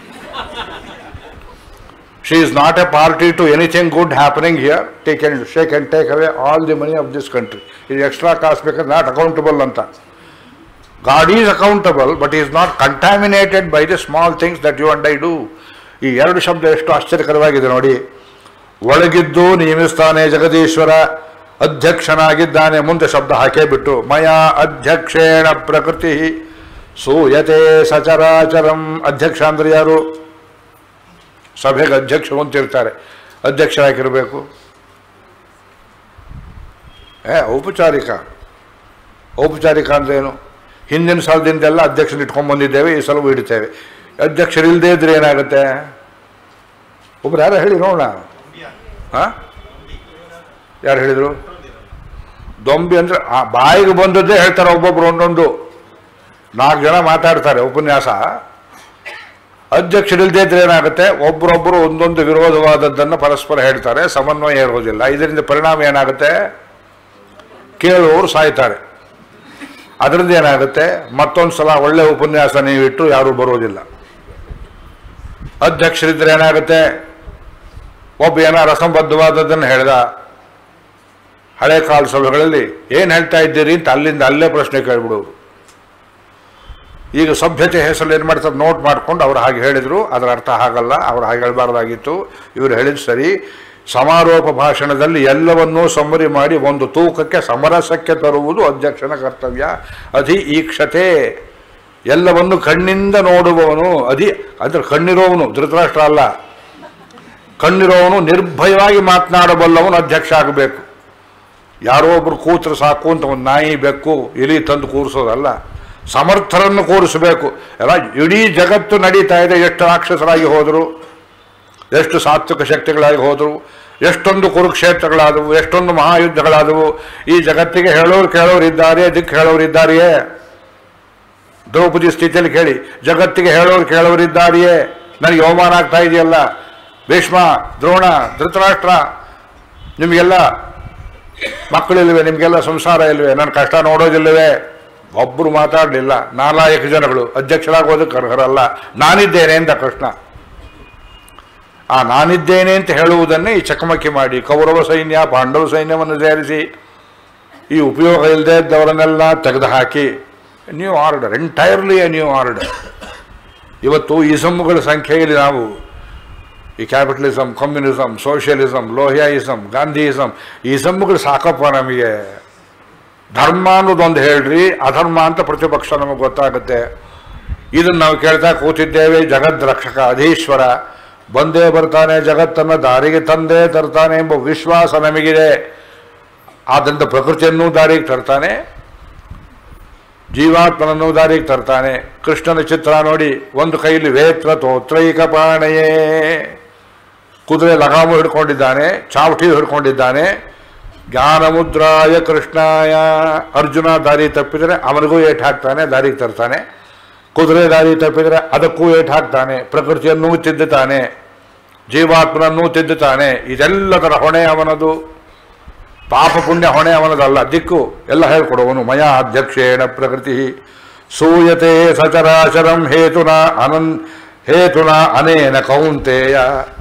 she is not a party to anything good happening here take and shake and take away all the money of this country ಇದು ಎಕ್ಸ್ಟ್ರಾ ಕಾಸ್ಮಿಕ್ ನಾಟ್ ಅಕೌಂಟಬಲ್ ಅಂತ god is accountable but is not contaminated by the small things that you and I do ಈ ಎರಡು ಶಬ್ದ ಎಷ್ಟು ಆಶ್ಚರ್ಯಕರವಾಗಿದೆ ನೋಡಿ ಒಳಗಿದ್ದು ನಿಯಮಿಸ್ತಾನೆ ಜಗದೀಶ್ವರ ಅಧ್ಯಕ್ಷನಾಗಿದ್ದಾನೆ ಮುಂದೆ ಶಬ್ದ ಹಾಕೇ ಬಿಟ್ಟು ಮಯ ಅಧ್ಯಕ್ಷೇಣ ಪ್ರಕೃತಿ ಸೂಯತೆ ಸಚರಾಚರಂ ಅಧ್ಯಕ್ಷ ಅಂದ್ರೆ ಯಾರು ಸಭೆಗೆ ಅಧ್ಯಕ್ಷರು ಅಂತಿರ್ತಾರೆ ಅಧ್ಯಕ್ಷರಾಗಿರಬೇಕು ಏ ಔಪಚಾರಿಕ ಔಪಚಾರಿಕ ಅಂದ್ರೇನು ಹಿಂದಿನ ಸಾಲದಿಂದೆಲ್ಲ ಅಧ್ಯಕ್ಷನ ಇಟ್ಕೊಂಡು ಬಂದಿದ್ದೇವೆ ಈ ಸಲವೂ ಇಡ್ತೇವೆ ಅಧ್ಯಕ್ಷರಿಲ್ಲದೆ ಇದ್ರೆ ಏನಾಗುತ್ತೆ ಒಬ್ರು ಯಾರು ಹೇಳಿ ನೋಡೋಣ ಹಾಂ ಯಾರು ಹೇಳಿದರು ದೊಂಬಿ ಅಂದ್ರೆ ಆ ಬಾಯಿಗೆ ಬಂದದ್ದೇ ಹೇಳ್ತಾರೆ ಒಬ್ಬೊಬ್ರು ಒಂದೊಂದು ನಾಲ್ಕು ಜನ ಮಾತಾಡ್ತಾರೆ ಉಪನ್ಯಾಸ ಅಧ್ಯಕ್ಷರಿಲ್ಲದೆ ಇದ್ರೆ ಏನಾಗುತ್ತೆ ಒಬ್ಬರೊಬ್ಬರು ಒಂದೊಂದು ವಿರೋಧವಾದದ್ದನ್ನು ಪರಸ್ಪರ ಹೇಳ್ತಾರೆ ಸಮನ್ವಯ ಇರೋದಿಲ್ಲ ಇದರಿಂದ ಪರಿಣಾಮ ಏನಾಗುತ್ತೆ ಕೇಳುವವರು ಸಾಯ್ತಾರೆ ಅದರಿಂದ ಏನಾಗುತ್ತೆ ಮತ್ತೊಂದು ಸಲ ಒಳ್ಳೆ ಉಪನ್ಯಾಸ ನೀವು ಇಟ್ಟು ಯಾರೂ ಬರೋದಿಲ್ಲ ಅಧ್ಯಕ್ಷರಿದ್ರೆ ಏನಾಗುತ್ತೆ ಒಬ್ಬ ಏನಾರ ಅಸಂಬದ್ಧವಾದದ್ದನ್ನು ಹೇಳ್ದ ಹಳೆ ಕಾಲ ಸಭೆಗಳಲ್ಲಿ ಏನು ಹೇಳ್ತಾ ಇದ್ದೀರಿ ಅಂತ ಅಲ್ಲಿಂದ ಅಲ್ಲೇ ಪ್ರಶ್ನೆ ಕೇಳ್ಬಿಡೋರು ಈಗ ಸಭ್ಯತೆ ಹೆಸರು ಏನು ಮಾಡ್ತಾರೆ ನೋಟ್ ಮಾಡ್ಕೊಂಡು ಅವ್ರು ಹಾಗೆ ಹೇಳಿದರು ಅದರ ಅರ್ಥ ಹಾಗಲ್ಲ ಅವ್ರು ಹಾಗೆ ಹೇಳಬಾರ್ದಾಗಿತ್ತು ಇವರು ಹೇಳಿದ ಸರಿ ಸಮಾರೋಪ ಭಾಷಣದಲ್ಲಿ ಎಲ್ಲವನ್ನೂ ಸಮ್ಮರಿ ಮಾಡಿ ಒಂದು ತೂಕಕ್ಕೆ ಸಮರಸಕ್ಕೆ ತರುವುದು ಅಧ್ಯಕ್ಷನ ಕರ್ತವ್ಯ ಅಧಿ ಈಕ್ಷತೆ ಎಲ್ಲವನ್ನು ಕಣ್ಣಿಂದ ನೋಡುವವನು ಅಧಿ ಅಂದ್ರೆ ಕಣ್ಣಿರೋವನು ಧೃತರಾಷ್ಟ್ರ ಅಲ್ಲ ಕಣ್ಣಿರೋವನು ನಿರ್ಭಯವಾಗಿ ಮಾತನಾಡಬಲ್ಲವನು ಅಧ್ಯಕ್ಷ ಆಗಬೇಕು ಯಾರೋ ಒಬ್ರು ಕೂತ್ರೆ ಸಾಕು ಅಂತ ಒಂದು ನಾಯಿ ಬೆಕ್ಕು ಇಲಿ ತಂದು ಕೂರಿಸೋದಲ್ಲ ಸಮರ್ಥರನ್ನು ಕೂರಿಸಬೇಕು ಎಲ್ಲ ಇಡೀ ಜಗತ್ತು ನಡೀತಾ ಇದೆ ಎಷ್ಟು ರಾಕ್ಷಸರಾಗಿ ಹೋದರು ಎಷ್ಟು ಸಾತ್ವಿಕ ಶಕ್ತಿಗಳಾಗಿ ಹೋದರು ಎಷ್ಟೊಂದು ಕುರುಕ್ಷೇತ್ರಗಳಾದವು ಎಷ್ಟೊಂದು ಮಹಾಯುದ್ಧಗಳಾದವು ಈ ಜಗತ್ತಿಗೆ ಹೇಳೋರು ಕೇಳೋರು ಇದ್ದಾರೆ ದಿಕ್ಕು ಹೇಳೋರು ಇದ್ದಾರೆಯೇ ದ್ರೌಪದಿ ಸ್ಥಿತಿಯಲ್ಲಿ ಕೇಳಿ ಜಗತ್ತಿಗೆ ಹೇಳೋರು ಕೇಳೋರು ಇದ್ದಾರೆಯೇ ನನಗೆ ಅವಮಾನ ಆಗ್ತಾ ಇದೆಯಲ್ಲ ಭೀಷ್ಮ ದ್ರೋಣ ಧೃತರಾಷ್ಟ್ರ ನಿಮಗೆಲ್ಲ ಮಕ್ಕಳಿಲ್ವೇ ನಿಮಗೆಲ್ಲ ಸಂಸಾರ ಇಲ್ವೇ ನನ್ನ ಕಷ್ಟ ನೋಡೋದಿಲ್ಲವೇ ಒಬ್ಬರು ಮಾತಾಡಲಿಲ್ಲ ನಾಲಾಯಕ ಜನಗಳು ಅಧ್ಯಕ್ಷರಾಗೋದಕ್ಕೆ ಅರ್ಹರಲ್ಲ ನಾನಿದ್ದೇನೆ ಅಂತ ಕೃಷ್ಣ ಆ ನಾನಿದ್ದೇನೆ ಅಂತ ಹೇಳುವುದನ್ನೇ ಈ ಚಕಮಕಿ ಮಾಡಿ ಕೌರವ ಸೈನ್ಯ ಪಾಂಡವ ಸೈನ್ಯವನ್ನು ಸೇರಿಸಿ ಈ ಉಪಯೋಗ ಇಲ್ಲದೆ ಇದ್ದವರನ್ನೆಲ್ಲ ತೆಗೆದುಹಾಕಿ new order entirely a new order ಇವತ್ತು ಇಸಮ್ಗಳ ಸಂಖ್ಯೆಯಲ್ಲಿ ನಾವು ಈ ಕ್ಯಾಪಿಟಲಿಸಮ್ ಕಮ್ಯುನಿಸಮ್ ಸೋಷಿಯಲಿಸಮ್ ಲೋಹಿಯಾಯಿಸಮ್ ಗಾಂಧಿಯಿಸಮ್ ಈ ಇಸಮ್ಗಳು ಸಾಕಪ್ಪ ನಮಗೆ ಧರ್ಮ ಅನ್ನೋದೊಂದು ಹೇಳ್ರಿ ಅಧರ್ಮ ಅಂತ ಪ್ರತಿಪಕ್ಷ ನಮಗೆ ಗೊತ್ತಾಗುತ್ತೆ ಇದನ್ನು ನಾವು ಕೇಳ್ತಾ ಕೂತಿದ್ದೇವೆ ಜಗದ್ ರಕ್ಷಕ ಅಧೀಶ್ವರ ಬಂದೇ ಬರ್ತಾನೆ ಜಗತ್ತನ್ನು ದಾರಿಗೆ ತಂದೇ ತರ್ತಾನೆ ಎಂಬ ವಿಶ್ವಾಸ ನಮಗಿದೆ ಆದ್ದರಿಂದ ಪ್ರಕೃತಿಯನ್ನೂ ದಾರಿಗೆ ತರ್ತಾನೆ ಜೀವಾತ್ಮನನ್ನು ದಾರಿಗೆ ತರ್ತಾನೆ ಕೃಷ್ಣನ ಚಿತ್ರ ನೋಡಿ ಒಂದು ಕೈಲಿ ವೇತ್ರ ತೋತ್ರೈಕ ಪಾಣಯೇ ಕುದುರೆ ಲಗಾಮು ಹಿಡ್ಕೊಂಡಿದ್ದಾನೆ ಚಾವಟಿ ಹಿಡ್ಕೊಂಡಿದ್ದಾನೆ ಜ್ಞಾನಮುದ್ರಾಯ ಕೃಷ್ಣಾಯ ಅರ್ಜುನ ದಾರಿ ತಪ್ಪಿದರೆ ಅವನಿಗೂ ಏಟ್ ಹಾಕ್ತಾನೆ ದಾರಿಗೆ ತರ್ತಾನೆ ಕುದುರೆ ದಾರಿ ತಪ್ಪಿದರೆ ಅದಕ್ಕೂ ಏಟ್ ಹಾಕ್ತಾನೆ ಪ್ರಕೃತಿಯನ್ನೂ ತಿದ್ದುತ್ತಾನೆ ಜೀವಾತ್ಮನನ್ನೂ ತಿದ್ದುತ್ತಾನೆ ಇದೆಲ್ಲದರ ಹೊಣೆ ಅವನದು ಪಾಪ ಪುಣ್ಯ ಹೊಣೆ ಅವನದಲ್ಲ ದಿಕ್ಕು ಎಲ್ಲ ಹೇಳ್ಕೊಡುವನು ಮಯ ಅಧ್ಯಕ್ಷೇಣ ಪ್ರಕೃತಿ ಸೂಯತೆ ಸಚರಾಚರಂ ಹೇತುನ ಅನನ್ ಹೇತುನ ಅನೇನ ಕೌಂತೆಯ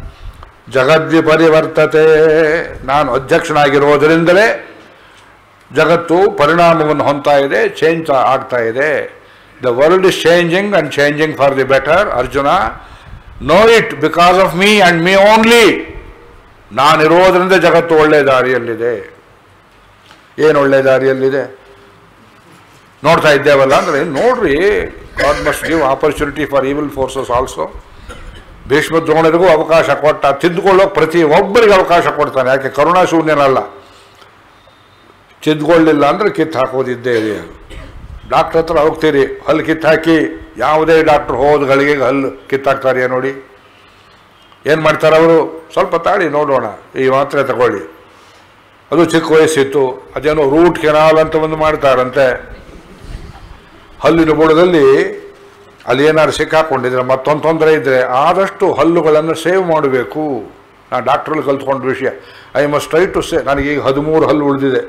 ಜಗದ್ವಿಪರಿವರ್ತತೆ ನಾನು ಅಧ್ಯಕ್ಷನಾಗಿರೋದರಿಂದಲೇ ಜಗತ್ತು ಪರಿಣಾಮವನ್ನು ಹೊಂದ್ತಾ ಇದೆ ಚೇಂಜ್ ಆಗ್ತಾ ಇದೆ the world is changing and changing for the better Arjuna no it because of me and me only ನಾನಿರೋದ್ರಿಂದ ಜಗತ್ತು ಒಳ್ಳೆ ದಾರಿಯಲ್ಲಿದೆ ಏನು ಒಳ್ಳೆ ದಾರಿಯಲ್ಲಿದೆ ನೋಡ್ತಾ ಇದ್ದೇವಲ್ಲ ಅಂದರೆ ನೋಡ್ರಿ god must give opportunity for evil forces also Bhishma ದ್ರೋಣರಿಗೂ ಅವಕಾಶ ಕೊಟ್ಟ ತಿದ್ದುಕೊಳ್ಳೋಕೆ ಪ್ರತಿ ಒಬ್ಬರಿಗೆ ಅವಕಾಶ ಕೊಡ್ತಾನೆ ಯಾಕೆ ಕರುಣಾ ಶೂನ್ಯನಲ್ಲ ತಿದ್ದುಕೊಳ್ಳಿಲ್ಲ ಅಂದರೆ ಕಿತ್ತು ಹಾಕೋದಿದ್ದೇ ಇದೆ ಡಾಕ್ಟ್ರ್ ಹತ್ರ ಹೋಗ್ತೀರಿ ಹಲ್ಲು ಕಿತ್ತಾಕಿ ಯಾವುದೇ ಡಾಕ್ಟ್ರ್ ಹೋದ ಗಳಿಗೆ ಹಲ್ಲು ಕಿತ್ತಾಕ್ತಾರೆಯಾ ನೋಡಿ ಏನು ಮಾಡ್ತಾರೆ ಅವರು ಸ್ವಲ್ಪ ತಾಳಿ ನೋಡೋಣ ಈ ಮಾತ್ರೆ ತಗೊಳ್ಳಿ ಅದು ಚಿಕ್ಕ ವಯಸ್ಸಿತ್ತು ಅದೇನೋ ರೂಟ್ ಕೆನಾಲ್ ಅಂತ ಒಂದು ಮಾಡ್ತಾರಂತೆ ಹಲ್ಲಿನ ಬುಡದಲ್ಲಿ ಅಲ್ಲಿ ಏನಾದ್ರು ಸಿಕ್ಕಾಕೊಂಡಿದ್ರೆ ಮತ್ತೊಂದು ತೊಂದರೆ ಇದ್ದರೆ ಆದಷ್ಟು ಹಲ್ಲುಗಳನ್ನು ಸೇವ್ ಮಾಡಬೇಕು ನಾನು ಡಾಕ್ಟ್ರಲ್ಲಿ ಕಲ್ತ್ಕೊಂಡ ವಿಷಯ I must try to say ನನಗೀಗ ಹದಿಮೂರು ಹಲ್ಲು ಉಳಿದಿದೆ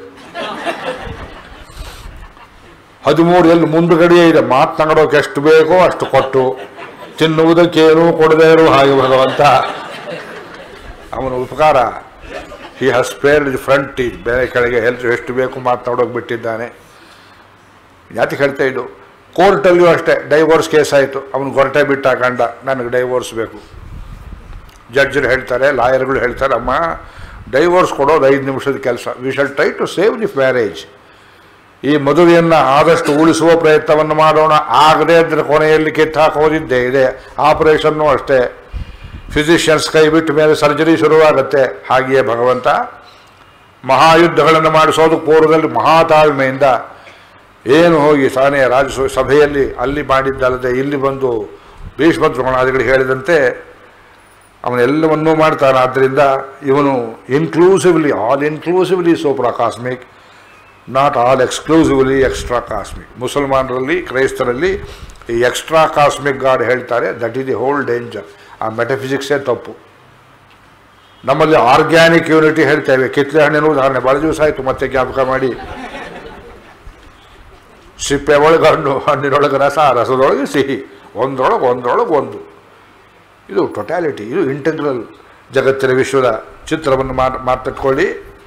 ಹದಿಮೂರು ಎಲ್ಲಿ ಮುಂದುಗಡೆಯೇ ಇದೆ ಮಾತನಾಡೋಕೆ ಎಷ್ಟು ಬೇಕೋ ಅಷ್ಟು ಕೊಟ್ಟು ತಿನ್ನುವುದಕ್ಕೇನು ಕೊಡದೇ ಇರೋ ಹಾಗೆ ಭಗವಂತ ಅವನ ಉಪಕಾರ he has spare the front teeth ಬೇರೆ ಕೆಳಗೆ ಹೆಲ್ತ್ ಎಷ್ಟು ಬೇಕು ಮಾತನಾಡೋಕೆ ಬಿಟ್ಟಿದ್ದಾನೆ ಯಾತಿ ಹೇಳ್ತಾ ಇದ್ದು ಕೋರ್ಟಲ್ಲಿಯೂ ಅಷ್ಟೇ ಡೈವೋರ್ಸ್ ಕೇಸ್ ಆಯಿತು ಅವನು ಗೊರಟೆ ಬಿಟ್ಟ ಕಂಡ ನನಗೆ ಡೈವೋರ್ಸ್ ಬೇಕು ಜಡ್ಜರು ಹೇಳ್ತಾರೆ ಲಾಯರ್ಗಳು ಹೇಳ್ತಾರೆ ಅಮ್ಮ ಡೈವೋರ್ಸ್ ಕೊಡೋದು ಐದು ನಿಮಿಷದ ಕೆಲಸ we shall try to save the marriage ಈ ಮದುವೆಯನ್ನು ಆದಷ್ಟು ಉಳಿಸುವ ಪ್ರಯತ್ನವನ್ನು ಮಾಡೋಣ ಆಗದೇ ಇದ್ರೆ ಕೊನೆಯಲ್ಲಿ ಕಿತ್ತಾಕೋದಿದ್ದೇ ಇದೆ ಆಪರೇಷನ್ನು ಅಷ್ಟೇ ಫಿಸಿಷಿಯನ್ಸ್ ಕೈ ಬಿಟ್ಟ ಮೇಲೆ ಸರ್ಜರಿ ಶುರುವಾಗುತ್ತೆ ಹಾಗೆಯೇ ಭಗವಂತ ಮಹಾಯುದ್ಧಗಳನ್ನು ಮಾಡಿಸೋದು ಪೂರ್ವದಲ್ಲಿ ಮಹಾತಾಳ್ಮೆಯಿಂದ ಏನು ಹೋಗಿ ತಾನೇ ರಾಜ ಸಭೆಯಲ್ಲಿ ಅಲ್ಲಿ ಮಾಡಿದ್ದಲ್ಲದೆ ಇಲ್ಲಿ ಬಂದು ಭೀಷ್ಮ ದ್ರೋಣಾದಿಗಳು ಹೇಳಿದಂತೆ ಅವನೆಲ್ಲವನ್ನೂ ಮಾಡ್ತಾನೆ ಆದ್ದರಿಂದ ಇವನು inclusively all inclusively super cosmic not all exclusively extra cosmic ಮುಸಲ್ಮಾನರಲ್ಲಿ ಕ್ರೈಸ್ತರಲ್ಲಿ ಈ ಎಕ್ಸ್ಟ್ರಾ ಕಾಸ್ಮಿಕ್ ಗಾಡ್ ಹೇಳ್ತಾರೆ that is the whole danger ಆ ಮೆಟಫಿಸಿಕ್ಸೇ ತಪ್ಪು ನಮ್ಮಲ್ಲಿ ಆರ್ಗ್ಯಾನಿಕ್ ಯೂನಿಟಿ ಹೇಳ್ತೇವೆ ಕಿತ್ತಳೆ ಹಣ್ಣಿನ ಉದಾಹರಣೆ ಭಾಳ ದಿವಸ ಆಯಿತು ಮತ್ತೆ ಜ್ಞಾಪಕ ಮಾಡಿ ಸಿಪ್ಪೆ ಒಳಗೆ ಹಣ್ಣು ಹಣ್ಣಿನೊಳಗೆ ರಸ ರಸದೊಳಗೆ ಸಿಹಿ ಒಂದರೊಳಗೆ ಒಂದರೊಳಗೆ ಒಂದು ಇದು ಟೊಟ್ಯಾಲಿಟಿ ಇದು ಇಂಟಗ್ರಲ್ ಜಗತ್ತಿನ ವಿಶ್ವದ ಚಿತ್ರವನ್ನು ಮಾತು ಮಾತಾಡ್ಕೊಳ್ಳಿ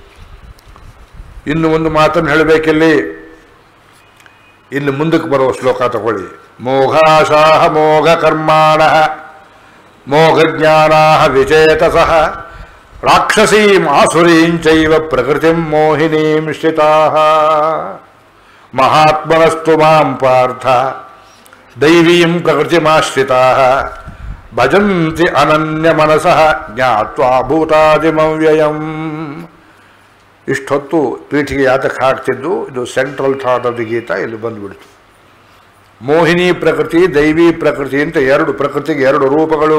ಇನ್ನು ಒಂದು ಮಾತನ್ನು ಹೇಳಬೇಕಿಲ್ಲಿ ಇಲ್ಲಿ ಮುಂದಕ್ಕೆ ಬರುವ ಶ್ಲೋಕ ತಗೊಳ್ಳಿ ಮೋಘಾಶಾಹ ಮೋಘ ಕರ್ಮಾಣ ಮೋಘ ಜ್ಞಾನ ವಿಚೇತಸಃ ರಾಕ್ಷಸೀಂ ಆಸುರೀಂ ಚೈವ ಪ್ರಕೃತಿಂ ಮೋಹಿನೀಂ ಶ್ರಿತಾ ಮಹಾತ್ಮನಸ್ತು ಮಾಂ ಪಾರ್ಥ ದೈವೀಂ ಪ್ರಕೃತಿಮಾಶ್ರಿತಾ ಭಜಂತಿ ಅನನ್ಯ ಮನಸಃ ಜ್ಞಾತ್ವಾ ಭೂತಾದಿಮವ್ಯಯಂ ಇಷ್ಟೊತ್ತು ಪೀಠಿಗೆ ಯಾತಕ್ಕೆ ಹಾಕ್ತಿದ್ದು ಇದು central thought of the Gita ಇಲ್ಲಿ ಬಂದುಬಿಡ್ತು ಮೋಹಿನಿ ಪ್ರಕೃತಿ ದೈವಿ ಪ್ರಕೃತಿ ಅಂತ ಎರಡು ಪ್ರಕೃತಿಗೆ ಎರಡು ರೂಪಗಳು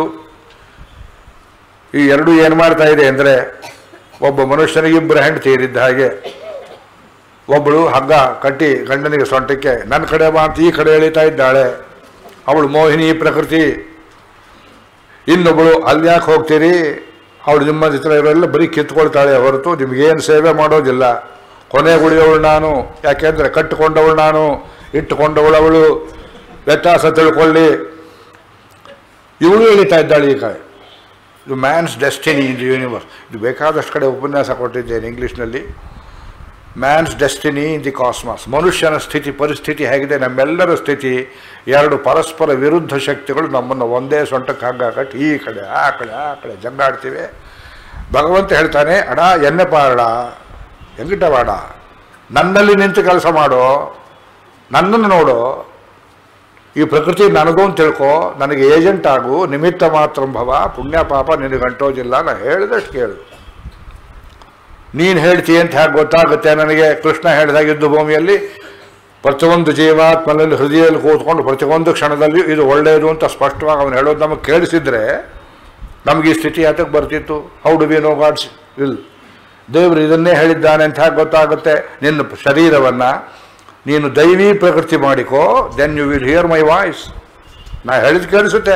ಈ ಎರಡು ಏನು ಮಾಡ್ತಾ ಇದೆ ಅಂದರೆ ಒಬ್ಬ ಮನುಷ್ಯನಿಗೆ ಇಬ್ಬರು ಹೆಂಡತಿ ಇರಿದ್ದ ಹಾಗೆ ಒಬ್ಬಳು ಹಗ್ಗ ಕಟ್ಟಿ ಗಂಡನಿಗೆ ಸೊಂಟಕ್ಕೆ ನನ್ನ ಕಡೆ ಬಾ ಅಂತ ಈ ಕಡೆ ಎಳಿತಾ ಇದ್ದಾಳೆ ಅವಳು ಮೋಹಿನಿ ಪ್ರಕೃತಿ ಇನ್ನೊಬ್ಬಳು ಅಲ್ಲಿ ಯಾಕೆ ಹೋಗ್ತೀರಿ ಅವಳು ನಿಮ್ಮ ಹತ್ರ ಇರೋಲ್ಲ ಬರೀ ಕಿತ್ಕೊಳ್ತಾಳೆ ಹೊರತು ನಿಮಗೇನು ಸೇವೆ ಮಾಡೋದಿಲ್ಲ ಕೊನೆಗುಳಿಯವಳು ನಾನು ಯಾಕೆಂದರೆ ಕಟ್ಟಿಕೊಂಡವಳು ನಾನು ಇಟ್ಟುಕೊಂಡವಳು ಅವಳು ವ್ಯತ್ಯಾಸ ತಿಳ್ಕೊಳ್ಳಿ ಇವಳು ಎಳಿತಾ ಇದ್ದಾಳೆ ಈಗ ಇದು man's destiny in the universe ಇದು ಬೇಕಾದಷ್ಟು ಕಡೆ ಉಪನ್ಯಾಸ ಕೊಟ್ಟಿದ್ದೇನೆ ಇಂಗ್ಲೀಷ್ನಲ್ಲಿ man's destiny in the cosmos ಮನುಷ್ಯನ ಸ್ಥಿತಿ ಪರಿಸ್ಥಿತಿ ಹೇಗಿದೆ ನಮ್ಮೆಲ್ಲರ ಸ್ಥಿತಿ ಎರಡು ಪರಸ್ಪರ ವಿರುದ್ಧ ಶಕ್ತಿಗಳು ನಮ್ಮನ್ನು ಒಂದೇ ಸೊಂಟಕ್ಕೆ ಹಗ್ಗ ಕಟ್ಟಿ ಈ ಕಡೆ ಆ ಕಡೆ ಆ ಕಡೆ ಜಂಗಾಡ್ತಿವೆ ಭಗವಂತ ಹೇಳ್ತಾನೆ ಅಡ ಎಣ್ಣೆ ಪಾರಡ ಎಂಗಿಟ ಬಾಡ ನನ್ನಲ್ಲಿ ನಿಂತು ಕೆಲಸ ಮಾಡೋ ನನ್ನನ್ನು ನೋಡು ಈ ಪ್ರಕೃತಿ ನನಗೂ ಅಂತ ತಿಳ್ಕೊ ನನಗೆ ಏಜೆಂಟ್ ಆಗು ನಿಮಿತ್ತ ಮಾತ್ರ ಭವ ಪುಣ್ಯ ಪಾಪ ನಿನಗೆ ಅಂಟೋದಿಲ್ಲ ನಾ ಹೇಳಿದಷ್ಟು ಕೇಳು ನೀನು ಹೇಳ್ತೀಯ ಅಂತ ಹೇಗೆ ಗೊತ್ತಾಗುತ್ತೆ ನನಗೆ ಕೃಷ್ಣ ಹೇಳಿದಾಗಿದ್ದು ಭೂಮಿಯಲ್ಲಿ ಪ್ರತಿಯೊಂದು ಜೀವಾತ್ಮನಲ್ಲಿ ಹೃದಯದಲ್ಲಿ ಕೂತ್ಕೊಂಡು ಪ್ರತಿಯೊಂದು ಕ್ಷಣದಲ್ಲಿಯೂ ಇದು ಒಳ್ಳೆಯದು ಅಂತ ಸ್ಪಷ್ಟವಾಗಿ ಅವನು ಹೇಳೋದು ನಮಗೆ ಕೇಳಿಸಿದ್ರೆ ನಮಗೆ ಈ ಸ್ಥಿತಿ ಯಾತಕ್ಕೆ ಬರ್ತಿತ್ತು how do we know god's will ದೇವರು ಇದನ್ನೇ ಹೇಳಿದ್ದಾನೆ ಅಂತ ಹೇಗೆ ಗೊತ್ತಾಗುತ್ತೆ ನಿನ್ನ ಶರೀರವನ್ನು ನೀನು ದೈವಿ ಪ್ರಕೃತಿ ಮಾಡಿಕೋ then you will hear my voice ನಾ ಹೇಳಿದ ಕೇಳಿಸುತ್ತೆ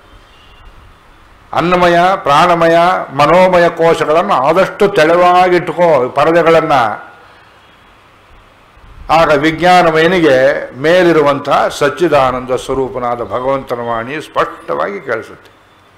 ಅನ್ನಮಯ ಪ್ರಾಣಮಯ ಮನೋಮಯ ಕೋಶಗಳನ್ನು ಆದಷ್ಟು ತೆಳವಾಗಿಟ್ಟುಕೋ ಪರದೆಗಳನ್ನು ಆಗ ವಿಜ್ಞಾನಮಯನಿಗೆ ಮೇಲಿರುವಂಥ ಸಚ್ಚಿದಾನಂದ ಸ್ವರೂಪನಾದ ಭಗವಂತನ ವಾಣಿ ಸ್ಪಷ್ಟವಾಗಿ ಕೇಳಿಸುತ್ತೆ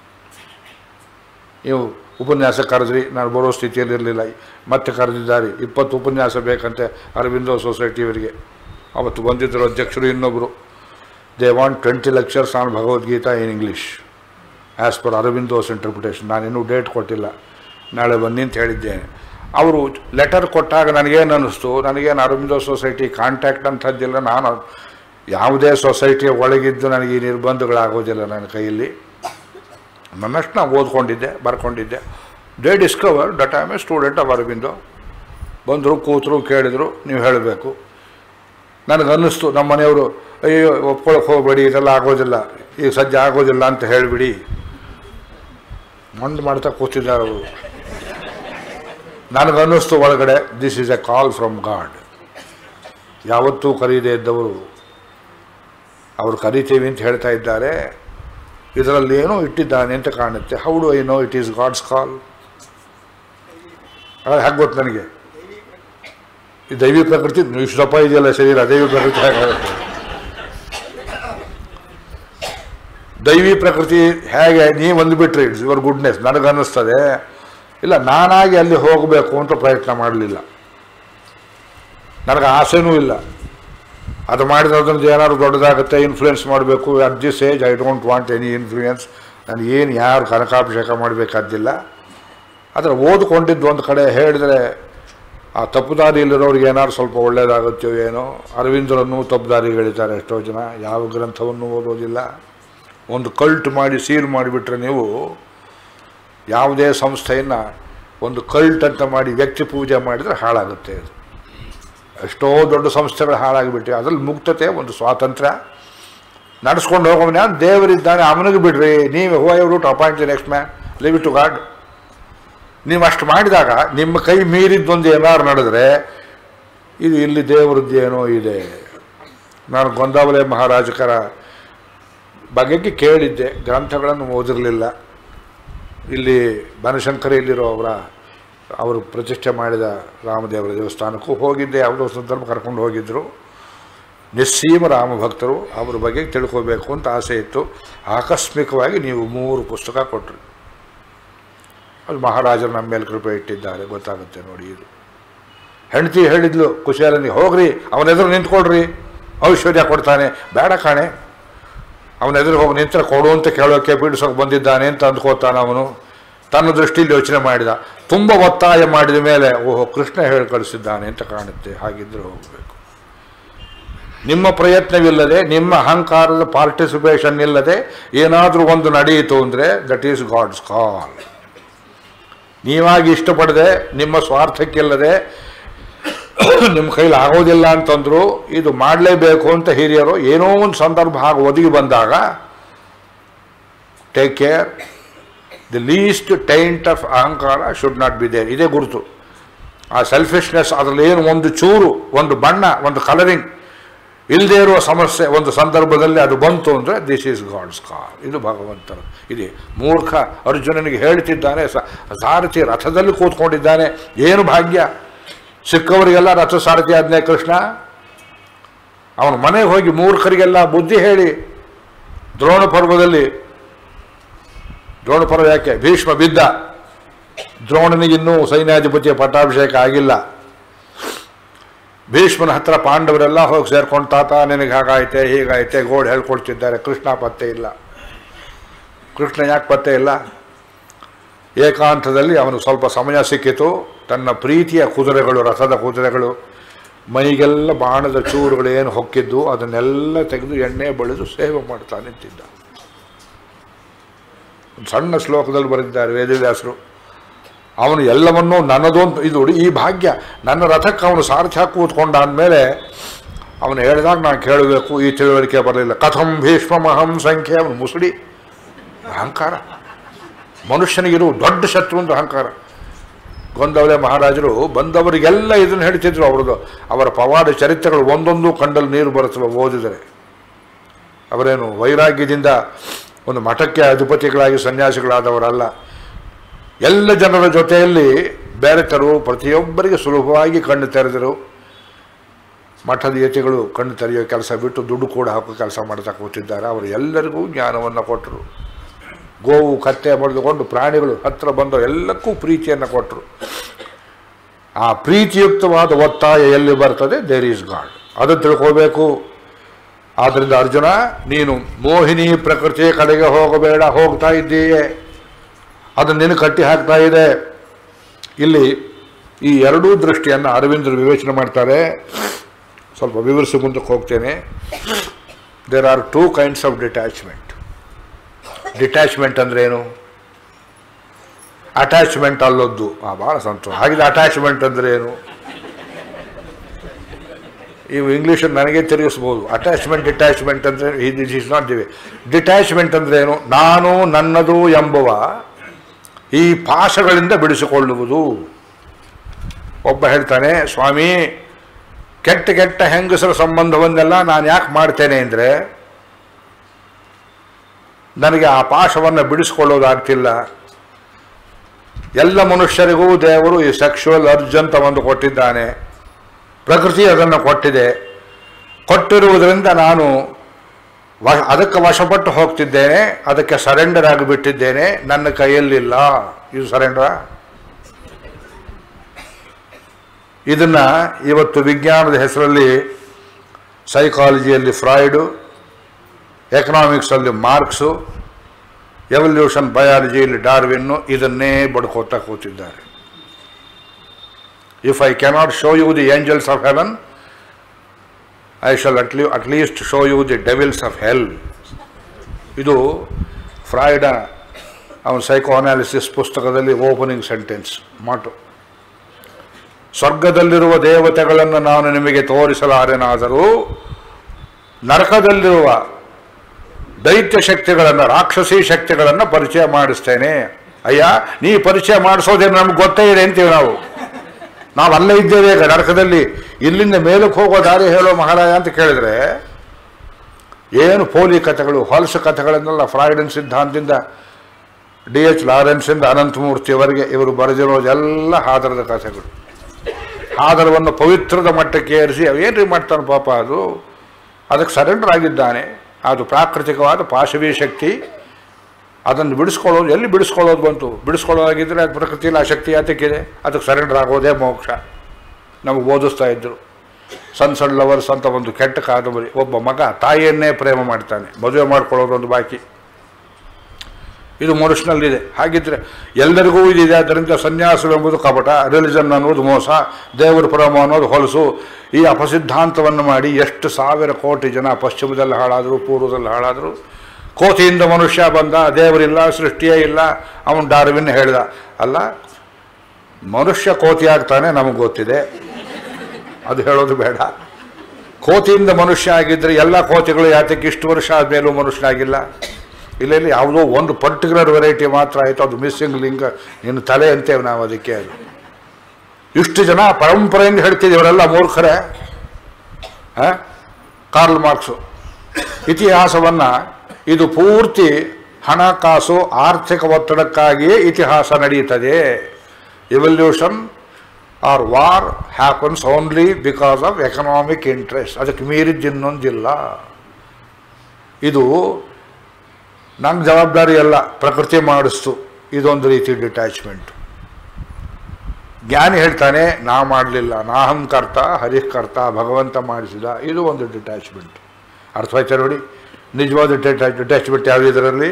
ನೀವು ಉಪನ್ಯಾಸ ಕರೆದ್ರಿ ನಾನು ಬರೋ ಸ್ಥಿತಿಯಲ್ಲಿ ಇರಲಿಲ್ಲ ಮತ್ತೆ ಕರೆದಿದ್ದಾರೆ ಇಪ್ಪತ್ತು ಉಪನ್ಯಾಸ ಬೇಕಂತೆ ಅರವಿಂದೋ ಸೊಸೈಟಿಯವರಿಗೆ ಅವತ್ತು ಬಂದಿದ್ದರು ಅಧ್ಯಕ್ಷರು ಇನ್ನೊಬ್ಬರು they want twenty lectures on Bhagavad Gita in English as per Aurobindo's interpretation ನಾನಿನ್ನೂ ಡೇಟ್ ಕೊಟ್ಟಿಲ್ಲ ನಾಳೆ ಬನ್ನಿ ಅಂತ ಹೇಳಿದ್ದೇನೆ ಅವರು ಲೆಟರ್ ಕೊಟ್ಟಾಗ ನನಗೇನು ಅನ್ನಿಸ್ತು ನನಗೇನು ಅರವಿಂದೋ ಸೊಸೈಟಿ ಕಾಂಟ್ಯಾಕ್ಟ್ ಅಂಥದ್ದಿಲ್ಲ ನಾನು ಯಾವುದೇ ಸೊಸೈಟಿಯ ಒಳಗಿದ್ದು ನನಗೆ ಈ ನಿರ್ಬಂಧಗಳಾಗೋದಿಲ್ಲ ನನ್ನ ಕೈಯಲ್ಲಿ ನನ್ನಷ್ಟು ನಾನು ಓದ್ಕೊಂಡಿದ್ದೆ ಬರ್ಕೊಂಡಿದ್ದೆ they discover that I am a student of Aurobindo ಬಂದರು ಕೂತರು ಕೇಳಿದರು ನೀವು ಹೇಳಬೇಕು ನನಗೆ ಅನ್ನಿಸ್ತು ನಮ್ಮ ಮನೆಯವರು ಅಯ್ಯೋ ಒಪ್ಕೊಳಕ್ಕೆ ಹೋಗಬೇಡಿ ಇದೆಲ್ಲ ಆಗೋದಿಲ್ಲ ಈಗ ಸದ್ಯ ಆಗೋದಿಲ್ಲ ಅಂತ ಹೇಳಿಬಿಡಿ ಮಂಡ್ ಮಾಡ್ತಾ ಕೂತಿದ್ದಾರೆ ಅವರು ನನಗನ್ನಿಸ್ತು ಒಳಗಡೆ this is a call from god ಯಾವತ್ತೂ ಕರೀದೇ ಇದ್ದವರು ಅವರು ಕರಿತೀವಿ ಅಂತ ಹೇಳ್ತಾ ಇದ್ದಾರೆ ಇದರಲ್ಲಿ ಏನೋ ಇಟ್ಟಿದ್ದಾನೆ ಅಂತ ಕಾಣುತ್ತೆ how do I know it is god's call ಹೇಗೆ ಗೊತ್ತು ನನಗೆ ಈ ದೈವಿ ಪ್ರಕೃತಿ ಇಷ್ಟು ದಪ್ಪ ಇದೆಯಲ್ಲ ಶರೀರ ದೈವಿ ಪ್ರಕೃತಿ ಹೇಗಾಗುತ್ತೆ ದೈವಿ ಪ್ರಕೃತಿ ಹೇಗೆ ನೀವು ಅಂದ್ಬಿಟ್ರಿ ಇಟ್ಸ್ ಯುವರ್ ಗುಡ್ನೆಸ್ ನನಗನ್ನಿಸ್ತದೆ ಇಲ್ಲ ನಾನಾಗಿ ಅಲ್ಲಿ ಹೋಗಬೇಕು ಅಂತ ಪ್ರಯತ್ನ ಮಾಡಲಿಲ್ಲ ನನಗೆ ಆಸೆನೂ ಇಲ್ಲ ಅದು ಮಾಡಿದ್ರೆ ಅದನ್ನು ಏನಾದ್ರು ದೊಡ್ಡದಾಗುತ್ತೆ ಇನ್ಫ್ಲೂಯೆನ್ಸ್ ಮಾಡಬೇಕು at this age I don't want any influence ನಾನು ಏನು ಯಾರು ಕನಕಾಭಿಷೇಕ ಮಾಡಬೇಕಾದ್ದಿಲ್ಲ ಆದರೆ ಓದ್ಕೊಂಡಿದ್ದು ಒಂದು ಕಡೆ ಹೇಳಿದರೆ ಆ ತಪ್ಪು ದಾರಿಯಲ್ಲಿರೋರಿಗೆ ಏನಾದ್ರು ಸ್ವಲ್ಪ ಒಳ್ಳೆಯದಾಗುತ್ತೋ ಏನೋ ಅರವಿಂದರನ್ನು ತಪ್ಪು ದಾರಿಗಳಿದ್ದಾರೆ ಎಷ್ಟೋ ಜನ ಯಾವ ಗ್ರಂಥವನ್ನು ಓದೋದಿಲ್ಲ ಒಂದು ಕಲ್ಟ್ ಮಾಡಿ ಸೀಲ್ ಮಾಡಿಬಿಟ್ರೆ ನೀವು ಯಾವುದೇ ಸಂಸ್ಥೆಯನ್ನು ಒಂದು ಕಲ್ಟ್ ಅಂತ ಮಾಡಿ ವ್ಯಕ್ತಿ ಪೂಜೆ ಮಾಡಿದರೆ ಹಾಳಾಗುತ್ತೆ ಅದು ಎಷ್ಟೋ ದೊಡ್ಡ ಸಂಸ್ಥೆಗಳು ಹಾಳಾಗಿಬಿಟ್ಟಿವೆ ಅದರಲ್ಲಿ ಮುಕ್ತತೆ ಒಂದು ಸ್ವಾತಂತ್ರ್ಯ ನಡೆಸ್ಕೊಂಡು ಹೋಗೋವನ ದೇವರಿದ್ದಾನೆ ಅವನಿಗೆ ಬಿಡ್ರಿ ನೀವು who I route appoint the next man leave it to god ನೀವು ಅಷ್ಟು ಮಾಡಿದಾಗ ನಿಮ್ಮ ಕೈ ಮೀರಿದ್ದೊಂದು ಏನಾರು ನಡೆದ್ರೆ ಇದು ಇಲ್ಲಿ ದೇವರದ್ದು ಏನೋ ಇದೆ ನಾನು ಗೊಂದಾವಲೆ ಮಹಾರಾಜಕರ ಬಗೆಗೆ ಕೇಳಿದ್ದೆ ಗ್ರಂಥಗಳನ್ನು ಓದಿರಲಿಲ್ಲ ಇಲ್ಲಿ ಬನಶಂಕರ ಇಲ್ಲಿರೋ ಅವರ ಅವರು ಪ್ರತಿಷ್ಠೆ ಮಾಡಿದ ರಾಮದೇವರ ದೇವಸ್ಥಾನಕ್ಕೂ ಹೋಗಿದ್ದೆ ಯಾವುದೋ ಸಂದರ್ಭ ಕರ್ಕೊಂಡು ಹೋಗಿದ್ದರು ನಿಸ್ಸೀಮ ರಾಮ ಭಕ್ತರು ಅವ್ರ ಬಗ್ಗೆ ತಿಳ್ಕೋಬೇಕು ಅಂತ ಆಸೆ ಇತ್ತು ಆಕಸ್ಮಿಕವಾಗಿ ನೀವು ಮೂರು ಪುಸ್ತಕ ಕೊಟ್ಟರು ಅದು ಮಹಾರಾಜರು ನಮ್ಮ ಮೇಲೆ ಕೃಪೆ ಇಟ್ಟಿದ್ದಾರೆ ಗೊತ್ತಾಗುತ್ತೆ ನೋಡಿ ಇದು ಹೆಂಡತಿ ಹೇಳಿದ್ಲು ಕುಶಾಲನಿಗೆ ಹೋಗ್ರಿ ಅವನ ಎದುರು ನಿಂತ್ಕೊಳ್ರಿ ಐಶ್ವರ್ಯ ಕೊಡ್ತಾನೆ ಬೇಡ ಕಾಣೆ ಅವನ ಎದುರು ಹೋಗಿ ನಿಂತರೆ ಕೊಡು ಅಂತ ಕೇಳೋಕೆ ಪೀಡಿಸೋಕೆ ಬಂದಿದ್ದಾನೆ ಅಂತ ಅಂದ್ಕೋತಾನೆ ಅವನು ತನ್ನ ದೃಷ್ಟಿಯಲ್ಲಿ ಯೋಚನೆ ಮಾಡಿದ ತುಂಬ ಒತ್ತಾಯ ಮಾಡಿದ ಮೇಲೆ ಓಹೋ ಕೃಷ್ಣ ಹೇಳಿ ಕಳಿಸಿದ್ದಾನೆ ಅಂತ ಕಾಣುತ್ತೆ ಹಾಗಿದ್ರೆ ಹೋಗಬೇಕು ನಿಮ್ಮ ಪ್ರಯತ್ನವಿಲ್ಲದೆ ನಿಮ್ಮ ಅಹಂಕಾರದ ಪಾರ್ಟಿಸಿಪೇಷನ್ ಇಲ್ಲದೆ ಏನಾದರೂ ಒಂದು ನಡೆಯಿತು ಅಂದರೆ ದಟ್ ಈಸ್ ಗಾಡ್ಸ್ ಕಾಲ್ ನೀವಾಗಿ ಇಷ್ಟಪಡದೆ ನಿಮ್ಮ ಸ್ವಾರ್ಥಕ್ಕಿಲ್ಲದೆ ನಿಮ್ಮ ಕೈಲಿ ಆಗೋದಿಲ್ಲ ಅಂತಂದ್ರು ಇದು ಮಾಡಲೇಬೇಕು ಅಂತ ಹಿರಿಯರು ಏನೋ ಒಂದು ಸಂದರ್ಭ ಹಾಗೆ ಒದಗಿ ಬಂದಾಗ take care the least taint of ಅಹಂಕಾರ ಶುಡ್ ನಾಟ್ ಬಿ ದೇರ್ ಇದೇ ಗುರುತು ಆ ಸೆಲ್ಫಿಶ್ನೆಸ್ ಅದರಲ್ಲಿ ಏನು ಒಂದು ಚೂರು ಒಂದು ಬಣ್ಣ ಒಂದು ಕಲರಿಂಗ್ ಇಲ್ಲದೆ ಇರುವ ಸಮಸ್ಯೆ ಒಂದು ಸಂದರ್ಭದಲ್ಲಿ ಅದು ಬಂತು ಅಂದರೆ ದಿಸ್ ಈಸ್ ಗಾಡ್ಸ್ ಕಾಲ್ ಇದು ಭಗವಂತನ ಇದೆ ಮೂರ್ಖ ಅರ್ಜುನನಿಗೆ ಹೇಳ್ತಿದ್ದಾನೆ ಸ- ಸಾರಥಿ ರಥದಲ್ಲಿ ಕೂತ್ಕೊಂಡಿದ್ದಾನೆ ಏನು ಭಾಗ್ಯ ಸಿಕ್ಕವರಿಗೆಲ್ಲ ರಥ ಸಾರಥಿ ಆದ್ನೇ ಕೃಷ್ಣ ಅವನ ಮನೆಗೆ ಹೋಗಿ ಮೂರ್ಖರಿಗೆಲ್ಲ ಬುದ್ಧಿ ಹೇಳಿ ದ್ರೋಣ ಪರ್ವದಲ್ಲಿ ದ್ರೋಣ ಪರ್ವ ಯಾಕೆ ಭೀಷ್ಮ ಬಿದ್ದ ದ್ರೋಣನಿಗಿನ್ನೂ ಸೈನ್ಯಾಧಿಪತಿಯ ಪಟ್ಟಾಭಿಷೇಕ ಆಗಿಲ್ಲ ಭೀಷ್ಮನ ಹತ್ರ ಪಾಂಡವರೆಲ್ಲ ಹೋಗಿ ಸೇರ್ಕೊಂಡು ತಾತ ನಿನಗೆ ಹಾಗಾಯ್ತೆ ಹೀಗಾಯ್ತೆ ಗೋಡ್ ಹೇಳ್ಕೊಡ್ತಿದ್ದಾರೆ ಕೃಷ್ಣ ಪತ್ತೆ ಇಲ್ಲ ಕೃಷ್ಣ ಯಾಕೆ ಪತ್ತೆ ಇಲ್ಲ ಏಕಾಂತದಲ್ಲಿ ಅವನು ಸ್ವಲ್ಪ ಸಮಯ ಸಿಕ್ಕಿತು ತನ್ನ ಪ್ರೀತಿಯ ಕುದುರೆಗಳು ರಥದ ಕುದುರೆಗಳು ಮೈಗೆಲ್ಲ ಬಾಣದ ಚೂರುಗಳು ಏನು ಹೊಕ್ಕಿದ್ದು ಅದನ್ನೆಲ್ಲ ತೆಗೆದು ಎಣ್ಣೆ ಬಳಿದು ಸೇವೆ ಮಾಡ್ತಾ ನಿಂತಿದ್ದ ಒಂದು ಸಣ್ಣ ಶ್ಲೋಕದಲ್ಲಿ ಬರೆದಿದ್ದಾರೆ ವೇದವ್ಯಾಸರು ಅವನು ಎಲ್ಲವನ್ನೂ ನನ್ನದು ಅಂತ ಇದು ನೋಡಿ, ಈ ಭಾಗ್ಯ ನನ್ನ ರಥಕ್ಕೆ ಅವನು ಸಾರಥ್ಯ ಕೂತ್ಕೊಂಡಾದ್ಮೇಲೆ ಅವನು ಹೇಳಿದಾಗ ನಾನು ಕೇಳಬೇಕು ಈ ತಿಳುವಳಿಕೆ ಬರಲಿಲ್ಲ ಕಥಂ ಭೀಷ್ಮಹಂ ಸಂಖ್ಯೆ ಅವನು ಮುಸುಡಿ ಅಹಂಕಾರ ಮನುಷ್ಯನಿಗಿರು ದೊಡ್ಡ ಶತ್ರು ಅಂತ ಅಹಂಕಾರ ಗೊಂದವಲೆ ಮಹಾರಾಜರು ಬಂದವರಿಗೆಲ್ಲ ಇದನ್ನು ಹೇಳ್ತಿದ್ರು ಅವ್ರದ್ದು ಅವರ ಪವಾಡ ಚರಿತ್ರೆಗಳು ಒಂದೊಂದು ಕಂಡಲ್ಲಿ ನೀರು ಬರುತ್ತವೆ ಓದಿದರೆ ಅವರೇನು ವೈರಾಗ್ಯದಿಂದ ಒಂದು ಮಠಕ್ಕೆ ಅಧಿಪತಿಗಳಾಗಿ ಸನ್ಯಾಸಿಗಳಾದವರಲ್ಲ ಎಲ್ಲ ಜನರ ಜೊತೆಯಲ್ಲಿ ಬೆರೆತರು ಪ್ರತಿಯೊಬ್ಬರಿಗೆ ಸುಲಭವಾಗಿ ಕಣ್ಣು ತೆರೆದರು ಮಠದ ಯತಿಗಳು ಕಣ್ಣು ತೆರೆಯೋ ಕೆಲಸ ಬಿಟ್ಟು ದುಡ್ಡು ಕೂಡ ಹಾಕೋ ಕೆಲಸ ಮಾಡ್ತಾ ಕೂತಿದ್ದಾರೆ ಅವರು ಎಲ್ಲರಿಗೂ ಜ್ಞಾನವನ್ನು ಕೊಟ್ಟರು ಗೋವು ಕತ್ತೆ ಬಡಿದುಕೊಂಡು ಪ್ರಾಣಿಗಳು ಹತ್ರ ಬಂದ ಎಲ್ಲಕ್ಕೂ ಪ್ರೀತಿಯನ್ನು ಕೊಟ್ಟರು ಆ ಪ್ರೀತಿಯುಕ್ತವಾದ ಒತ್ತಾಯ ಎಲ್ಲಿ ಬರ್ತದೆ ದೇರ್ ಈಸ್ ಗಾಡ್ ಅದು ತಿಳ್ಕೋಬೇಕು ಆದ್ದರಿಂದ ಅರ್ಜುನ ನೀನು ಮೋಹಿನಿ ಪ್ರಕೃತಿಯ ಕಡೆಗೆ ಹೋಗಬೇಡ ಹೋಗ್ತಾ ಇದ್ದೀಯೇ ಅದು ನಿನ್ನ ಕಟ್ಟಿ ಹಾಕ್ತಾ ಇದೆ ಇಲ್ಲಿ ಈ ಎರಡೂ ದೃಷ್ಟಿಯನ್ನು ಅರವಿಂದರು ವಿವೇಚನೆ ಮಾಡ್ತಾರೆ ಸ್ವಲ್ಪ ವಿವರಿಸಿ ಮುಂದಕ್ಕೆ ಹೋಗ್ತೇನೆ there are two kinds of detachment detachment ಅಂದ್ರೆ ಏನು ಅಟ್ಯಾಚ್ಮೆಂಟ್ ಅಲ್ಲೊದ್ದು ಆ ಭಾಳ ಸಂತೋಷ ಹಾಗಿದ್ರೆ ಅಟ್ಯಾಚ್ಮೆಂಟ್ ಅಂದ್ರೆ ಏನು ಇವು ಇಂಗ್ಲೀಷ್ ನನಗೆ ತಿರುಗಿಸ್ಬೋದು ಅಟ್ಯಾಚ್ಮೆಂಟ್ ಡಿಟ್ಯಾಚ್ಮೆಂಟ್ ಅಂದರೆ ದಿಸ್ ಇಸ್ ನಾಟ್ ದಿವೆ ಡಿಟ್ಯಾಚ್ಮೆಂಟ್ ಅಂದ್ರೆ ಏನು ನಾನು ನನ್ನದು ಎಂಬುವ ಈ ಪಾಶಗಳಿಂದ ಬಿಡಿಸಿಕೊಳ್ಳುವುದು ಒಬ್ಬ ಹೇಳ್ತಾನೆ ಸ್ವಾಮಿ ಕೆಟ್ಟ ಕೆಟ್ಟ ಹೆಂಗಸರ ಸಂಬಂಧವನ್ನೆಲ್ಲ ನಾನು ಯಾಕೆ ಮಾಡ್ತೇನೆ ಅಂದರೆ ನನಗೆ ಆ ಪಾಶವನ್ನು ಬಿಡಿಸ್ಕೊಳ್ಳೋದಾಗ್ತಿಲ್ಲ ಎಲ್ಲ ಮನುಷ್ಯರಿಗೂ ದೇವರು ಈ ಸೆಕ್ಷುವಲ್ ಅರ್ಜ್ ಅಂತ ಒಂದು ಕೊಟ್ಟಿದ್ದಾನೆ ಪ್ರಕೃತಿ ಅದನ್ನು ಕೊಟ್ಟಿದೆ ಕೊಟ್ಟಿರುವುದರಿಂದ ನಾನು ವ ಅದಕ್ಕೆ ವಶಪಟ್ಟು ಹೋಗ್ತಿದ್ದೇನೆ ಅದಕ್ಕೆ ಸರೆಂಡರ್ ಆಗಿಬಿಟ್ಟಿದ್ದೇನೆ ನನ್ನ ಕೈಯಲ್ಲಿಲ್ಲ ಇದು ಸರೆಂಡರ್ ಇದನ್ನ ಇವತ್ತು ವಿಜ್ಞಾನದ ಹೆಸರಲ್ಲಿ ಸೈಕಾಲಜಿಯಲ್ಲಿ ಫ್ರಾಯ್ಡು ಎಕನಾಮಿಕ್ಸಲ್ಲಿ ಮಾರ್ಕ್ಸು ಎವಲ್ಯೂಷನ್ ಬಯಾಲಜಿಯಲ್ಲಿ ಡಾರ್ವಿನ್ನು ಇದನ್ನೇ ಬಡ್ಕೋತಾ ಕೂತಿದ್ದಾರೆ if I cannot show you the angels of heaven I shall at lea at least show you the devils of hell ಇದು ಫ್ರಾಯ್ಡ ಅವನ ಸೈಕೋ ಅನಾಲಿಸಿಸ್ ಪುಸ್ತಕದಲ್ಲಿ ಓಪನಿಂಗ್ ಸೆಂಟೆನ್ಸ್ ಮಾಟು ಸ್ವರ್ಗದಲ್ಲಿರುವ ದೇವತೆಗಳನ್ನು ನಾನು ನಿಮಗೆ ತೋರಿಸಲಾರೆನಾದರೂ ನರಕದಲ್ಲಿರುವ ದೈತ್ಯ ಶಕ್ತಿಗಳನ್ನು ರಾಕ್ಷಸಿ ಶಕ್ತಿಗಳನ್ನು ಪರಿಚಯ ಮಾಡಿಸ್ತೇನೆ ಅಯ್ಯ ನೀ ಪರಿಚಯ ಮಾಡಿಸೋದೇನು ನಮ್ಗೆ ಗೊತ್ತೇ ಇದೆ ಅಂತೀವಿ ನಾವು ನಾವು ಅಲ್ಲೇ ಇದ್ದೇವೆ ಈಗ ನರಕದಲ್ಲಿ ಇಲ್ಲಿಂದ ಮೇಲಕ್ಕೆ ಹೋಗೋ ದಾರಿ ಹೇಳೋ ಮಹಾರಾಜ ಅಂತ ಕೇಳಿದ್ರೆ ಏನು ಪೋಲಿ ಕಥೆಗಳು ಹೊಲಸು ಕಥೆಗಳನ್ನೆಲ್ಲ ಫ್ರಾಯ್ಡನ್ ಸಿದ್ಧಾಂತದಿಂದ ಡಿ ಎಚ್ ಲಾರೆನ್ಸಿಂದ ಅನಂತಮೂರ್ತಿಯವರೆಗೆ ಇವರು ಬರೆದಿರೋದೆಲ್ಲ ಹಾದರದ ಕಥೆಗಳು ಹಾದರವನ್ನು ಪವಿತ್ರದ ಮಟ್ಟಕ್ಕೆ ಏರಿಸಿ ಏನ್ರಿ ಮಾಡ್ತಾನೆ ಪಾಪ ಅದು ಅದಕ್ಕೆ ಸರೆಂಡರ್ ಆಗಿದ್ದಾನೆ ಅದು ಪ್ರಾಕೃತಿಕವಾದ ಪಾಶವೀ ಶಕ್ತಿ ಅದನ್ನು ಬಿಡಿಸ್ಕೊಳ್ಳೋದು ಎಲ್ಲಿ ಬಿಡಿಸ್ಕೊಳ್ಳೋದು ಬಂತು ಬಿಡಿಸ್ಕೊಳ್ಳೋದಾಗಿದ್ದರೆ ಅದು ಪ್ರಕೃತಿಯಲ್ಲಿ ಆ ಶಕ್ತಿ ಯಾತಕ್ಕಿದೆ ಅದಕ್ಕೆ ಸರೆಂಡರ್ ಆಗೋದೇ ಮೋಕ್ಷ ನಮಗೆ ಓದಿಸ್ತಾ ಇದ್ದರು ಸನ್ ಸನ್ ಲವರ್ಸ್ ಅಂತ ಒಂದು ಕೆಟ್ಟ ಕಾದಂಬರಿ ಒಬ್ಬ ಮಗ ತಾಯಿಯನ್ನೇ ಪ್ರೇಮ ಮಾಡ್ತಾನೆ ಮದುವೆ ಮಾಡ್ಕೊಳ್ಳೋದು ಒಂದು ಬಾಕಿ ಇದು ಮನುಷ್ಯನಲ್ಲಿದೆ ಹಾಗಿದ್ರೆ ಎಲ್ಲರಿಗೂ ಇದಿದೆ ಅದರಿಂದ ಸನ್ಯಾಸವೆಂಬುದು ಕಪಟ ರಿಲಿಜನ್ ಅನ್ನೋದು ಮೋಸ ದೇವರ ಪ್ರೇಮ ಅನ್ನೋದು ಹೊಲಸು ಈ ಅಪಸಿದ್ಧಾಂತವನ್ನು ಮಾಡಿ ಎಷ್ಟು ಸಾವಿರ ಕೋಟಿ ಜನ ಪಶ್ಚಿಮದಲ್ಲಿ ಹಾಳಾದರು ಪೂರ್ವದಲ್ಲಿ ಹಾಳಾದರು ಕೋತಿಯಿಂದ ಮನುಷ್ಯ ಬಂದ ದೇವರಿಲ್ಲ ಸೃಷ್ಟಿಯೇ ಇಲ್ಲ ಅವನು ಡಾರ್ವಿನ್ ಹೇಳಿದ ಅಲ್ಲ ಮನುಷ್ಯ ಕೋತಿ ಆಗ್ತಾನೆ ನಮಗೆ ಗೊತ್ತಿದೆ ಅದು ಹೇಳೋದು ಬೇಡ ಕೋತಿಯಿಂದ ಮನುಷ್ಯ ಆಗಿದ್ದರೆ ಎಲ್ಲ ಕೋತಿಗಳು ಯಾತಕ್ಕೆ ಇಷ್ಟು ವರ್ಷ ಆದಮೇಲೂ ಮನುಷ್ಯನಾಗಿಲ್ಲ ಇಲ್ಲ ಇಲ್ಲಿ ಯಾವುದೋ ಒಂದು ಪರ್ಟಿಕ್ಯುಲರ್ ವೆರೈಟಿ ಮಾತ್ರ ಆಯಿತು ಅದು ಮಿಸ್ಸಿಂಗ್ ಲಿಂಕ್ ನಿನ್ನ ತಲೆ ಅಂತೇವೆ ನಾವು ಅದಕ್ಕೆ ಅದು ಇಷ್ಟು ಜನ ಪರಂಪರೆಯಿಂದ ಹೇಳ್ತಿದ್ದೆ ಇವರೆಲ್ಲ ಮೂರ್ಖರೇ ಆ? ಕಾರ್ಲ್ ಮಾರ್ಕ್ಸು ಇತಿಹಾಸವನ್ನು ಇದು ಪೂರ್ತಿ ಹಣಕಾಸು ಆರ್ಥಿಕ ಒತ್ತಡಕ್ಕಾಗಿಯೇ ಇತಿಹಾಸ ನಡೆಯುತ್ತದೆ evolution or war happens only because of economic interest ಅದಕ್ಕೆ ಮೀರಿದ್ದು ಇನ್ನೊಂದಿಲ್ಲ ಇದು ನಂಗೆ ಜವಾಬ್ದಾರಿ ಅಲ್ಲ ಪ್ರಕೃತಿ ಮಾಡಿಸ್ತು ಇದೊಂದು ರೀತಿ ಡಿಟ್ಯಾಚ್ಮೆಂಟ್ ಜ್ಞಾನಿ ಹೇಳ್ತಾನೆ ನಾ ಮಾಡಲಿಲ್ಲ ನಾಹಂಕರ್ತ ಹರಿಕರ್ತ ಭಗವಂತ ಮಾಡಿಸಿದ ಇದು ಒಂದು ಡಿಟ್ಯಾಚ್ಮೆಂಟ್ ಅರ್ಥವಾಯ್ತಾ ನೋಡಿ ನಿಜವಾದ ಡಿಟ್ಯಾಚ್ ಡಿಟ್ಯಾಚ್ಮೆಂಟ್ ಯಾವುದು ಇದರಲ್ಲಿ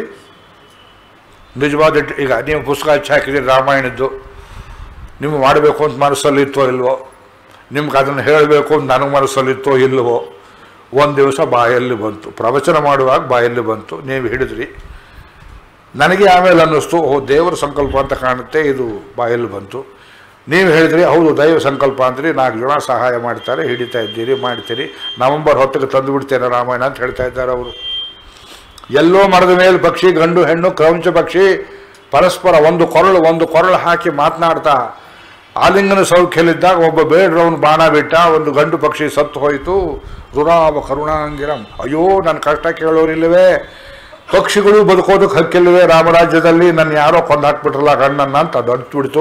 ನಿಜವಾದ ಡಿ- ಈಗ ನೀವು ಪುಸ್ತಕ ಹಚ್ಚಿ ಹಾಕಿದ್ದೀರಿ ರಾಮಾಯಣದ್ದು ನಿಮ್ಗೆ ಮಾಡಬೇಕು ಅಂತ ಮನಸ್ಸಲ್ಲಿತ್ತೋ ಇಲ್ವೋ ನಿಮ್ಗೆ ಅದನ್ನು ಹೇಳಬೇಕು ಅಂತ ನನಗೆ ಮನಸ್ಸಲ್ಲಿತ್ತೋ ಇಲ್ವೋ ಒಂದು ದಿವಸ ಬಾಯಲ್ಲಿ ಬಂತು ಪ್ರವಚನ ಮಾಡುವಾಗ ಬಾಯಲ್ಲಿ ಬಂತು ನೀವು ಹಿಡಿದ್ರಿ ನನಗೆ ಆಮೇಲೆ ಅನ್ನಿಸ್ತು ಓ ದೇವರ ಸಂಕಲ್ಪ ಅಂತ ಕಾಣುತ್ತೆ ಇದು ಬಾಯಲ್ಲಿ ಬಂತು ನೀವು ಹೇಳಿದ್ರಿ ಹೌದು ದೈವ ಸಂಕಲ್ಪ ಅಂದ್ರಿ ನಾಲ್ಕು ಜನ ಸಹಾಯ ಮಾಡ್ತಾರೆ ಹಿಡಿತಾ ಇದ್ದೀರಿ ಮಾಡ್ತೀರಿ ನವಂಬರ್ ಹೊತ್ತಿಗೆ ತಂದು ಬಿಡ್ತೇನೆ ರಾಮಾಯಣ ಅಂತ ಹೇಳ್ತಾ ಇದ್ದಾರೆ ಅವರು ಎಲ್ಲೋ ಮರದ ಮೇಲೆ ಪಕ್ಷಿ ಗಂಡು ಹೆಣ್ಣು ಕ್ರೌಂಚ ಪಕ್ಷಿ ಪರಸ್ಪರ ಒಂದು ಕೊರಳು ಒಂದು ಕೊರಳು ಹಾಕಿ ಮಾತನಾಡ್ತಾ ಆಲಿಂಗನ ಸೌಖ್ಯಲಿದ್ದಾಗ ಒಬ್ಬ ಬೇಡ್ರವನು ಬಾಣ ಬಿಟ್ಟ ಒಂದು ಗಂಡು ಪಕ್ಷಿ ಸತ್ತು ಹೋಯಿತು ರುರಾವ ಕರುಣಾಂಗಿರಂ ಅಯ್ಯೋ ನನ್ನ ಕಷ್ಟ ಕೇಳೋರಿಲ್ಲವೇ ಪಕ್ಷಿಗಳು ಬದುಕೋದಕ್ಕೆ ಹಕ್ಕಿಲ್ಲವೇ ರಾಮರಾಜ್ಯದಲ್ಲಿ ನನ್ನ ಯಾರೋ ಕೊಂದು ಹಾಕ್ಬಿಟ್ರಲ್ಲ ಗಣ್ಣನ್ನ ಅಂತ ದೊಡ್ಡ ಬಿಡ್ತು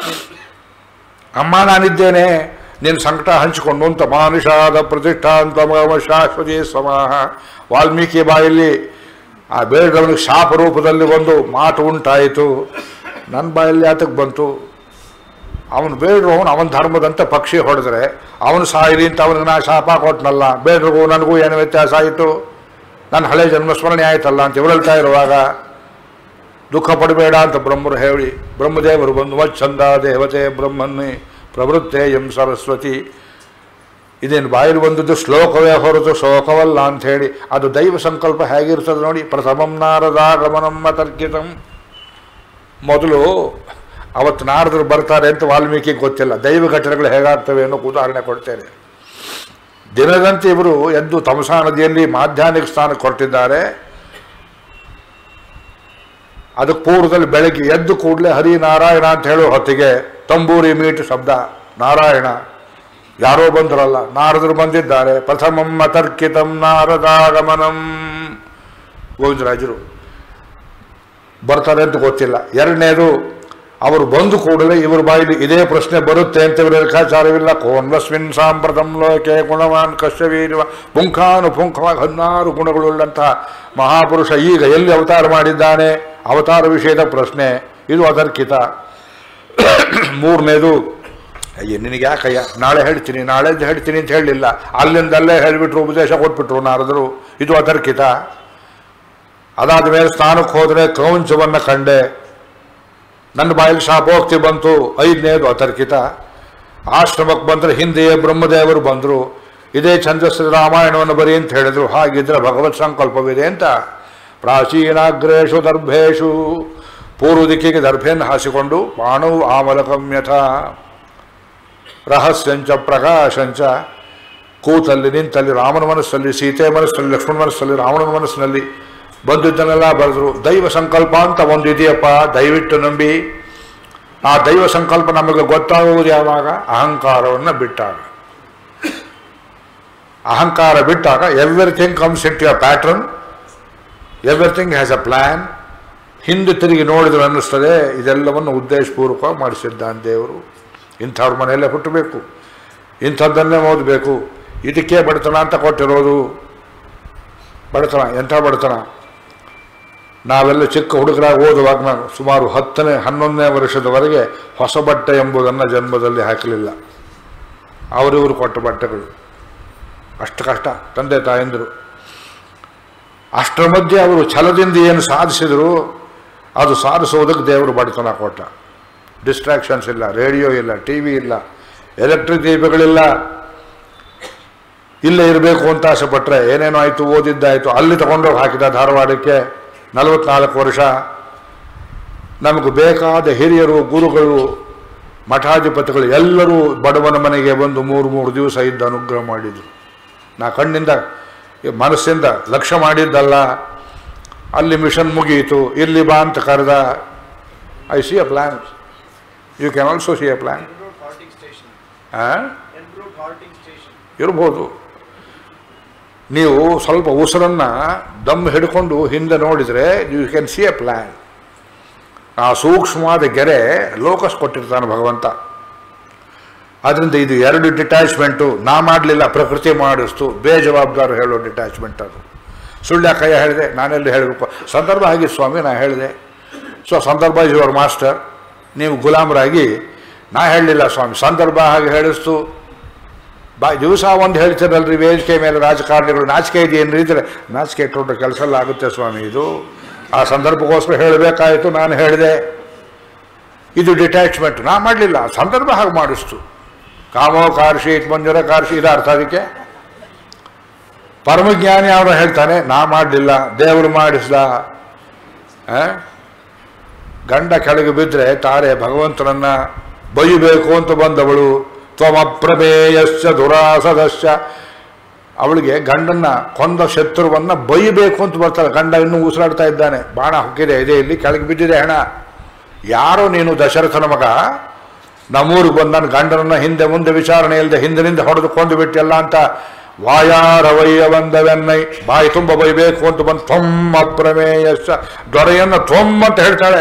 ಅಮ್ಮ ನಾನಿದ್ದೇನೆ ನಿನ್ನ ಸಂಕಟ ಹಂಚಿಕೊಂಡು ಅಂತ ಮಾನುಷಾದ ಪ್ರತಿಷ್ಠಾ ಅಂತ ಮಮ ಶಾಶ್ವತಿ ಸಮಾಹ ವಾಲ್ಮೀಕಿ ಬಾಯಲ್ಲಿ ಆ ಬೇಡವನಿಗೆ ಶಾಪ ರೂಪದಲ್ಲಿ ಒಂದು ಮಾತು ಉಂಟಾಯಿತು ನನ್ನ ಬಾಯಲ್ಲಿ ಯಾತಕ್ಕೆ ಬಂತು ಅವನು ಬೇಡ್ರು ಅವನು ಅವನ ಧರ್ಮದಂತೆ ಪಕ್ಷಿ ಹೊಡೆದ್ರೆ ಅವನು ಸಾಯಿರಿ ಅಂತ ಅವನಿಗೆ ನಾ ಶಾಪ ಕೊಟ್ನಲ್ಲ ಬೇಡ್ರಿಗೂ ನನಗೂ ಏನು ವ್ಯತ್ಯಾಸ ಆಯಿತು ನನ್ನ ಹಳೆ ಜನ್ಮ ಸ್ಮರಣೆ ಆಯ್ತಲ್ಲ ಅಂತ ಇವಳ್ತಾ ಇರುವಾಗ ದುಃಖ ಪಡಬೇಡ ಅಂತ ಬ್ರಹ್ಮರು ಹೇಳಿ ಬ್ರಹ್ಮದೇವರು ಬಂದು ವಚ್ಚಂದ ದೇವತೆ ಬ್ರಹ್ಮನ್ನೇ ಪ್ರವೃತ್ತೆ ಎಂ ಸರಸ್ವತಿ ಇದೇನು ಬಾಯಲ್ಲಿ ಬಂದದ್ದು ಶ್ಲೋಕವೇ ಹೊರತು ಶೋಕವಲ್ಲ ಅಂತ ಹೇಳಿ ಅದು ದೈವ ಸಂಕಲ್ಪ ಹೇಗಿರ್ತದೆ ನೋಡಿ ಪ್ರಥಮಂ ನಾರದಾಗಮನಂ ತರ್ಕಿತಂ ಮೊದಲು ಅವತ್ತು ನಾರದರು ಬರ್ತಾರೆ ಅಂತ ವಾಲ್ಮೀಕಿ ಗೊತ್ತಿಲ್ಲ ದೈವ ಘಟನೆಗಳು ಹೇಗಾಗ್ತವೆ ಅನ್ನೋ ಉದಾಹರಣೆ ಕೊಡ್ತೇನೆ ದಿನದಂತೆ ಇವರು ಎದ್ದು ತಮಸಾ ನದಿಯಲ್ಲಿ ಮಾಧ್ಯಾಹ್ನಿಕ ಸ್ನಾನ ಕೊಟ್ಟಿದ್ದಾರೆ ಅದಕ್ಕೆ ಪೂರ್ವದಲ್ಲಿ ಬೆಳಗ್ಗೆ ಎದ್ದು ಕೂಡಲೇ ಹರಿ ನಾರಾಯಣ ಅಂತ ಹೇಳೋ ಹೊತ್ತಿಗೆ ತಂಬೂರಿ ಮೀಟು ಶಬ್ದ ನಾರಾಯಣ ಯಾರೋ ಬಂದ್ರಲ್ಲ ನಾರದರು ಬಂದಿದ್ದಾರೆ ಪ್ರಥಮಂ ಅತರ್ಕಿತಂ ನಾರದಾಗಮನಂ ಗೋವಿಂದರಾಜರು ಬರ್ತಾರೆ ಅಂತ ಗೊತ್ತಿಲ್ಲ ಎರಡನೇದು ಅವರು ಬಂದು ಕೂಡಲೇ ಇವ್ರ ಬಾಯಲ್ಲಿ ಇದೇ ಪ್ರಶ್ನೆ ಬರುತ್ತೆ ಅಂತ ಇವರ ಲೆಕ್ಕಾಚಾರವಿಲ್ಲ ಕೋನ್ವಸ್ಮಿನ್ ಸಾಂಪ್ರತಂ ಲೋಕೆ ಗುಣವಾನ್ ಕಶ್ಯವೀರ್ವ ಪುಂಖಾನು ಪುಂಖವಾಗಿ ಹದಿನಾರು ಗುಣಗಳುಳ್ಳಂತಹ ಮಹಾಪುರುಷ ಈಗ ಎಲ್ಲಿ ಅವತಾರ ಮಾಡಿದ್ದಾನೆ ಅವತಾರ ವಿಷಯದ ಪ್ರಶ್ನೆ ಇದು ಅದರ್ಕಿತ ಮೂರನೇದು ಅಯ್ಯ ನಿನಗೆ ಯಾಕಯ್ಯ ನಾಳೆ ಹೇಳ್ತೀನಿ ನಾಳೆ ಹೇಳ್ತೀನಿ ಅಂತ ಹೇಳಲಿಲ್ಲ ಅಲ್ಲಿಂದಲ್ಲೇ ಹೇಳಿಬಿಟ್ರು ಉಪದೇಶ ಕೊಟ್ಬಿಟ್ರು ನಾರದರು ಇದು ಅದರ್ಕಿತ ಅದಾದ ಮೇಲೆ ಸ್ನಾನಕ್ಕೆ ಹೋದರೆ ಕ್ರೌಂಚವನ್ನು ಕಂಡೆ ನನ್ನ ಬಾಯಲ್ಲಿ ಶಾಪೋಕ್ತಿ ಬಂತು ಐದನೇದು ಅತರ್ಕಿತ ಆಶ್ರಮಕ್ಕೆ ಬಂದರೆ ಹಿಂದೆಯೇ ಬ್ರಹ್ಮದೇವರು ಬಂದರು ಇದೇ ಛಂದಸ್ಸ ರಾಮಾಯಣವನ್ನು ಬರಿ ಅಂತ ಹೇಳಿದ್ರು ಹಾಗಿದ್ರೆ ಭಗವತ್ ಸಂಕಲ್ಪವಿದೆ ಅಂತ ಪ್ರಾಚೀನಾಗ್ರೇಶು ದರ್ಭೇಶು ಪೂರ್ವ ದಿಕ್ಕಿಗೆ ದರ್ಭೆಯನ್ನು ಹಾಸಿಕೊಂಡು ಬಾಣವು ಆಮಲಕಮ್ಯಥ ರಹಸ್ಯಂಚ ಪ್ರಕಾಶಂಚ ಕೂತಲ್ಲಿ ನಿಂತಲ್ಲಿ ರಾಮನ ಮನಸ್ಸಲ್ಲಿ ಸೀತೆ ಮನಸ್ಸಲ್ಲಿ ಲಕ್ಷ್ಮಣ ಮನಸ್ಸಲ್ಲಿ ರಾವಣನ ಮನಸ್ಸಿನಲ್ಲಿ ಬಂದಿದ್ದನ್ನೆಲ್ಲ ಬರೆದ್ರು ದೈವ ಸಂಕಲ್ಪ ಅಂತ ಒಂದು ಇದೆಯಪ್ಪ ದಯವಿಟ್ಟು ನಂಬಿ ಆ ದೈವ ಸಂಕಲ್ಪ ನಮಗೆ ಗೊತ್ತಾಗುವುದು ಯಾವಾಗ ಅಹಂಕಾರವನ್ನು ಬಿಟ್ಟಾಗ ಅಹಂಕಾರ ಬಿಟ್ಟಾಗ everything comes into a pattern everything has a plan ಹಿಂದೆ ತಿರುಗಿ ನೋಡಿದ್ರೆ ಅನ್ನಿಸ್ತದೆ ಇದೆಲ್ಲವನ್ನು ಉದ್ದೇಶಪೂರ್ವಕವಾಗಿ ಮಾಡಿಸಿದ್ದಾನೆ ದೇವರು ಇಂಥವ್ರ ಮನೆಯಲ್ಲೇ ಹುಟ್ಟಬೇಕು ಇಂಥದ್ದನ್ನೇ ಓದಬೇಕು ಇದಕ್ಕೆ ಬಡತನ ಅಂತ ಕೊಟ್ಟಿರೋದು ಬಡತನ ಎಂಥ ಬಡತನ ನಾವೆಲ್ಲ ಚಿಕ್ಕ ಹುಡುಗರಾಗಿ ಓದುವಾಗ ನಾನು ಸುಮಾರು ಹತ್ತನೇ ಹನ್ನೊಂದನೇ ವರ್ಷದವರೆಗೆ ಹೊಸ ಬಟ್ಟೆ ಎಂಬುದನ್ನು ಜನ್ಮದಲ್ಲಿ ಹಾಕಲಿಲ್ಲ ಅವರಿವರು ಕೊಟ್ಟ ಬಟ್ಟೆಗಳು ಅಷ್ಟು ಕಷ್ಟ ತಂದೆ ತಾಯಂದರು ಅಷ್ಟರ ಮಧ್ಯೆ ಅವರು ಛಲದಿಂದ ಏನು ಸಾಧಿಸಿದರು ಅದು ಸಾಧಿಸುವುದಕ್ಕೆ ದೇವರು ಬಡತನ ಕೊಟ್ಟ ಡಿಸ್ಟ್ರಾಕ್ಷನ್ಸ್ ಇಲ್ಲ ರೇಡಿಯೋ ಇಲ್ಲ ಟಿ ವಿ ಇಲ್ಲ ಎಲೆಕ್ಟ್ರಿಕ್ ದೀಪಗಳಿಲ್ಲ ಇಲ್ಲೇ ಇರಬೇಕು ಅಂತ ಆಸೆ ಪಟ್ಟರೆ ಏನೇನೋ ಆಯಿತು ಓದಿದ್ದಾಯಿತು ಅಲ್ಲಿ ತಗೊಂಡೋಗಿ ಹಾಕಿದ ಧಾರವಾಡಕ್ಕೆ ನಲವತ್ನಾಲ್ಕು ವರ್ಷ ನಮಗೆ ಬೇಕಾದ ಹಿರಿಯರು ಗುರುಗಳು ಮಠಾಧಿಪತಿಗಳು ಎಲ್ಲರೂ ಬಡವನ ಮನೆಗೆ ಬಂದು ಮೂರು ಮೂರು ದಿವಸ ಇದ್ದು ಅನುಗ್ರಹ ಮಾಡಿದರು ನಾ ಕಣ್ಣಿಂದ ಮನಸ್ಸಿಂದ ಲಕ್ಷ್ಯ ಮಾಡಿದ್ದಲ್ಲ ಅಲ್ಲಿ ಮಿಷನ್ ಮುಗಿಯಿತು ಇಲ್ಲಿ ಬಾ ಅಂತ ಕರೆದ I see a plan you can also see a plan Enbrook Horting Station. ಹಾಂ Enbrook Horting Station. ಇರ್ಬೋದು ನೀವು ಸ್ವಲ್ಪ ಉಸಿರನ್ನು ದಮ್ ಹಿಡ್ಕೊಂಡು ಹಿಂದೆ ನೋಡಿದರೆ you can see a plan ಆ ಸೂಕ್ಷ್ಮವಾದ ಗೆರೆ ಲೋಕಸ್ ಕೊಟ್ಟಿರ್ತಾನೆ ಭಗವಂತ ಅದರಿಂದ ಇದು ಎರಡು ಡಿಟ್ಯಾಚ್ಮೆಂಟು ನಾ ಮಾಡಲಿಲ್ಲ ಪ್ರಕೃತಿ ಮಾಡಿಸ್ತು ಬೇಜವಾಬ್ದಾರು ಹೇಳೋ ಡಿಟ್ಯಾಚ್ಮೆಂಟ್ ಅದು ಸುಳ್ಳ ಕೈ ಹೇಳಿದೆ ನಾನೆಲ್ಲಿ ಹೇಳಬೇಕು ಸಂದರ್ಭ ಆಗಿ ಸ್ವಾಮಿ ನಾ ಹೇಳಿದೆ ಸೊ ಸಂದರ್ಭ ಇಸ್ ಯುವರ್ ಮಾಸ್ಟರ್ ನೀವು ಗುಲಾಮರಾಗಿ ನಾ ಹೇಳಲಿಲ್ಲ ಸ್ವಾಮಿ ಸಂದರ್ಭ ಹಾಗೆ ಹೇಳಿಸ್ತು ಬಾ ದಿವಸ ಒಂದು ಹೇಳ್ತೀರಲ್ರಿ ವೇದಿಕೆ ಮೇಲೆ ರಾಜಕಾರಣಿಗಳು ನಾಚಿಕೆ ಇದೆಯೇನ್ರಿ ಇದ್ರೆ ನಾಚಿಕೆ ಇಟ್ಟುಕೊಂಡ್ರೆ ಕೆಲಸ ಎಲ್ಲ ಆಗುತ್ತೆ ಸ್ವಾಮಿ ಇದು ಆ ಸಂದರ್ಭಕ್ಕೋಸ್ಕರ ಹೇಳಬೇಕಾಯಿತು ನಾನು ಹೇಳಿದೆ ಇದು ಡಿಟ್ಯಾಚ್ಮೆಂಟ್ ನಾ ಮಾಡಲಿಲ್ಲ ಸಂದರ್ಭ ಹಾಗೆ ಮಾಡಿಸ್ತು ಕಾಮೋ ಕಾರ್ಷಿ ಮಂಜುರ ಕಾರ್ಷಿ ಇದು ಅರ್ಥ ಅದಕ್ಕೆ ಪರಮಜ್ಞಾನಿ ಅವನು ಹೇಳ್ತಾನೆ ನಾ ಮಾಡಲಿಲ್ಲ ದೇವರು ಮಾಡಿಸ್ದ ಆ? ಗಂಡ ಕೆಳಗೆ ಬಿದ್ದರೆ ತಾರೆ ಭಗವಂತನನ್ನ ಬೈಯಬೇಕು ಅಂತ ಬಂದವಳು ತ್ವಮಪ್ರಮೇಯಶ್ಚ ದುರಾಸದಶ್ಚ ಅವಳಿಗೆ ಗಂಡನ್ನ ಕೊಂದ ಶತ್ರುವನ್ನ ಬೈಯಬೇಕು ಅಂತ ಬರ್ತಾಳೆ ಗಂಡ ಇನ್ನೂ ಉಸಿರಾಡ್ತಾ ಇದ್ದಾನೆ ಬಾಣ ಹೊಕ್ಕಿದೆ ಇದೆ ಇಲ್ಲಿ ಕೆಳಗೆ ಬಿದ್ದಿದೆ ಹೆಣ ಯಾರೋ ನೀನು ದಶರಥನ ಮಗ ನಮ್ಮೂರಿಗೆ ಬಂದ ನನ್ನ ಗಂಡನನ್ನ ಹಿಂದೆ ಮುಂದೆ ವಿಚಾರಣೆ ಇಲ್ಲದೆ ಹಿಂದಿನಿಂದ ಹೊಡೆದು ಕೊಂದು ಬಿಟ್ಟಿಲ್ಲ ಅಂತ ವಾಯಾರವಯ್ಯ ಬಂದವೆನ್ನೈ ಬಾಯಿ ತುಂಬ ಬೈಬೇಕು ಅಂತ ಬಂದು ತ್ವಮ್ಮ ಅಪ್ರಮೇಯಶ್ಚ ದೊರೆಯನ್ನ ತ್ವಮ್ ಅಂತ ಹೇಳ್ತಾಳೆ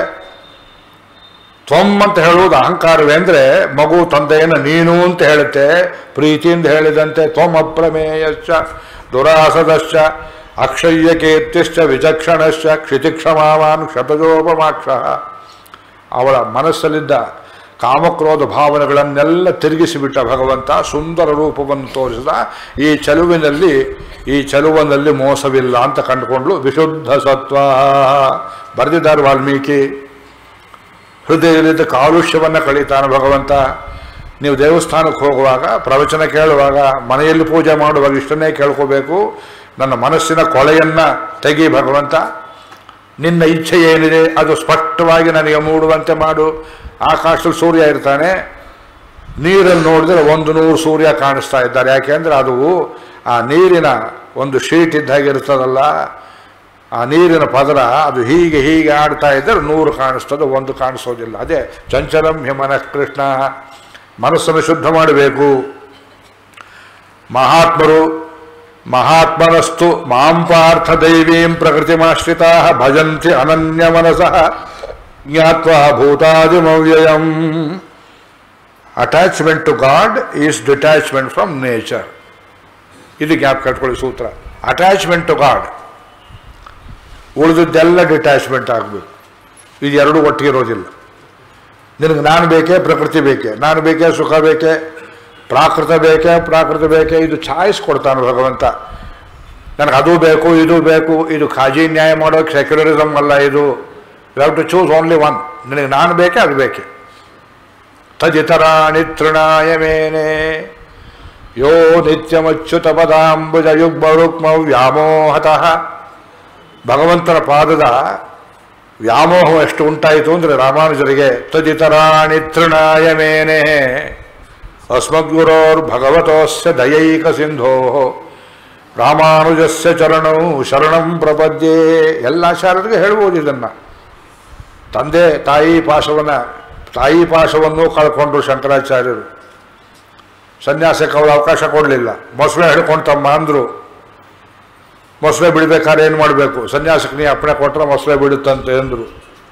ತ್ವಮ್ ಅಂತ ಹೇಳುವುದು ಅಹಂಕಾರವೇ ಅಂದರೆ ಮಗು ತಂದೆಯನ್ನು ನೀನು ಅಂತ ಹೇಳುತ್ತೆ ಪ್ರೀತಿಯಿಂದ ಹೇಳಿದಂತೆ ತ್ವಮ್ ಅಪ್ರಮೇಯಶ್ಚ ದುರಾಸದಶ್ಚ ಅಕ್ಷಯ್ಯ ಕೀರ್ತಿಶ್ಚ ವಿಚಕ್ಷಣಶ್ಚ ಕ್ಷಿತಿಕ್ಷಮಾವಾನ್ ಕ್ಷತಜೋಪಮಾಕ್ಷ ಅವಳ ಮನಸ್ಸಲ್ಲಿದ್ದ ಕಾಮಕ್ರೋಧ ಭಾವನೆಗಳನ್ನೆಲ್ಲ ತಿರುಗಿಸಿಬಿಟ್ಟ ಭಗವಂತ ಸುಂದರ ರೂಪವನ್ನು ತೋರಿಸಿದ ಈ ಚಲುವಿನಲ್ಲಿ ಈ ಚಲುವಿನಲ್ಲಿ ಮೋಸವಿಲ್ಲ ಅಂತ ಕಂಡುಕೊಂಡ್ಲು ವಿಶುದ್ಧ ಸತ್ವ ಬರೆದಿದ್ದಾರೆ ವಾಲ್ಮೀಕಿ ಹೃದಯದಲ್ಲಿದ್ದ ಕಾಲುಷ್ಯವನ್ನು ಕಳೀತಾನೆ ಭಗವಂತ ನೀವು ದೇವಸ್ಥಾನಕ್ಕೆ ಹೋಗುವಾಗ ಪ್ರವಚನ ಕೇಳುವಾಗ ಮನೆಯಲ್ಲಿ ಪೂಜೆ ಮಾಡುವಾಗ ಇಷ್ಟನ್ನೇ ಕೇಳ್ಕೋಬೇಕು ನನ್ನ ಮನಸ್ಸಿನ ಕೊಳೆಯನ್ನು ತೆಗಿ ಭಗವಂತ ನಿನ್ನ ಇಚ್ಛೆ ಏನಿದೆ ಅದು ಸ್ಪಷ್ಟವಾಗಿ ನನಗೆ ಮೂಡುವಂತೆ ಮಾಡು ಆಕಾಶದಲ್ಲಿ ಸೂರ್ಯ ಇರ್ತಾನೆ ನೀರನ್ನು ನೋಡಿದ್ರೆ ಒಂದು ನೂರು ಸೂರ್ಯ ಕಾಣಿಸ್ತಾ ಇದ್ದಾರೆ ಯಾಕೆಂದ್ರೆ ಅದು ಆ ನೀರಿನ ಒಂದು ಶೀಟ್ ಇದ್ದ ಇರ್ತದಲ್ಲ ಆ ನೀರಿನ ಪದರ ಅದು ಹೀಗೆ ಹೀಗೆ ಆಡ್ತಾ ಇದ್ದರೆ ನೂರು ಕಾಣಿಸ್ತದೆ ಒಂದು ಕಾಣಿಸೋದಿಲ್ಲ ಅದೇ ಚಂಚಲಂ ಹಿಮನ ಕೃಷ್ಣ ಮನಸ್ಸನ್ನು ಶುದ್ಧ ಮಾಡಬೇಕು ಮಹಾತ್ಮರು ಮಹಾತ್ಮನಸ್ತು ಮಾಂ ಪಾರ್ಥ ದೈವೀಂ ಪ್ರಕೃತಿಮಾಶ್ರಿತಾ ಭಜಂತಿ ಅನನ್ಯ ಮನಸಃ ಜ್ಞಾತ್ವಾ ಭೂತಾದಿಮವ್ಯಯಂ attachment to god is detachment from nature ಇದು ಜ್ಞಾಪಕ ಕಟ್ಕೊಳ್ಳಿ ಸೂತ್ರ ಅಟ್ಯಾಚ್ಮೆಂಟ್ ಟು ಗಾಡ್ ಉಳಿದದ್ದೆಲ್ಲ ಡಿಟ್ಯಾಚ್ಮೆಂಟ್ ಆಗಬೇಕು ಇದು ಎರಡು ಒಟ್ಟಿಗೆ ಇರೋದಿಲ್ಲ ನಿನಗೆ ನಾನು ಬೇಕೇ ಪ್ರಕೃತಿ ಬೇಕೇ ನಾನು ಬೇಕೇ ಸುಖ ಬೇಕೇ ಪ್ರಾಕೃತ ಬೇಕೇ ಪ್ರಾಕೃತ ಬೇಕೇ ಇದು ಚಾಯ್ಸ್ ಕೊಡ್ತಾನೆ ಭಗವಂತ ನನಗೆ ಅದು ಬೇಕು ಇದು ಬೇಕು ಇದು ಖಾಜಿ ನ್ಯಾಯ ಮಾಡೋಕೆ ಸೆಕ್ಯುಲರಿಸಮ್ ಅಲ್ಲ ಇದು you have to choose only one ನಿನಗೆ ನಾನು ಬೇಕೇ ಅದು ಬೇಕೇ ತದಿತರಾಣಿ ತೃಣಾಯ ಮೇನೆ ಯೋ ನಿತ್ಯಮಚ್ಯುತ ಪದಾಂಬುಜ ಯುಗ್ಮ ವ್ಯಾಮೋಹತಃ ಭಗವಂತನ ಪಾದದ ವ್ಯಾಮೋಹ ಎಷ್ಟು ಉಂಟಾಯಿತು ಅಂದರೆ ರಾಮಾನುಜರಿಗೆ ತದಿತರಾಣಿ ತೃಣಾಯ ಮೇನೆ ಅಸ್ಮದ್ಗುರೋರ್ ಭಗವತೋಸ್ಯ ದಯೈಕ ಸಿಂಧೋ ರಾಮಾನುಜಸ್ಯ ಚರಣೌ ಶರಣಂ ಪ್ರಪದ್ಯೆ ಎಲ್ಲ ಆಚಾರ್ಯರಿಗೆ ಹೇಳ್ಬೋದು ಇದನ್ನು ತಂದೆ ತಾಯಿ ಪಾಶವನ್ನು ತಾಯಿ ಪಾಶವನ್ನು ಕಳ್ಕೊಂಡ್ರು ಶಂಕರಾಚಾರ್ಯರು ಸನ್ಯಾಸಕ್ಕೆ ಅವಳು ಅವಕಾಶ ಕೊಡಲಿಲ್ಲ ಮೊಸಳೆ ಹಿಡ್ಕೊಂಡು ತಮ್ಮ ಅಂದರು ಮೊಸಳೆ ಬಿಡಬೇಕಾದ್ರೆ ಏನು ಮಾಡಬೇಕು ಸನ್ಯಾಸಕ್ಕೆ ನೀ ಅಪ್ಪಣೆ ಕೊಟ್ಟರೆ ಮೊಸಳೆ ಬಿಡುತ್ತಂತೆ ಅಂದರು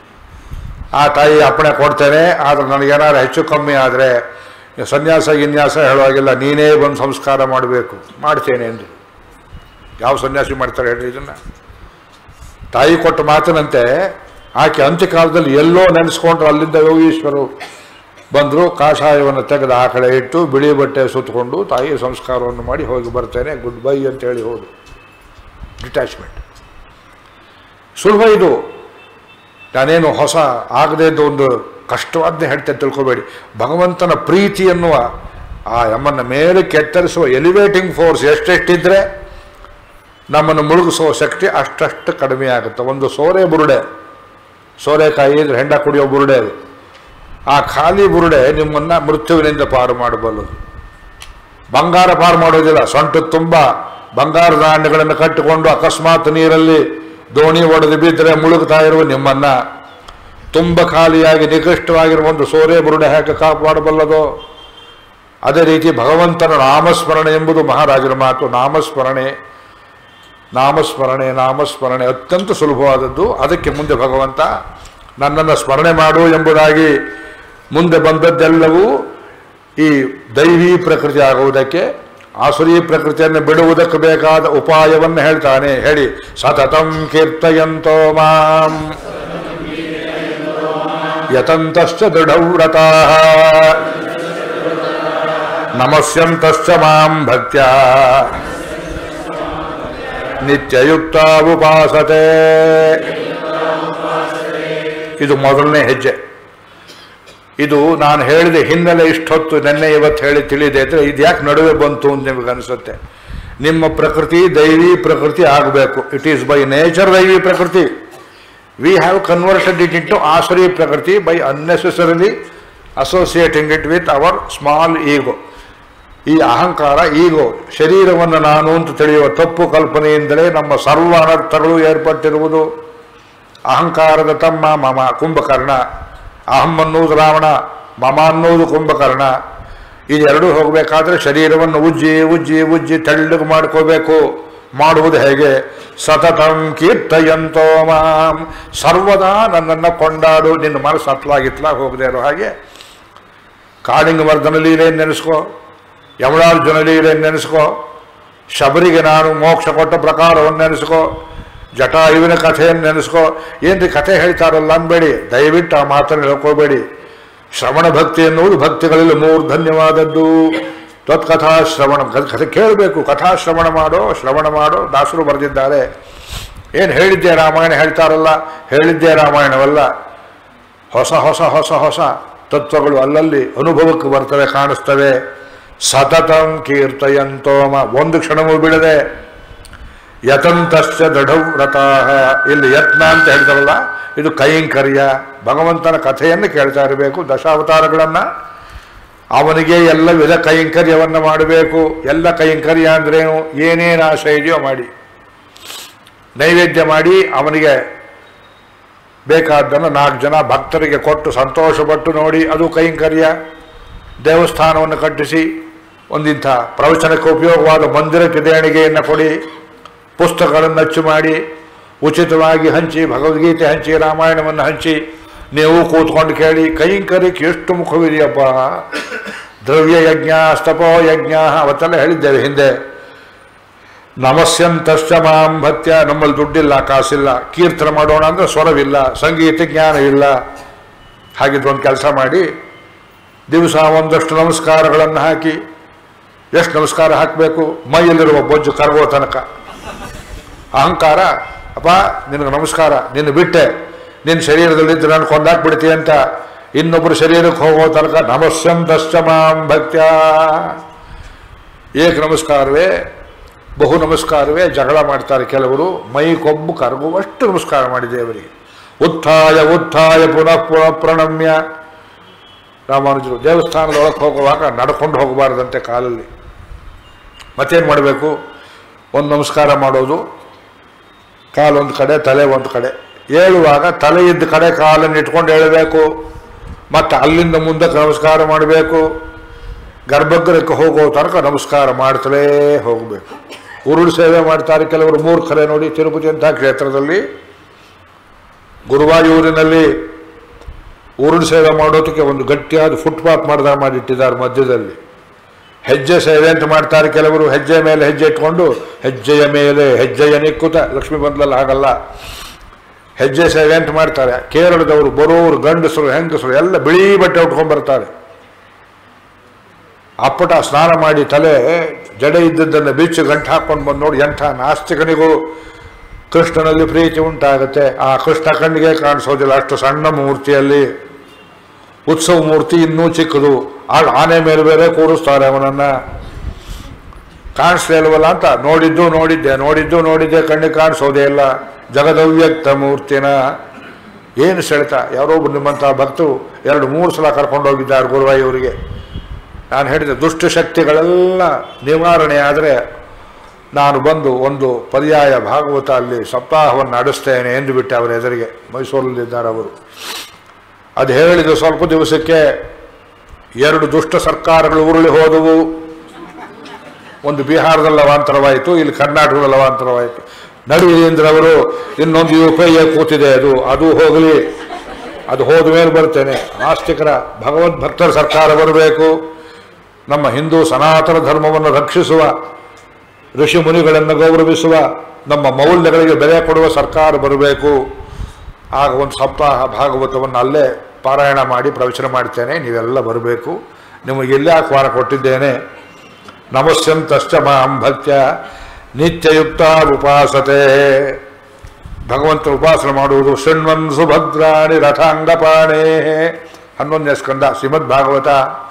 ಆ ತಾಯಿ ಅಪ್ಪಣೆ ಕೊಡ್ತೇನೆ ಆದರೆ ನನಗೇನಾದ್ರು ಹೆಚ್ಚು ಕಮ್ಮಿ ಆದರೆ ಸನ್ಯಾಸ ಗಿನ್ಯಾಸ ಹೇಳುವಾಗಿಲ್ಲ ನೀನೇ ಬಂದು ಸಂಸ್ಕಾರ ಮಾಡಬೇಕು ಮಾಡ್ತೇನೆ ಅಂದರು ಯಾವ ಸನ್ಯಾಸಿ ಮಾಡ್ತಾರೆ ಹೇಳ್ರಿ ಇದನ್ನು ತಾಯಿ ಕೊಟ್ಟ ಮಾತಿನಂತೆ ಆಕೆ ಅಂತ್ಯಕಾಲದಲ್ಲಿ ಎಲ್ಲೋ ನೆನೆಸ್ಕೊಂಡ್ರು ಅಲ್ಲಿಂದ ಯೋಗೀಶ್ವರರು ಬಂದರು ಕಾಷಾಯವನ್ನು ತೆಗೆದು ಆ ಕಡೆ ಇಟ್ಟು ಬಿಳಿ ಬಟ್ಟೆ ಸುತ್ತಕೊಂಡು ತಾಯಿ ಸಂಸ್ಕಾರವನ್ನು ಮಾಡಿ ಹೋಗಿ ಬರ್ತೇನೆ ಗುಡ್ ಬೈ ಅಂತ ಹೇಳಿ ಹೋದು ಡಿಟ್ಯಾಚ್ಮೆಂಟ್ ಸುಲಭ ಇದು ನಾನೇನು ಹೊಸ ಆಗದೇ ಇದ್ದ ಒಂದು ಕಷ್ಟವಾದ್ನೇ ಹೇಳ್ತೇನೆ ತಿಳ್ಕೊಬೇಡಿ ಭಗವಂತನ ಪ್ರೀತಿ ಎನ್ನುವ ಆ ನಮ್ಮನ್ನ ಮೇಲೆ ಕೆತ್ತರಿಸುವ ಎಲಿವೇಟಿಂಗ್ ಫೋರ್ಸ್ ಎಷ್ಟೆಷ್ಟಿದ್ರೆ ನಮ್ಮನ್ನು ಮುಳುಗಿಸುವ ಶಕ್ತಿ ಅಷ್ಟಷ್ಟು ಕಡಿಮೆ ಆಗುತ್ತೆ ಒಂದು ಸೋರೆ ಬುರುಡೆ ಸೋರೆಕಾಯಿ ಇದ್ರೆ ಹೆಂಡ ಕುಡಿಯೋ ಬುರುಡೆ ಅದು ಆ ಖಾಲಿ ಬುರುಡೆ ನಿಮ್ಮನ್ನ ಮೃತ್ಯುವಿನಿಂದ ಪಾರು ಮಾಡಬಲ್ಲದು ಬಂಗಾರ ಪಾರು ಮಾಡೋದಿಲ್ಲ ಸೊಂಟು ತುಂಬ ಬಂಗಾರದ ನಾಣ್ಯಗಳನ್ನು ಕಟ್ಟಿಕೊಂಡು ಅಕಸ್ಮಾತ್ ನೀರಲ್ಲಿ ದೋಣಿ ಒಡೆದು ಬಿದ್ದರೆ ಮುಳುಗ್ತಾ ಇರುವ ನಿಮ್ಮನ್ನ ತುಂಬ ಖಾಲಿಯಾಗಿ ನಿಕೃಷ್ಟವಾಗಿರುವ ಒಂದು ಸೋರೆ ಬುರುಡೆ ಹೇಗೆ ಕಾಪಾಡಬಲ್ಲದೋ ಅದೇ ರೀತಿ ಭಗವಂತನ ನಾಮಸ್ಮರಣೆ ಎಂಬುದು ಮಹಾರಾಜರ ಮಾತು ನಾಮಸ್ಮರಣೆ ನಾಮಸ್ಮರಣೆ ನಾಮಸ್ಮರಣೆ ಅತ್ಯಂತ ಸುಲಭವಾದದ್ದು ಅದಕ್ಕೆ ಮುಂದೆ ಭಗವಂತ ನನ್ನನ್ನು ಸ್ಮರಣೆ ಮಾಡು ಎಂಬುದಾಗಿ ಮುಂದೆ ಬಂದದ್ದೆಲ್ಲವೂ ಈ ದೈವಿ ಪ್ರಕೃತಿ ಆಗುವುದಕ್ಕೆ ಆಸುರಿ ಪ್ರಕೃತಿಯನ್ನು ಬಿಡುವುದಕ್ಕೆ ಬೇಕಾದ ಉಪಾಯವನ್ನು ಹೇಳ್ತಾನೆ ಹೇಳಿ ಸತತಂ ಕೀರ್ತಯಂತೋ ಮಾಂ ಯತಂತಶ್ಚ ದೃಢವ್ರತಾ ನಮಸ್ಯಂತಶ್ಚ ಮಾಂ ಭಕ್ತ್ಯಾ ನಿತ್ಯಯುಕ್ತ ಉಪಾಸತೆ ಇದು ಮೊದಲನೇ ಹೆಜ್ಜೆ ಇದು ನಾನು ಹೇಳಿದ ಹಿನ್ನೆಲೆ ಇಷ್ಟೊತ್ತು ನೆನ್ನೆ ಇವತ್ತು ಹೇಳಿ ತಿಳಿದೆ ಅಂದರೆ ಇದು ಯಾಕೆ ನಡುವೆ ಬಂತು ಅಂತ ನಿಮಗೆ ಅನಿಸುತ್ತೆ ನಿಮ್ಮ ಪ್ರಕೃತಿ ದೈವಿ ಪ್ರಕೃತಿ ಆಗಬೇಕು ಇಟ್ ಈಸ್ ಬೈ ನೇಚರ್ ದೈವಿ ಪ್ರಕೃತಿ we have converted it into ಆಸರಿ ಪ್ರಕೃತಿ by unnecessarily associating it with our small ego ಈ ಅಹಂಕಾರ ಈಗೋ ಶರೀರವನ್ನು ನಾನು ಅಂತ ತಿಳಿಯುವ ತಪ್ಪು ಕಲ್ಪನೆಯಿಂದಲೇ ನಮ್ಮ ಸರ್ವ ಅನರ್ಥಗಳು ಏರ್ಪಟ್ಟಿರುವುದು ಅಹಂಕಾರದ ತಮ್ಮ ಮಮ ಕುಂಭಕರ್ಣ ಅಹಂ ಅನ್ನುವುದು ರಾವಣ ಮಮ ಅನ್ನುವುದು ಕುಂಭಕರ್ಣ ಇದೆರಡೂ ಹೋಗಬೇಕಾದ್ರೆ ಶರೀರವನ್ನು ಉಜ್ಜಿ ಉಜ್ಜಿ ಉಜ್ಜಿ ತೆಳ್ಳಗೆ ಮಾಡ್ಕೋಬೇಕು ಮಾಡುವುದು ಹೇಗೆ ಸತತಂ ಕೀರ್ತಯಂತೋ ಮಾಂ ಸರ್ವದಾ ನನ್ನನ್ನು ಕೊಂಡಾಡು ನಿನ್ನ ಮನಸ್ಸು ಹತ್ಲಾಗಿತ್ಲಾಗ ಹೋಗದೆ ಇರೋ ಹಾಗೆ ಕಾಳಿಂಗ ವರ್ಧನ ಲೀಲೆಯನ್ನು ನೆನೆಸ್ಕೋ ಯಮಳಾರ್ಜುನ ಲೀಲೆಯನ್ನು ನೆನೆಸ್ಕೋ ಶಬರಿಗೆ ನಾನು ಮೋಕ್ಷ ಕೊಟ್ಟ ಪ್ರಕಾರವನ್ನು ನೆನೆಸ್ಕೋ ಜಟಾಯುವಿನ ಕಥೆಯನ್ನು ನೆನೆಸ್ಕೋ ಏನ್ರಿ ಕಥೆ ಹೇಳ್ತಾರಲ್ಲ ಅನ್ಬೇಡಿ ದಯವಿಟ್ಟು ಆ ಮಾತನ್ನು ಹೇಳ್ಕೋಬೇಡಿ ಶ್ರವಣ ಭಕ್ತಿ ಎನ್ನುವುದು ಭಕ್ತಿಗಳಲ್ಲಿ ಮೂರ್ಧನ್ಯವಾದದ್ದು ತ್ವತ್ಕಥಾ ಶ್ರವಣ ಕಥೆ ಕೇಳಬೇಕು ಕಥಾಶ್ರವಣ ಮಾಡೋ ಶ್ರವಣ ಮಾಡೋ ದಾಸರು ಬರೆದಿದ್ದಾರೆ ಏನು ಹೇಳಿದ್ದೆ ರಾಮಾಯಣ ಹೇಳ್ತಾರಲ್ಲ ಹೇಳಿದ್ದೆ ರಾಮಾಯಣವಲ್ಲ ಹೊಸ ಹೊಸ ಹೊಸ ಹೊಸ ತತ್ವಗಳು ಅಲ್ಲಲ್ಲಿ ಅನುಭವಕ್ಕೆ ಬರ್ತವೆ ಕಾಣಿಸ್ತವೆ ಸತತಂ ಕೀರ್ತಯಂತೋಮ ಒಂದು ಕ್ಷಣವೂ ಬಿಡದೆ ಯತಂತಶ್ಚ ದೃಢವ್ರತಾ ಇಲ್ಲಿ ಯತ್ನ ಅಂತ ಹೇಳ್ತಾರಲ್ಲ ಇದು ಕೈಂಕರ್ಯ ಭಗವಂತನ ಕಥೆಯನ್ನು ಕೇಳ್ತಾ ಇರಬೇಕು ದಶಾವತಾರಗಳನ್ನು ಅವನಿಗೆ ಎಲ್ಲ ವಿಧ ಕೈಂಕರ್ಯವನ್ನು ಮಾಡಬೇಕು ಎಲ್ಲ ಕೈಂಕರ್ಯ ಅಂದ್ರೇನು ಏನೇನು ಆಶಯ ಇದೆಯೋ ಮಾಡಿ ನೈವೇದ್ಯ ಮಾಡಿ ಅವನಿಗೆ ಬೇಕಾದ್ದನ್ನು ನಾಲ್ಕು ಜನ ಭಕ್ತರಿಗೆ ಕೊಟ್ಟು ಸಂತೋಷಪಟ್ಟು ನೋಡಿ ಅದು ಕೈಂಕರ್ಯ ದೇವಸ್ಥಾನವನ್ನು ಕಟ್ಟಿಸಿ ಒಂದಿಂಥ ಪ್ರವಚನಕ್ಕೆ ಉಪಯೋಗವಾದ ಮಂದಿರಕ್ಕೆ ದೇಣಿಗೆಯನ್ನು ಕೊಡಿ ಪುಸ್ತಕಗಳನ್ನು ಅಚ್ಚು ಮಾಡಿ ಉಚಿತವಾಗಿ ಹಂಚಿ ಭಗವದ್ಗೀತೆ ಹಂಚಿ ರಾಮಾಯಣವನ್ನು ಹಂಚಿ ನೀವು ಕೂತ್ಕೊಂಡು ಕೇಳಿ ಕೈಂಕರ್ಯಕ್ಕೆ ಎಷ್ಟು ಮುಖವಿದೆಯಪ್ಪ ದ್ರವ್ಯ ಯಜ್ಞ ಸ್ತಪೋ ಯಜ್ಞ ಅವತ್ತೆಲ್ಲ ಹೇಳಿದ್ದೇವೆ ಹಿಂದೆ ನಮಸ್ಯಂತಶ್ಚ ಮಾಂ ಭತ್ಯ ನಮ್ಮಲ್ಲಿ ದುಡ್ಡಿಲ್ಲ ಕಾಸಿಲ್ಲ ಕೀರ್ತನೆ ಮಾಡೋಣ ಅಂದ್ರೆ ಸ್ವರವಿಲ್ಲ ಸಂಗೀತ ಜ್ಞಾನ ಇಲ್ಲ ಹಾಗಿದ್ದೊಂದು ಕೆಲಸ ಮಾಡಿ ದಿವಸ ಒಂದಷ್ಟು ನಮಸ್ಕಾರಗಳನ್ನು ಹಾಕಿ ಎಷ್ಟು ನಮಸ್ಕಾರ ಹಾಕಬೇಕು ಮೈಯಲ್ಲಿರುವ ಬೊಜ್ಜು ಕರಗೋ ತನಕ ಅಹಂಕಾರ ಅಪ್ಪ ನಿನಗೆ ನಮಸ್ಕಾರ ನಿನ್ನ ಬಿಟ್ಟೆ ನಿನ್ನ ಶರೀರದಲ್ಲಿದ್ದು ನಾನು ಕೊಂದಾಕ್ಬಿಡ್ತಿ ಅಂತ ಇನ್ನೊಬ್ಬರು ಶರೀರಕ್ಕೆ ಹೋಗೋ ತನಕ ನಮಸ್ಯಂತಶ್ಚ ಮಾಂ ಭಕ್ತ್ಯ ಏಕ ನಮಸ್ಕಾರವೇ ಬಹು ನಮಸ್ಕಾರವೇ ಜಗಳ ಮಾಡ್ತಾರೆ ಕೆಲವರು ಮೈ ಕೊಬ್ಬು ಕರಗುವಷ್ಟು ನಮಸ್ಕಾರ ಮಾಡಿದೆ ಅವರಿಗೆ ಉತ್ಥಾಯ ಉತ್ಥಾಯ ಪುನಃ ಪುನಃ ಪ್ರಣಮ್ಯ ರಾಮಾನುಜರು ದೇವಸ್ಥಾನದೊಳಗೆ ಹೋಗುವಾಗ ನಡ್ಕೊಂಡು ಹೋಗಬಾರ್ದಂತೆ ಕಾಲಲ್ಲಿ ಮತ್ತೇನು ಮಾಡಬೇಕು ಒಂದು ನಮಸ್ಕಾರ ಮಾಡೋದು ಕಾಲೊಂದು ಕಡೆ ತಲೆ ಒಂದು ಕಡೆ ಏಳುವಾಗ ತಲೆ ಇದ್ದ ಕಡೆ ಕಾಲನ್ನು ಇಟ್ಕೊಂಡು ಹೇಳಬೇಕು ಮತ್ತು ಅಲ್ಲಿಂದ ಮುಂದಕ್ಕೆ ನಮಸ್ಕಾರ ಮಾಡಬೇಕು ಗರ್ಭಗೃಹಕ್ಕೆ ಹೋಗೋ ತನಕ ನಮಸ್ಕಾರ ಮಾಡ್ತಲೇ ಹೋಗಬೇಕು ಉರುಳು ಸೇವೆ ಮಾಡ್ತಾರೆ ಕೆಲವರು ಮೂರ್ಖರೇ ನೋಡಿ ತಿರುಪತಿ ಅಂತ ಕ್ಷೇತ್ರದಲ್ಲಿ ಗುರುವಾಯೂರಿನಲ್ಲಿ ಉರುಳು ಸೇವೆ ಮಾಡೋದಕ್ಕೆ ಒಂದು ಗಟ್ಟಿಯಾದ ಫುಟ್ಪಾತ್ ಮಾಡ್ದ ಮಾಡಿಟ್ಟಿದ್ದಾರೆ ಮಧ್ಯದಲ್ಲಿ ಹೆಜ್ಜೆ ಸೇವೆ ಅಂತ ಮಾಡ್ತಾರೆ ಕೆಲವರು ಹೆಜ್ಜೆ ಮೇಲೆ ಹೆಜ್ಜೆ ಇಟ್ಕೊಂಡು ಹೆಜ್ಜೆಯ ಮೇಲೆ ಹೆಜ್ಜೆಯ ನಿಕ್ಕುತ ಲಕ್ಷ್ಮೀ ಬಂದ್ಲಲ್ಲಿ ಹಾಗಲ್ಲ ಹೆಜ್ಜೆ ಸೇವೆ ಅಂತ ಮಾಡ್ತಾರೆ ಕೇರಳದವರು ಬರೋರು ಗಂಡಸರು ಹೆಂಗಸರು ಎಲ್ಲ ಬಿಳಿ ಬಟ್ಟೆ ಉಟ್ಕೊಂಡು ಬರ್ತಾರೆ ಅಪ್ಪಟ ಸ್ನಾನ ಮಾಡಿ ತಲೆ ಜಡೆ ಇದ್ದದ್ದನ್ನು ಬಿಚ್ಚು ಗಂಟು ಹಾಕ್ಕೊಂಡು ಬಂದು ನೋಡಿ ಎಂಥ ನಾಸ್ತಿಕನಿಗೂ ಕೃಷ್ಣನಲ್ಲಿ ಪ್ರೀತಿ ಉಂಟಾಗುತ್ತೆ ಆ ಕೃಷ್ಣ ಕಣ್ಣಿಗೆ ಕಾಣಿಸೋದಿಲ್ಲ ಅಷ್ಟು ಸಣ್ಣ ಮೂರ್ತಿಯಲ್ಲಿ ಉತ್ಸವ ಮೂರ್ತಿ ಇನ್ನೂ ಚಿಕ್ಕದು ಆ ಆನೆ ಮೇಲೆ ಬೇರೆ ಕೂರಿಸ್ತಾರೆ ಅವನನ್ನ ಕಾಣಿಸ್ಲೇ ಇಲ್ವಲ್ಲ ಅಂತ ನೋಡಿದ್ದು ನೋಡಿದ್ದೆ ನೋಡಿದ್ದು ನೋಡಿದ್ದೆ ಕಣ್ಣಿಗೆ ಕಾಣಿಸೋದೇ ಇಲ್ಲ ಜಗದವ್ಯಕ್ತ ಮೂರ್ತಿನ ಏನು ಸೆಳೆತ ಯಾರೋ ಒಬ್ಬರು ನಿಮ್ಮಂಥ ಭಕ್ತರು ಎರಡು ಮೂರು ಸಲ ಕರ್ಕೊಂಡು ಹೋಗಿದ್ದಾರೆ ಗುರುವಾಯೂರಿಗೆ ನಾನು ಹೇಳಿದೆ ದುಷ್ಟಶಕ್ತಿಗಳೆಲ್ಲ ನಿವಾರಣೆ ಆದರೆ ನಾನು ಬಂದು ಒಂದು ಪರ್ಯಾಯ ಭಾಗವತ ಅಲ್ಲಿ ಸಪ್ತಾಹವನ್ನು ನಡೆಸ್ತೇನೆ ಎಂದು ಬಿಟ್ಟೆ ಅವರ ಎದುರಿಗೆ ಮೈಸೂರಲ್ಲಿದ್ದಾರೆ ಅವರು ಅದು ಹೇಳಿದ ಸ್ವಲ್ಪ ದಿವಸಕ್ಕೆ ಎರಡು ದುಷ್ಟ ಸರ್ಕಾರಗಳು ಉರುಳಿ ಹೋದವು ಒಂದು ಬಿಹಾರದಲ್ಲಿ ಅವಾಂತರವಾಯಿತು ಇಲ್ಲಿ ಕರ್ನಾಟಕದಲ್ಲಿ ಅವಾಂತರವಾಯಿತು ನಡುವಿಂದ್ರ ಅವರು ಇನ್ನೊಂದು ಯು ಪಿ ಐ ಕೂತಿದೆ ಅದು ಅದು ಹೋಗಲಿ ಅದು ಹೋದ ಮೇಲೆ ಬರ್ತೇನೆ ಆಸ್ತಿಕರ ಭಗವದ್ ಭಕ್ತರ ಸರ್ಕಾರ ಬರಬೇಕು ನಮ್ಮ ಹಿಂದೂ ಸನಾತನ ಧರ್ಮವನ್ನು ರಕ್ಷಿಸುವ ಋಷಿ ಮುನಿಗಳನ್ನು ಗೌರವಿಸುವ ನಮ್ಮ ಮೌಲ್ಯಗಳಿಗೆ ಬೆಲೆ ಕೊಡುವ ಸರ್ಕಾರ ಬರಬೇಕು ಆಗ ಒಂದು ಸಪ್ತಾಹ ಭಾಗವತವನ್ನು ಅಲ್ಲೇ ಪಾರಾಯಣ ಮಾಡಿ ಪ್ರವಚನ ಮಾಡ್ತೇನೆ ನೀವೆಲ್ಲ ಬರಬೇಕು ನಿಮಗೆ ಇಲ್ಲೇ ಆಹ್ವಾನ ಕೊಟ್ಟಿದ್ದೇನೆ ನಮಸ್ಯಂತಶ್ಚ ಮಾಂ ಭಕ್ತ್ಯ ನಿತ್ಯಯುಕ್ತ ಉಪಾಸತೆ ಭಗವಂತ ಉಪಾಸನೆ ಮಾಡುವುದು ಶೃಣ್ವನ್ ಸುಭದ್ರಾಣಿ ರಥಾಂಗಪಾಣೇ ಹನ್ನೊಂದನೇ ಸ್ಕಂದ ಶ್ರೀಮದ್ ಭಾಗವತ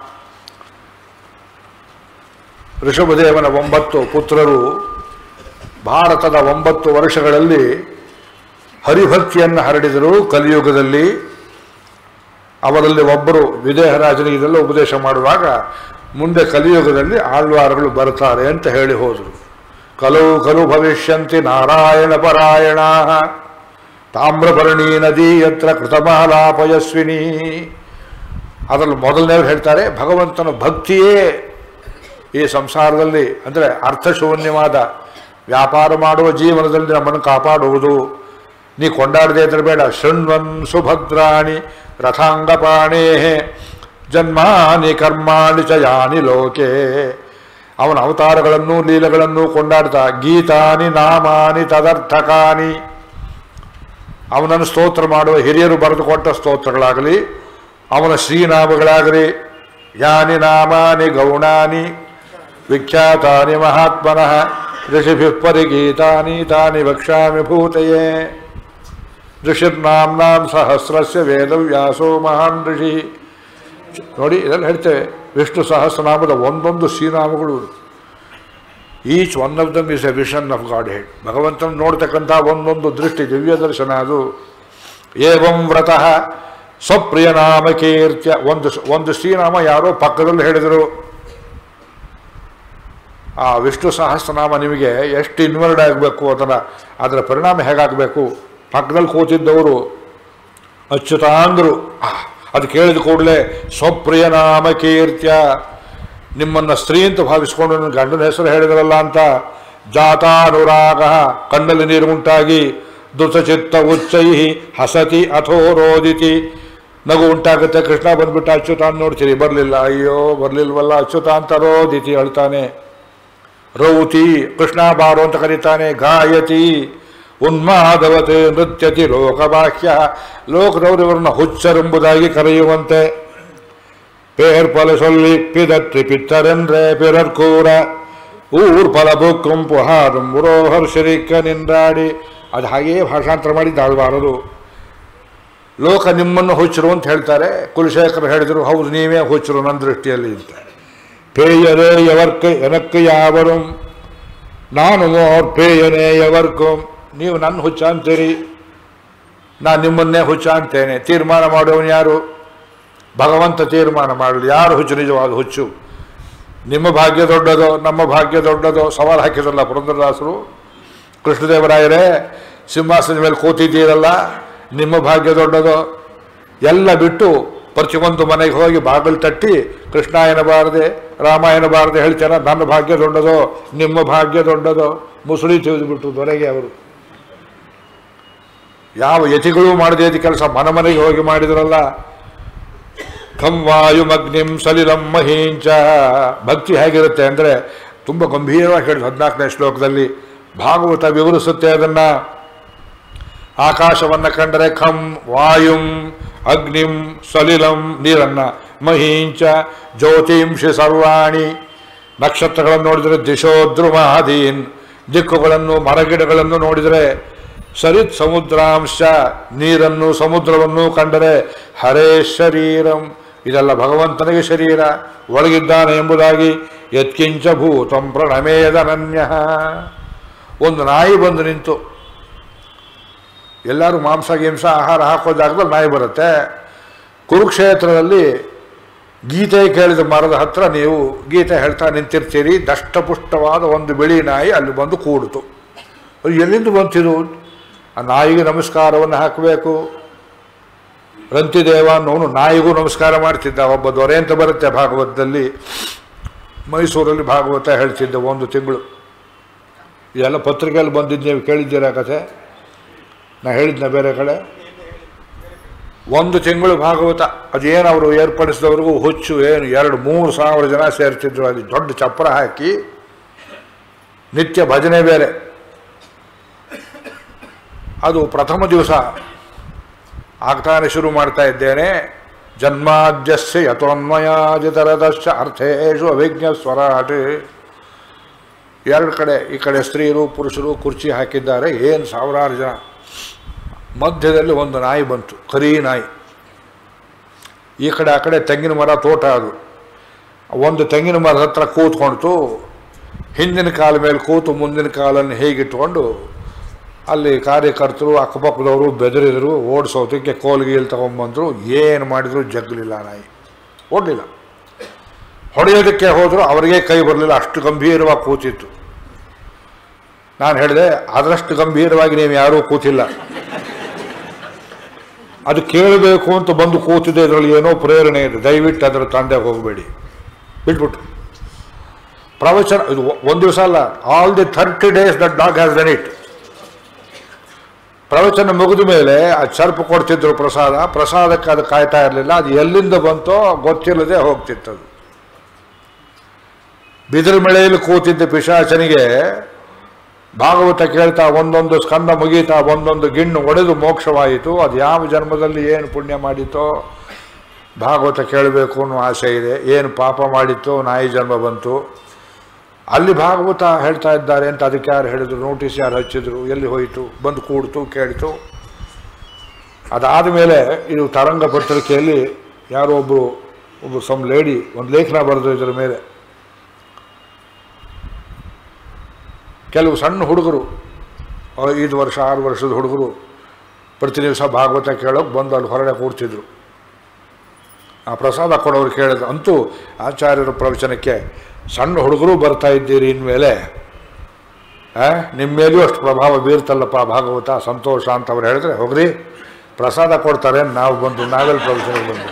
ಋಷಭದೇವನ ಒಂಬತ್ತು ಪುತ್ರರು ಭಾರತದ ಒಂಬತ್ತು ವರ್ಷಗಳಲ್ಲಿ ಹರಿಭಕ್ತಿಯನ್ನು ಹರಡಿದರು ಕಲಿಯುಗದಲ್ಲಿ ಅವರಲ್ಲಿ ಒಬ್ಬರು ವಿದೇಹರಾಜನಿಗೆ ಇದೆಲ್ಲ ಉಪದೇಶ ಮಾಡುವಾಗ ಮುಂದೆ ಕಲಿಯುಗದಲ್ಲಿ ಆಳ್ವಾರಗಳು ಬರ್ತಾರೆ ಅಂತ ಹೇಳಿ ಹೋದರು ಕಲವು ಕಲು ಭವಿಷ್ಯಂತಿ ನಾರಾಯಣ ಪರಾಯಣ ತಾಮ್ರಭರಣಿ ನದಿ ಯತ್ರ ಕೃತಮಾಲಾಪಯಸ್ವಿನಿ ಅದರಲ್ಲಿ ಮೊದಲನೇವ್ರು ಹೇಳ್ತಾರೆ ಭಗವಂತನ ಭಕ್ತಿಯೇ ಈ ಸಂಸಾರದಲ್ಲಿ ಅಂದರೆ ಅರ್ಥಶೂನ್ಯವಾದ ವ್ಯಾಪಾರ ಮಾಡುವ ಜೀವನದಲ್ಲಿ ನಮ್ಮನ್ನು ಕಾಪಾಡುವುದು ನೀ ಕೊಂಡಾಡದೆ ಇದ್ರೆ ಬೇಡ ಶೃಣ್ವನ್ ಸುಭದ್ರಾಣಿ ರಥಾಂಗಪಾಣೇ ಜನ್ಮಾನಿ ಕರ್ಮಾಣಿ ಚ ಯಾನಿ ಲೋಕೆ ಅವನ ಅವತಾರಗಳನ್ನು ಲೀಲೆಗಳನ್ನು ಕೊಂಡಾಡ್ತಾ ಗೀತಾನಿ ನಾಮಾನಿ ತದರ್ಥಕಾನಿ ಅವನನ್ನು ಸ್ತೋತ್ರ ಮಾಡುವ ಹಿರಿಯರು ಬರೆದುಕೊಟ್ಟ ಸ್ತೋತ್ರಗಳಾಗಲಿ ಅವನ ಶ್ರೀನಾಮಗಳಾಗಲಿ ಯಾನಿ ನಾಮಾನಿ ಗೌಣಾನಿ ವಿಖ್ಯಾತಾನಿ ಮಹಾತ್ಮನಃ ಋಷಿಭಿಃ ಪರಿಗೀತಾನಿ ತಾನಿ ವಕ್ಷ್ಯಾಮಿ ಭೂತಯೇ ಋಷಿರ್ನಾಮ್ನಾಂ ಸಹಸ್ರಸ್ಯ ವೇದವ್ಯಾಸೋ ಮಹಾನ್ ಋಷಿ ನೋಡಿ ಇದೆಲ್ಲ ಹೇಳ್ತೇವೆ ವಿಷ್ಣು ಸಹಸ್ರನಾಮದ ಒಂದೊಂದು ಶ್ರೀನಾಮಗಳು each one of them is a vision of god head ಭಗವಂತನ ನೋಡ್ತಕ್ಕಂಥ ಒಂದೊಂದು ದೃಷ್ಟಿ ದಿವ್ಯ ದರ್ಶನ ಅದು ಏವಂ ವ್ರತಃ ಸ್ವಪ್ರಿಯ ನಾಮ ಕೀರ್ತ್ಯ ಒಂದು ಒಂದು ಶ್ರೀನಾಮ ಯಾರೋ ಪಕ್ಕದಲ್ಲಿ ಹೇಳಿದರು ಆ ವಿಷ್ಣು ಸಹಸ್ರನಾಮ ನಿಮಗೆ ಎಷ್ಟು ಇನ್ವರ್ಡ್ ಆಗಬೇಕು ಅದರ ಅದರ ಪರಿಣಾಮ ಹೇಗಾಗಬೇಕು ಪಕ್ಕದಲ್ಲಿ ಕೂತಿದ್ದವರು ಅಚ್ಯುತಾಂದ್ರು ಆ, ಅದು ಕೇಳಿದ ಕೂಡಲೇ ಸ್ವಪ್ರಿಯ ನಾಮ ಕೀರ್ತ್ಯ ನಿಮ್ಮನ್ನು ಸ್ತ್ರೀ ಅಂತ ಭಾವಿಸ್ಕೊಂಡು ನನ್ನ ಗಂಡನ ಹೆಸರು ಹೇಳಿದ್ರಲ್ಲ ಅಂತ ಜಾತಾನುರಾಗ ಕಣ್ಣಲ್ಲಿ ನೀರು ಉಂಟಾಗಿ ದುತಚಿತ್ತ ಉಚ್ಚೈ ಹಸತಿ ಅಥೋ ರೋದಿತಿ ನಗು ಉಂಟಾಗುತ್ತೆ ಕೃಷ್ಣ ಬಂದ್ಬಿಟ್ಟು ಅಚ್ಯುತ ಅಂತ ನೋಡ್ತೀರಿ ಬರಲಿಲ್ಲ ಅಯ್ಯೋ ಬರಲಿಲ್ವಲ್ಲ ಅಚ್ಯುತ ಅಂತಾರೋ ದಿತಿ ಹೇಳ್ತಾನೆ ರೌತಿ ಕೃಷ್ಣ ಬಾರೋ ಅಂತ ಕರೀತಾನೆ ಗಾಯತಿ ಉನ್ಮಾದವತೆ ನೃತ್ಯತಿ ಲೋಕಬಾಹ್ಯ ಲೋಕದವರು ಇವರನ್ನ ಹುಚ್ಚರೆಂಬುದಾಗಿ ಕರೆಯುವಂತೆ பேர் பல சொல்லி பிதற்றி பித்தரென்றே பிறர் கூற ஊர் பல புக்கும் புகாரும் ಉರೋಹರ್ ಶರೀಕ ನಿಂದಾಡಿ ಅದು ಹಾಗೆಯೇ ಭಾಷಾಂತರ ಮಾಡಿ ತಾಳ್ಬಾರದು ಲೋಕ ನಿಮ್ಮನ್ನು ಹುಚ್ಚರು ಅಂತ ಹೇಳ್ತಾರೆ ಕುಲಶೇಖರ್ ಹೇಳಿದರು ಹೌದು ನೀವೇ ಹುಚ್ಚರು ನನ್ನ ದೃಷ್ಟಿಯಲ್ಲಿ ಅಂತ ಪೇಯರೇ ಎವರ್ಕ ಎನಕ್ಕೆ ಯಾವರು ನಾನು ಮೋರ್ ಪೇಯನೇ ಎವರ್ಕಂ ನೀವು ನನ್ನ ಹುಚ್ಚ ಅಂತೀರಿ ನಾನು ನಿಮ್ಮನ್ನೇ ಹುಚ್ಚ ಅಂತೇನೆ ತೀರ್ಮಾನ ಮಾಡುವವನು ಯಾರು ಭಗವಂತ ತೀರ್ಮಾನ ಮಾಡಲಿ ಯಾರು ಹುಚ್ಚು ನಿಜವಾದ ಹುಚ್ಚು ನಿಮ್ಮ ಭಾಗ್ಯ ದೊಡ್ಡದೋ ನಮ್ಮ ಭಾಗ್ಯ ದೊಡ್ಡದೋ ಸವಾಲು ಹಾಕಿದ್ರಲ್ಲ ಪುರಂದರದಾಸರು ಕೃಷ್ಣದೇವರಾಯರೇ ಸಿಂಹಾಸನದ ಮೇಲೆ ಕೂತಿದ್ದೀರಲ್ಲ ನಿಮ್ಮ ಭಾಗ್ಯ ದೊಡ್ಡದೋ ಎಲ್ಲ ಬಿಟ್ಟು ಪ್ರತಿಯೊಂದು ಮನೆಗೆ ಹೋಗಿ ಬಾಗಿಲು ತಟ್ಟಿ ಕೃಷ್ಣ ಎನ್ನಬಾರದೆ ರಾಮ ಎನ್ನಬಾರದೆ ಹೇಳ್ತಾರ ನನ್ನ ಭಾಗ್ಯ ದೊಡ್ಡದೋ ನಿಮ್ಮ ಭಾಗ್ಯ ದೊಡ್ಡದೋ ಮುಸುಳಿ ತೆಗೆದುಬಿಟ್ಟು ದೊರೆಗೆ ಅವರು ಯಾವ ಯತಿಗಳು ಮಾಡದೇ ಇದ್ದ ಕೆಲಸ ಮನ ಮನೆಗೆ ಹೋಗಿ ಮಾಡಿದ್ರಲ್ಲ ಖಂ ವಾಯುಮಗ್ನಿಂ ಸಲಿಲಂ ಮಹೀಂಚ ಭಕ್ತಿ ಹೇಗಿರುತ್ತೆ ಅಂದರೆ ತುಂಬ ಗಂಭೀರವಾಗಿ ಹೇಳಿದ ಹದಿನಾಲ್ಕನೇ ಶ್ಲೋಕದಲ್ಲಿ ಭಾಗವತ ವಿವರಿಸುತ್ತೆ ಅದನ್ನ ಆಕಾಶವನ್ನು ಕಂಡರೆ ಖಂ ವಾಯುಂ ಅಗ್ನಿಂ ಸಲಿಲಂ ನೀರನ್ನ ಮಹೀಂಚ ಜ್ಯೋತಿಂಶಿ ಸರ್ವಾಣಿ ನಕ್ಷತ್ರಗಳನ್ನು ನೋಡಿದರೆ ದಿಶೋದ್ರುಮಾದೀನ್ ದಿಕ್ಕುಗಳನ್ನು ಮರಗಿಡಗಳನ್ನು ನೋಡಿದರೆ ಸರಿತ್ ಸಮುದ್ರಾಂಶ ನೀರನ್ನು ಸಮುದ್ರವನ್ನು ಕಂಡರೆ ಹರೇ ಶರೀರಂ ಇದೆಲ್ಲ ಭಗವಂತನಿಗೆ ಶರೀರ ಒಳಗಿದ್ದಾನೆ ಎಂಬುದಾಗಿ ಯತ್ಕಿಂಚ ಭೂತಂ ಪ್ರಣಮೇದನನ್ಯ ಒಂದು ನಾಯಿ ಬಂದು ನಿಂತು ಎಲ್ಲರೂ ಮಾಂಸ ಗೀಂಸ ಆಹಾರ ಹಾಕೋ ಜಾಗದಲ್ಲಿ ನಾಯಿ ಬರುತ್ತೆ ಕುರುಕ್ಷೇತ್ರದಲ್ಲಿ ಗೀತೆ ಕೇಳಿದ ಮರದ ಹತ್ರ ನೀವು ಗೀತೆ ಹೇಳ್ತಾ ನಿಂತಿರ್ತೀರಿ ದಷ್ಟಪುಷ್ಟವಾದ ಒಂದು ಬಿಳಿ ನಾಯಿ ಅಲ್ಲಿ ಬಂದು ಕೂಡಿತು ಅದು ಎಲ್ಲಿಂದ ಬಂತಿದು ಆ ನಾಯಿಗೆ ನಮಸ್ಕಾರವನ್ನು ಹಾಕಬೇಕು ರಂತಿದೇವ ಅನ್ನೋನು ನಾಯಿಗೂ ನಮಸ್ಕಾರ ಮಾಡ್ತಿದ್ದ ಒಬ್ಬ ದೊರೆ ಅಂತ ಬರುತ್ತೆ ಭಾಗವತದಲ್ಲಿ ಮೈಸೂರಲ್ಲಿ ಭಾಗವತ ಹೇಳ್ತಿದ್ದ ಒಂದು ತಿಂಗಳು ಇದೆಲ್ಲ ಪತ್ರಿಕೆಯಲ್ಲಿ ಬಂದಿದ್ದು ನೀವು ಕೇಳಿದ್ದೀರಾ ಕಥೆ ನಾ ಹೇಳಿದ್ನ ಬೇರೆ ಕಡೆ ಒಂದು ತಿಂಗಳು ಭಾಗವತ ಅದೇನು ಅವರು ಏರ್ಪಡಿಸಿದವ್ರಿಗೂ ಹುಚ್ಚು ಏನು ಎರಡು ಮೂರು ಸಾವಿರ ಜನ ಸೇರ್ತಿದ್ರು ಅಲ್ಲಿ ದೊಡ್ಡ ಚಪ್ಪರ ಹಾಕಿ ನಿತ್ಯ ಭಜನೆ ಬೇರೆ ಅದು ಪ್ರಥಮ ದಿವಸ ಆಗ್ತಾನೆ ಶುರು ಮಾಡ್ತಾ ಇದ್ದೇನೆ ಜನ್ಮಾದ್ಯಸ್ಯ ಯಥೋನ್ಮಯಾಜಿತರದಶ್ಚ ಅರ್ಥೇಶು ಅಭಿಜ್ಞ ಸ್ವರಾಟ್ ಎರಡು ಕಡೆ ಈ ಕಡೆ ಸ್ತ್ರೀಯರು ಪುರುಷರು ಕುರ್ಚಿ ಹಾಕಿದ್ದಾರೆ ಏನು ಸಾವಿರಾರು ಜನ ಮಧ್ಯದಲ್ಲಿ ಒಂದು ನಾಯಿ ಬಂತು ಕರಿ ನಾಯಿ ಈ ಕಡೆ ಆ ಕಡೆ ತೆಂಗಿನ ಮರ ತೋಟ ಅದು ಒಂದು ತೆಂಗಿನ ಮರದ ಹತ್ರ ಕೂತ್ಕೊಳ್ತು ಹಿಂದಿನ ಕಾಲ ಮೇಲೆ ಕೂತು ಮುಂದಿನ ಕಾಲನ್ನು ಹೇಗಿಟ್ಕೊಂಡು ಅಲ್ಲಿ ಕಾರ್ಯಕರ್ತರು ಅಕ್ಕಪಕ್ಕದವರು ಬೆದರಿದ್ರು ಓಡಿಸೋದಕ್ಕೆ ಕೋಲ್ಗೀಲ್ ತಗೊಂಬಂದರು ಏನು ಮಾಡಿದ್ರು ಜಗ್ಗಲಿಲ್ಲ ನಾಯಿ ಓಡಲಿಲ್ಲ ಹೊಡೆಯೋದಕ್ಕೆ ಹೋದರೂ ಅವರಿಗೆ ಕೈ ಬರಲಿಲ್ಲ ಅಷ್ಟು ಗಂಭೀರವಾಗಿ ಕೂತಿತ್ತು ನಾನು ಹೇಳಿದೆ ಅದರಷ್ಟು ಗಂಭೀರವಾಗಿ ನೀವು ಯಾರೂ ಕೂತಿಲ್ಲ ಅದು ಕೇಳಬೇಕು ಅಂತ ಬಂದು ಕೂತಿದೆ ಇದರಲ್ಲಿ ಏನೋ ಪ್ರೇರಣೆ ಇದೆ ದಯವಿಟ್ಟು ಅದರ ತಂದೆ ಹೋಗಬೇಡಿ ಬಿಟ್ಬಿಟ್ಟು ಪ್ರವಚನ ಇದು ಒಂದು ದಿವಸ ಅಲ್ಲ all the thirty days that dog has done it ಪ್ರವಚನ ಮುಗಿದ ಮೇಲೆ ಅದು ಸರ್ಪ ಕೊಡ್ತಿದ್ರು ಪ್ರಸಾದ ಪ್ರಸಾದಕ್ಕೆ ಅದು ಕಾಯ್ತಾ ಇರಲಿಲ್ಲ ಅದು ಎಲ್ಲಿಂದ ಬಂತೋ ಗೊತ್ತಿಲ್ಲದೆ ಹೋಗ್ತಿತ್ತದು ಬಿದಿರು ಮಳೆಯಲ್ಲಿ ಕೂತಿದ್ದ ಪಿಶಾಚನಿಗೆ ಭಾಗವತ ಕೇಳ್ತಾ ಒಂದೊಂದು ಸ್ಕಂದ ಮುಗೀತಾ ಒಂದೊಂದು ಗಿಣ್ಣು ಒಡೆದು ಮೋಕ್ಷವಾಯಿತು ಅದು ಯಾವ ಜನ್ಮದಲ್ಲಿ ಏನು ಪುಣ್ಯ ಮಾಡಿತೋ ಭಾಗವತ ಕೇಳಬೇಕು ಅನ್ನೋ ಆಸೆ ಇದೆ ಏನು ಪಾಪ ಮಾಡಿತ್ತೋ ನಾಯಿ ಜನ್ಮ ಬಂತು ಅಲ್ಲಿ ಭಾಗವತ ಹೇಳ್ತಾ ಇದ್ದಾರೆ ಅಂತ ಅದಕ್ಕೆ ಯಾರು ಹೇಳಿದ್ರು ನೋಟಿಸ್ ಯಾರು ಹಚ್ಚಿದ್ರು ಎಲ್ಲಿ ಹೋಯಿತು ಬಂದು ಕೂಡ್ತು ಕೇಳಿತು ಅದಾದ ಮೇಲೆ ಇದು ತರಂಗ ಪತ್ರಿಕೆಯಲ್ಲಿ ಯಾರೋ ಒಬ್ಬರು ಒಬ್ಬರು ಸಮ್ ಲೇಡಿ ಒಂದು ಲೇಖನ ಬರೆದು ಇದರ ಮೇಲೆ ಕೆಲವು ಸಣ್ಣ ಹುಡುಗರು ಐದು ವರ್ಷ ಆರು ವರ್ಷದ ಹುಡುಗರು ಪ್ರತಿ ದಿವಸ ಭಾಗವತ ಕೇಳೋಕೆ ಬಂದು ಅಲ್ಲಿ ಹೊರಗಡೆ ಕೂಡ್ತಿದ್ರು ಆ ಪ್ರಸಾದ ಕೊಡೋರು ಕೇಳಿದ್ರು ಅಂತೂ ಆಚಾರ್ಯರ ಪ್ರವಚನಕ್ಕೆ ಸಣ್ಣ ಹುಡುಗರು ಬರ್ತಾ ಇದ್ದೀರಿ ಇನ್ಮೇಲೆ ಆ, ನಿಮ್ಮ ಮೇಲೂ ಅಷ್ಟು ಪ್ರಭಾವ ಬೀರ್ತಲ್ಲಪ್ಪ ಭಾಗವತ ಸಂತೋಷ ಅಂತ ಅವ್ರು ಹೇಳಿದ್ರೆ ಹೋಗ್ರಿ ಪ್ರಸಾದ ಕೊಡ್ತಾರೆ ನಾವು ಬಂದು ನಾವೆಲ್ಲ ಪ್ರವಚನಕ್ಕೆ ಬಂದು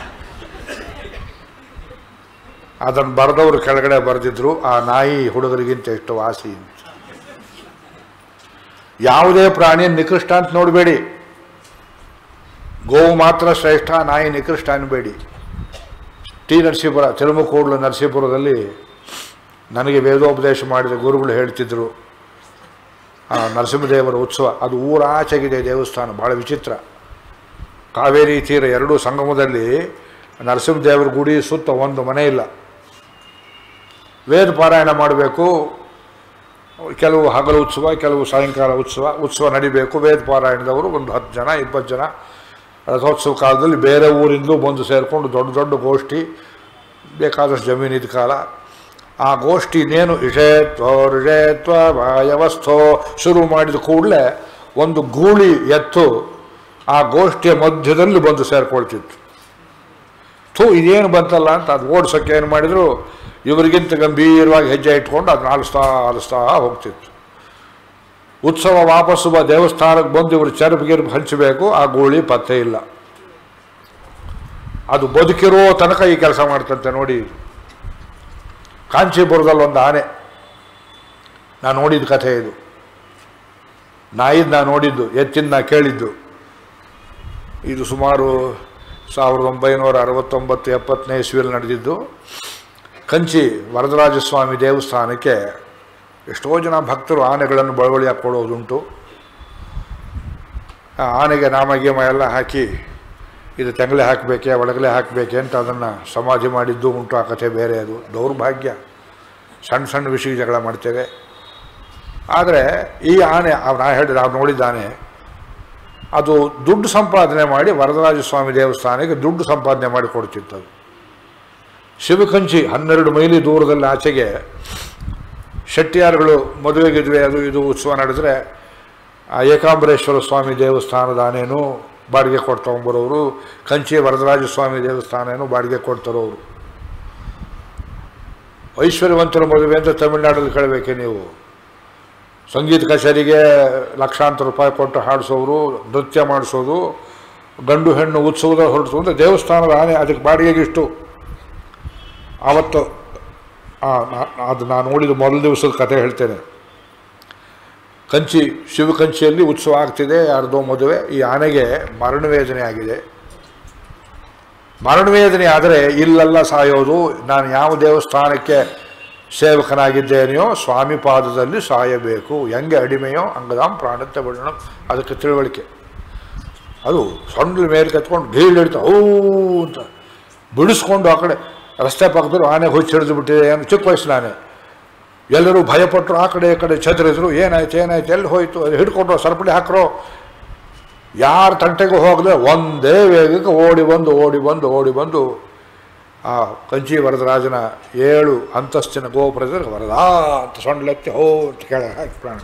ಅದನ್ನು ಬರೆದವರು ಕೆಳಗಡೆ ಬರೆದಿದ್ರು ಆ ನಾಯಿ ಹುಡುಗರಿಗಿಂತ ಎಷ್ಟು ವಾಸಿ ಅಂತ ಯಾವುದೇ ಪ್ರಾಣಿ ನಿಕೃಷ್ಟ ಅಂತ ನೋಡಬೇಡಿ ಗೋವು ಮಾತ್ರ ಶ್ರೇಷ್ಠ ನಾಯಿ ನಿಕೃಷ್ಟ ಅನ್ಬೇಡಿ ಟಿ ನರಸೀಪುರ ತಿರುಮುಕೋಡ್ಲು ನರಸೀಪುರದಲ್ಲಿ ನನಗೆ ವೇದೋಪದೇಶ ಮಾಡಿದ ಗುರುಗಳು ಹೇಳ್ತಿದ್ರು ಆ ನರಸಿಂಹದೇವರ ಉತ್ಸವ ಅದು ಊರಾಚೆಗಿದೆ ದೇವಸ್ಥಾನ ಭಾಳ ವಿಚಿತ್ರ ಕಾವೇರಿ ತೀರ ಎರಡೂ ಸಂಗಮದಲ್ಲಿ ನರಸಿಂಹದೇವರ ಗುಡಿ ಸುತ್ತ ಒಂದು ಮನೆ ಇಲ್ಲ ವೇದ ಪಾರಾಯಣ ಮಾಡಬೇಕು ಕೆಲವು ಹಗಲು ಉತ್ಸವ ಕೆಲವು ಸಾಯಂಕಾಲ ಉತ್ಸವ ಉತ್ಸವ ನಡಿಬೇಕು ವೇದ ಪಾರಾಯಣದವರು ಒಂದು ಹತ್ತು ಜನ ಇಪ್ಪತ್ತು ಜನ ರಥೋತ್ಸವ ಕಾಲದಲ್ಲಿ ಬೇರೆ ಊರಿಂದಲೂ ಬಂದು ಸೇರಿಕೊಂಡು ದೊಡ್ಡ ದೊಡ್ಡ ಗೋಷ್ಠಿ ಬೇಕಾದಷ್ಟು ಜಮೀನಿದ ಕಾಲ ಆ ಗೋಷ್ಠಿ ಇನ್ನೇನು ಇಷೇತ್ವ ಋಷೇತ್ವ ವಾಯವಸ್ಥೋ ಶುರು ಮಾಡಿದ ಕೂಡಲೇ ಒಂದು ಗೂಳಿ ಎತ್ತು ಆ ಗೋಷ್ಠಿಯ ಮಧ್ಯದಲ್ಲಿ ಬಂದು ಸೇರ್ಕೊಳ್ತಿತ್ತು ಥೂ ಇದೇನು ಬಂತಲ್ಲ ಅಂತ ಅದು ಓಡಿಸೋಕ್ಕೆ ಏನು ಮಾಡಿದ್ರು ಇವರಿಗಿಂತ ಗಂಭೀರವಾಗಿ ಹೆಜ್ಜೆ ಇಟ್ಕೊಂಡು ಅದನ್ನ ಆಲಿಸ್ತಾ ಆಲಿಸ್ತಾ ಹೋಗ್ತಿತ್ತು ಉತ್ಸವ ವಾಪಸ್ಸು ಬ ದೇವಸ್ಥಾನಕ್ಕೆ ಬಂದು ಇವರು ಚೆರುಪು ಗಿರುಪು ಹಂಚಬೇಕು ಆ ಗೂಳಿ ಪತ್ತೆ ಇಲ್ಲ ಅದು ಬದುಕಿರೋ ತನಕ ಈ ಕೆಲಸ ಮಾಡ್ತಂತೆ ನೋಡಿ ಕಾಂಚೀಪುರದಲ್ಲಿ ಒಂದು ಆನೆ ನಾನು ನೋಡಿದ ಕಥೆ ಇದು ನಾಯಿದ್ ನಾನು ನೋಡಿದ್ದು ಎತ್ತಿನ ನಾ ಕೇಳಿದ್ದು ಇದು ಸುಮಾರು ಸಾವಿರದ ಒಂಬೈನೂರ ಅರವತ್ತೊಂಬತ್ತು ಎಪ್ಪತ್ತನೇ ಇಸ್ವಿಯಲ್ಲಿ ನಡೆದಿದ್ದು ಕಂಚಿ ವರದರಾಜಸ್ವಾಮಿ ದೇವಸ್ಥಾನಕ್ಕೆ ಎಷ್ಟೋ ಜನ ಭಕ್ತರು ಆನೆಗಳನ್ನು ಬಳವಳಿಯಾಗಿ ಕೊಡೋದುಂಟು ಆ ಆನೆಗೆ ನಾಮ ಗೀಮ ಎಲ್ಲ ಹಾಕಿ ಇದು ತೆಂಗಲೆ ಹಾಕಬೇಕೆ ಒಳಗಲೆ ಹಾಕಬೇಕೆ ಅಂತ ಅದನ್ನು ಸಮಾಧಿ ಮಾಡಿದ್ದು ಉಂಟು ಆ ಕಥೆ ಬೇರೆ ಅದು ದೌರ್ಭಾಗ್ಯ ಸಣ್ಣ ಸಣ್ಣ ವಿಷಯ ಜಗಳ ಮಾಡ್ತೇವೆ ಆದರೆ ಈ ಆನೆ ಅವ್ ನಾ ಹೇಳಿದ ನಾವು ನೋಡಿದ ಆನೆ ಅದು ದುಡ್ಡು ಸಂಪಾದನೆ ಮಾಡಿ ವರದರಾಜ ಸ್ವಾಮಿ ದೇವಸ್ಥಾನಕ್ಕೆ ದುಡ್ಡು ಸಂಪಾದನೆ ಮಾಡಿ ಕೊಡ್ತಿತ್ತು ಅದು ಶಿವಕಂಚಿ ಹನ್ನೆರಡು ಮೈಲಿ ದೂರದಲ್ಲಿ ಆಚೆಗೆ ಶೆಟ್ಟಿಯಾರ್ಗಳು ಮದುವೆ ಗಿದುವೆ ಅದು ಇದು ಉತ್ಸವ ನಡೆದರೆ ಆ ಏಕಾಂಬರೇಶ್ವರ ಸ್ವಾಮಿ ದೇವಸ್ಥಾನದ ಆನೇನು ಬಾಡಿಗೆ ಕೊಡ್ತಗೊಂಬರೋರು ಕಂಚಿ ವರದರಾಜ ಸ್ವಾಮಿ ದೇವಸ್ಥಾನೇನು ಬಾಡಿಗೆ ಕೊಡ್ತಾರೋರು ಐಶ್ವರ್ಯವಂತರ ಮದುವೆ ಅಂತ ತಮಿಳ್ನಾಡಲ್ಲಿ ಕೇಳಬೇಕೆ ನೀವು ಸಂಗೀತ ಕಚೇರಿಗೆ ಲಕ್ಷಾಂತರ ರೂಪಾಯಿ ಕೊಟ್ಟು ಹಾಡಿಸೋರು ನೃತ್ಯ ಮಾಡಿಸೋದು ಗಂಡು ಹೆಣ್ಣು ಉತ್ಸವದ ಹೊರಡಿಸೋದು ಅಂದರೆ ದೇವಸ್ಥಾನದ ಆನೆ ಅದಕ್ಕೆ ಬಾಡಿಗೆಗಿಷ್ಟು ಆವತ್ತು ಆ, ನಾ- ಅದು ನಾನು ನೋಡಿದ ಮೊದಲ ದಿವಸದ ಕಥೆ ಹೇಳ್ತೇನೆ ಕಂಚಿ ಶಿವಕಂಚಿಯಲ್ಲಿ ಉತ್ಸವ ಆಗ್ತಿದೆ ಯಾರ್ದೋ ಮದುವೆ ಈ ಆನೆಗೆ ಮರಣವೇದನೆ ಆಗಿದೆ ಮರಣವೇದನೆ ಆದರೆ ಇಲ್ಲೆಲ್ಲ ಸಾಯೋದು ನಾನು ಯಾವ ದೇವಸ್ಥಾನಕ್ಕೆ ಸೇವಕನಾಗಿದ್ದೇನೆಯೋ ಸ್ವಾಮಿ ಪಾದದಲ್ಲಿ ಸಾಯಬೇಕು ಹೆಂಗೆ ಅಡಿಮೆಯೋ ಅಂಗದಾಂ ಪ್ರಾಣತ್ತೆ ಬಿಡೋಣ ಅದಕ್ಕೆ ತಿಳುವಳಿಕೆ ಅದು ಸೊಂಡ್ಲ ಮೇಲೆ ಕತ್ಕೊಂಡು ಗೀಳ್ ಹಿಡ್ತಾ ಓ ಅಂತ ಬಿಡಿಸ್ಕೊಂಡು ಆ ಕಡೆ ರಸ್ತೆ ಪಕ್ಕದಲ್ಲಿ ಆನೆ ಹುಚ್ಚು ಹಿಡಿದು ಬಿಟ್ಟಿದೆ ಅಂತ ಚಿಕ್ಕ ವಯಸ್ಸಿನ ಆನೆ ಎಲ್ಲರೂ ಭಯಪಟ್ಟರು ಆ ಕಡೆ ಈ ಕಡೆ ಚದರಿದ್ರು ಏನಾಯ್ತು ಏನಾಯ್ತು ಎಲ್ಲಿ ಹೋಯ್ತು ಅದು ಹಿಡ್ಕೊಂಡ್ರು ಸರಪಳಿ ಹಾಕ್ರೋ ಯಾರ ತಂಟೆಗೂ ಹೋಗದೆ ಒಂದೇ ವೇಗಕ್ಕೆ ಓಡಿ ಬಂದು ಓಡಿ ಬಂದು ಓಡಿ ಬಂದು ಆ ಕಂಚಿ ವರದರಾಜನ ಏಳು ಅಂತಸ್ತಿನ ಗೋಪುರದಲ್ಲಿ ವರದಾ ಅಂತ ಸೊಂಡ್ಲೆತ್ತಿ ಹೋ ಅಂತ ಕೇಳ ಹಾಕಿ ಪ್ರಾಣ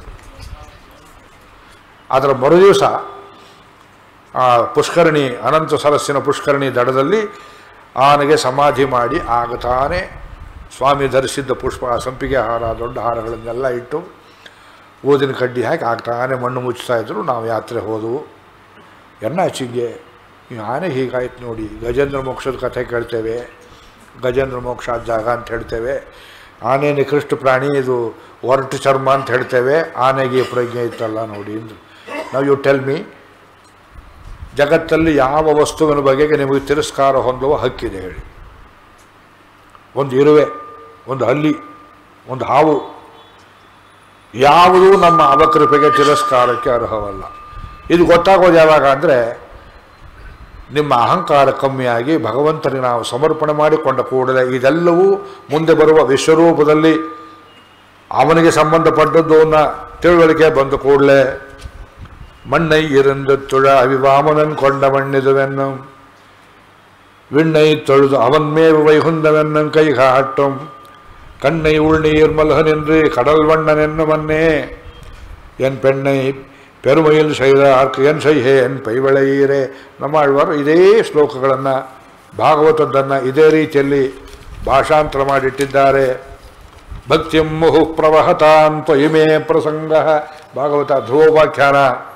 ಅದರ ಮರುದಿವಸ ಆ ಪುಷ್ಕರಣಿ ಅನಂತ ಸರಸ್ಸಿನ ಪುಷ್ಕರಣಿ ದಡದಲ್ಲಿ ಆನೆಗೆ ಸಮಾಧಿ ಮಾಡಿ ಆಗ ತಾನೇ ಸ್ವಾಮಿ ಧರಿಸಿದ್ದ ಪುಷ್ಪ ಸಂಪಿಗೆ ಹಾರ ದೊಡ್ಡ ಹಾರಗಳನ್ನೆಲ್ಲ ಇಟ್ಟು ಊದಿನ ಕಡ್ಡಿ ಹಾಕಿ ಆಗ ತಾನೇ ಮಣ್ಣು ಮುಚ್ತಾ ಇದ್ರು ನಾವು ಯಾತ್ರೆ ಹೋದವು ಎನ್ನಾಚಿಗೆ ಈ ಆನೆ ಹೀಗಾಯ್ತು ನೋಡಿ ಗಜೇಂದ್ರ ಮೋಕ್ಷದ ಕಥೆ ಕೇಳ್ತೇವೆ ಗಜೇಂದ್ರ ಮೋಕ್ಷ ಆದ ಜಾಗ ಅಂತ ಹೇಳ್ತೇವೆ ಆನೆ ನಿಕೃಷ್ಟ ಪ್ರಾಣಿ ಇದು ಒರಟು ಚರ್ಮ ಅಂತ ಹೇಳ್ತೇವೆ ಆನೆಗೆ ಈ ಪ್ರಜ್ಞೆ ಇತ್ತಲ್ಲ ನೋಡಿ ಅಂದ್ರು ನಾವು ಯು ಟೆಲ್ ಮೀ ಜಗತ್ತಲ್ಲಿ ಯಾವ ವಸ್ತುವಿನ ಬಗೆಗೆ ನಿಮಗೆ ತಿರಸ್ಕಾರ ಹೊಂದುವ ಹಕ್ಕಿದೆ ಹೇಳಿ ಒಂದು ಇರುವೆ ಒಂದು ಹಲ್ಲಿ ಒಂದು ಹಾವು ಯಾವುದೂ ನಮ್ಮ ಅವಕೃಪೆಗೆ ತಿರಸ್ಕಾರಕ್ಕೆ ಅರ್ಹವಲ್ಲ ಇದು ಗೊತ್ತಾಗೋದು ಯಾವಾಗ ಅಂದರೆ ನಿಮ್ಮ ಅಹಂಕಾರ ಕಮ್ಮಿಯಾಗಿ ಭಗವಂತನಿಗೆ ನಾವು ಸಮರ್ಪಣೆ ಮಾಡಿಕೊಂಡ ಕೂಡಲೇ ಇದೆಲ್ಲವೂ ಮುಂದೆ ಬರುವ ವಿಶ್ವರೂಪದಲ್ಲಿ ಅವನಿಗೆ ಸಂಬಂಧಪಟ್ಟದ್ದು ಅನ್ನೋ ತಿಳುವಳಿಕೆ ಬಂದ ಕೂಡಲೇ மண்ணை இருந்து துழ அவிவாமனன் கொண்ட மண்ணிதுவென்னும் விண்ணை தொழுது அவன் மேவு வைகுந்தவென்னும் கை காட்டும் கண்ணை உள்நீர் மல்கனின்று கடல் வண்ணன் என்னும் அன்னே என் பெண்ணை பெருமையில் செய்தார்க்கு ಎನ್ ಸೈಹೇನ್ ಪೈವಳೆಯೀರೆ ನಮ್ಮಾಳ್ವಾರು ಇದೇ ಶ್ಲೋಕಗಳನ್ನು ಭಾಗವತದ್ದನ್ನು ಇದೇ ರೀತಿಯಲ್ಲಿ ಭಾಷಾಂತರ ಮಾಡಿಟ್ಟಿದ್ದಾರೆ ಭಕ್ತಿಂ ಮುಹು ಪ್ರವಹತಾನ್ ತ್ವಯಿಮೇ ಪ್ರಸಂಗ ಭಾಗವತ ಧ್ರುವೋಪಾಖ್ಯಾನ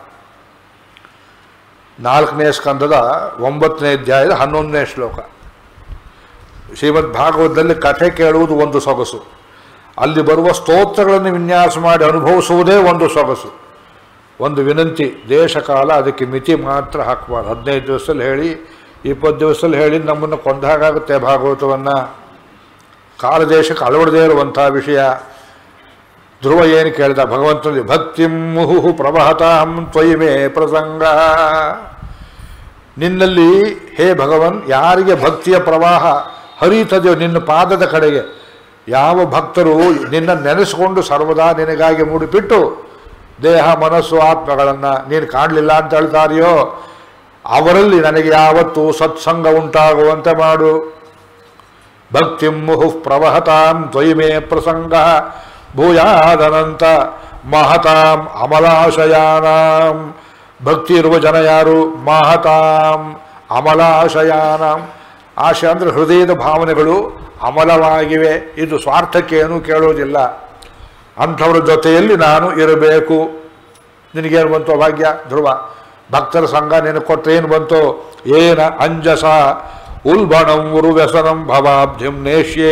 ನಾಲ್ಕನೇ ಸ್ಕಂದದ ಒಂಬತ್ತನೇ ಅಧ್ಯಾಯದ ಹನ್ನೊಂದನೇ ಶ್ಲೋಕ ಶ್ರೀಮದ್ ಭಾಗವತದಲ್ಲಿ ಕಥೆ ಕೇಳುವುದು ಒಂದು ಸೊಗಸು ಅಲ್ಲಿ ಬರುವ ಸ್ತೋತ್ರಗಳನ್ನು ವಿನ್ಯಾಸ ಮಾಡಿ ಅನುಭವಿಸುವುದೇ ಒಂದು ಸೊಗಸು ಒಂದು ವಿನಂತಿ ದೇಶ ಕಾಲ ಅದಕ್ಕೆ ಮಿತಿ ಮಾತ್ರ ಹಾಕಬಾರ್ದು ಹದಿನೈದು ದಿವಸದಲ್ಲಿ ಹೇಳಿ ಇಪ್ಪತ್ತು ದಿವಸದಲ್ಲಿ ಹೇಳಿ ನಮ್ಮನ್ನು ಕೊಂದಾಗುತ್ತೆ ಭಾಗವತವನ್ನು ಕಾಲದೇಶಕ್ಕೆ ಅಳವಡದೇ ಇರುವಂಥ ವಿಷಯ ಧ್ರುವ ಏನು ಕೇಳಿದ ಭಗವಂತನಲ್ಲಿ ಭಕ್ತಿಂ ಮುಹು ಪ್ರವಹತಾಂ ತ್ವಯಿ ಮೇ ಪ್ರಸಂಗ ನಿನ್ನಲ್ಲಿ ಹೇ ಭಗವನ್ ಯಾರಿಗೆ ಭಕ್ತಿಯ ಪ್ರವಾಹ ಹರಿಯುತ್ತದೆಯೋ ನಿನ್ನ ಪಾದದ ಕಡೆಗೆ ಯಾವ ಭಕ್ತರು ನಿನ್ನ ನೆನೆಸ್ಕೊಂಡು ಸರ್ವದಾ ನಿನಗಾಗಿ ಮೂಡಿಬಿಟ್ಟು ದೇಹ ಮನಸ್ಸು ಆತ್ಮಗಳನ್ನು ನೀನು ಕಾಣಲಿಲ್ಲ ಅಂತ ಹೇಳ್ತಾರೆಯೋ ಅವರಲ್ಲಿ ನನಗೆ ಯಾವತ್ತೂ ಸತ್ಸಂಗ ಉಂಟಾಗುವಂತೆ ಮಾಡು ಭಕ್ತಿ ಮುಹು ಪ್ರವಹತಾಂ ತ್ವಯಿಮೇ ಪ್ರಸಂಗ ಭೂಯಾದನಂತ ಮಹತಾಂ ಅಮಲಾಶಯಾನಾಂ ಭಕ್ತಿ ಇರುವ ಜನ ಯಾರು ಮಹತಾಂ ಅಮಲಾಶಯಾನಾಂ ಆಶೆ ಅಂದರೆ ಹೃದಯದ ಭಾವನೆಗಳು ಅಮಲವಾಗಿವೆ ಇದು ಸ್ವಾರ್ಥಕ್ಕೇನೂ ಕೇಳೋದಿಲ್ಲ ಅಂಥವ್ರ ಜೊತೆಯಲ್ಲಿ ನಾನು ಇರಬೇಕು ನಿನಗೇನು ಬಂತು ಭಾಗ್ಯ ಧ್ರುವ ಭಕ್ತರ ಸಂಘ ನಿನಗೆ ಕೊಟ್ಟರೆ ಏನು ಬಂತು ಏನ ಅಂಜಸ ಉಲ್ಬಣಂ ಉರು ವ್ಯಸನಂ ಭವಾಬ್ಧಿಂ ನೇಷ್ಯೇ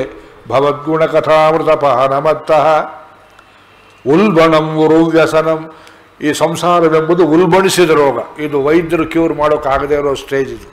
ಭವದ್ಗುಣಕಥಾಮೃತಪಾನಮತ್ತಃ ಉಲ್ಬಣಂ ಉರು ವ್ಯಸನಂ ಈ ಸಂಸಾರವೆಂಬುದು ಉಲ್ಬಣಿಸಿದ ರೋಗ ಇದು ವೈದ್ಯರು ಕ್ಯೂರ್ ಮಾಡೋಕ್ಕಾಗದೇ ಇರೋ ಸ್ಟೇಜ್ ಇದು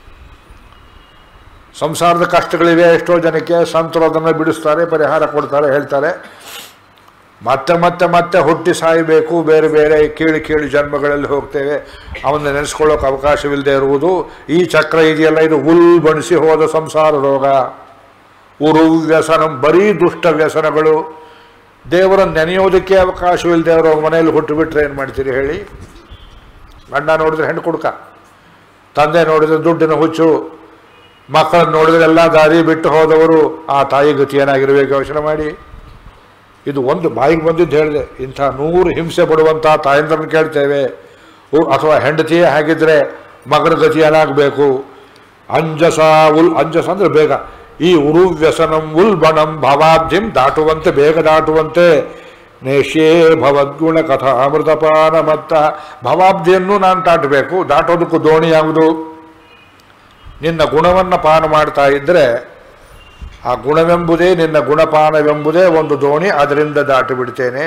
ಸಂಸಾರದ ಕಷ್ಟಗಳಿವೆ ಎಷ್ಟೋ ಜನಕ್ಕೆ ಸಂತರು ಅದನ್ನು ಬಿಡಿಸ್ತಾರೆ ಪರಿಹಾರ ಕೊಡ್ತಾರೆ ಹೇಳ್ತಾರೆ ಮತ್ತೆ ಮತ್ತೆ ಮತ್ತೆ ಹುಟ್ಟಿ ಸಾಯಬೇಕು ಬೇರೆ ಬೇರೆ ಕೀಳು ಕೀಳು ಜನ್ಮಗಳಲ್ಲಿ ಹೋಗ್ತೇವೆ ಅವನ್ನ ನೆನೆಸ್ಕೊಳ್ಳೋಕೆ ಅವಕಾಶವಿಲ್ಲದೆ ಇರುವುದು ಈ ಚಕ್ರ ಇದೆಯಲ್ಲ ಇದು ಉಲ್ಬಣಿಸಿ ಹೋದ ಸಂಸಾರ ರೋಗ ಉರು ವ್ಯಸನ ಬರೀ ದುಷ್ಟ ವ್ಯಸನಗಳು ದೇವರನ್ನು ನೆನೆಯೋದಕ್ಕೆ ಅವಕಾಶವಿಲ್ಲದೆ ಇರೋ ಮನೆಯಲ್ಲಿ ಹುಟ್ಟು ಬಿಟ್ರೆ ಏನು ಮಾಡ್ತೀರಿ ಹೇಳಿ ಗಂಡ ನೋಡಿದ್ರೆ ಹೆಣ್ಣು ಕುಡ್ಕ ತಂದೆ ನೋಡಿದ್ರೆ ದುಡ್ಡಿನ ಹುಚ್ಚು ಮಕ್ಕಳನ್ನು ನೋಡಿದ್ರೆ ಎಲ್ಲ ದಾರಿ ಬಿಟ್ಟು ಹೋದವರು ಆ ತಾಯಿ ಗತಿ ಏನಾಗಿರಬೇಕು ಯೋಚನೆ ಮಾಡಿ ಇದು ಒಂದು ಬಾಯಿಗೆ ಬಂದಿದ್ದು ಹೇಳಿದೆ ಇಂಥ ನೂರು ಹಿಂಸೆ ಪಡುವಂಥ ತಾಯಂದ್ರನ್ನು ಕೇಳ್ತೇವೆ ಉ- ಅಥವಾ ಹೆಂಡತಿಯೇ ಹಾಗಿದ್ರೆ ಮಗನ ಗತಿ ಏನಾಗಬೇಕು ಅಂಜಸ ಉಲ್ ಅಂಜಸ ಅಂದ್ರೆ ಬೇಗ ಈ ಉರು ವ್ಯಸನಂ ಉಲ್ ಬಣಂ ಭವಾಬ್ಧಿಂ ದಾಟುವಂತೆ ಬೇಗ ದಾಟುವಂತೆ ನೇಷ್ಯೇ ಭವದ್ಗುಣ ಕಥಾ ಅಮೃತಪಾನ ಮತ್ತ ಭವಾಬ್ಧಿಯನ್ನು ನಾನು ದಾಟಬೇಕು ದಾಟೋದಕ್ಕೂ ದೋಣಿ ಯಾವುದು ನಿನ್ನ ಗುಣವನ್ನು ಪಾನ ಮಾಡ್ತಾ ಇದ್ದರೆ ಆ ಗುಣವೆಂಬುದೇ ನಿನ್ನ ಗುಣಪಾನವೆಂಬುದೇ ಒಂದು ದೋಣಿ ಅದರಿಂದ ದಾಟಿ ಬಿಡ್ತೇನೆ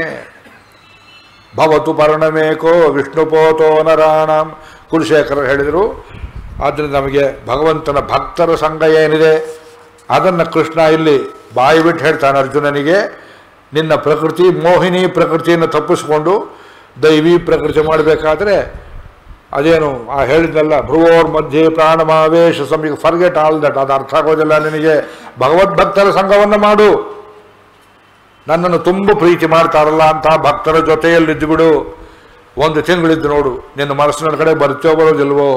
ಭವತು ಪರ್ಣಮೇಕೋ ವಿಷ್ಣುಪೋತೋ ನರಾಣಂ ಕುಲಶೇಖರರು ಹೇಳಿದರು ಆದ್ದರಿಂದ ನಮಗೆ ಭಗವಂತನ ಭಕ್ತರ ಸಂಘ ಏನಿದೆ ಅದನ್ನು ಕೃಷ್ಣ ಇಲ್ಲಿ ಬಾಯಿ ಬಿಟ್ಟು ಹೇಳ್ತಾನೆ ಅರ್ಜುನನಿಗೆ ನಿನ್ನ ಪ್ರಕೃತಿ ಮೋಹಿನಿ ಪ್ರಕೃತಿಯನ್ನು ತಪ್ಪಿಸ್ಕೊಂಡು ದೈವಿ ಪ್ರಕೃತಿ ಮಾಡಬೇಕಾದ್ರೆ ಅದೇನು ಆ ಹೇಳಿದ್ನಲ್ಲ ಭ್ರುವೋರ್ ಮಧ್ಯೆ ಪ್ರಾಣಮಾವೇಶ ಸಮಿ ಫರ್ಗೆಟ್ ಆಲ್ ದಟ್ ಅದು ಅರ್ಥ ಆಗೋದಿಲ್ಲ ನಿನಗೆ ಭಗವದ್ಭಕ್ತರ ಸಂಘವನ್ನು ಮಾಡು ನನ್ನನ್ನು ತುಂಬ ಪ್ರೀತಿ ಮಾಡ್ತಾರಲ್ಲ ಅಂತ ಭಕ್ತರ ಜೊತೆಯಲ್ಲಿದ್ದು ಬಿಡು ಒಂದು ತಿಂಗಳಿದ್ದು ನೋಡು ನಿನ್ನ ಮನಸ್ಸಿನ ಕಡೆ ಬರ್ತೋ ಬರೋದಿಲ್ವೋ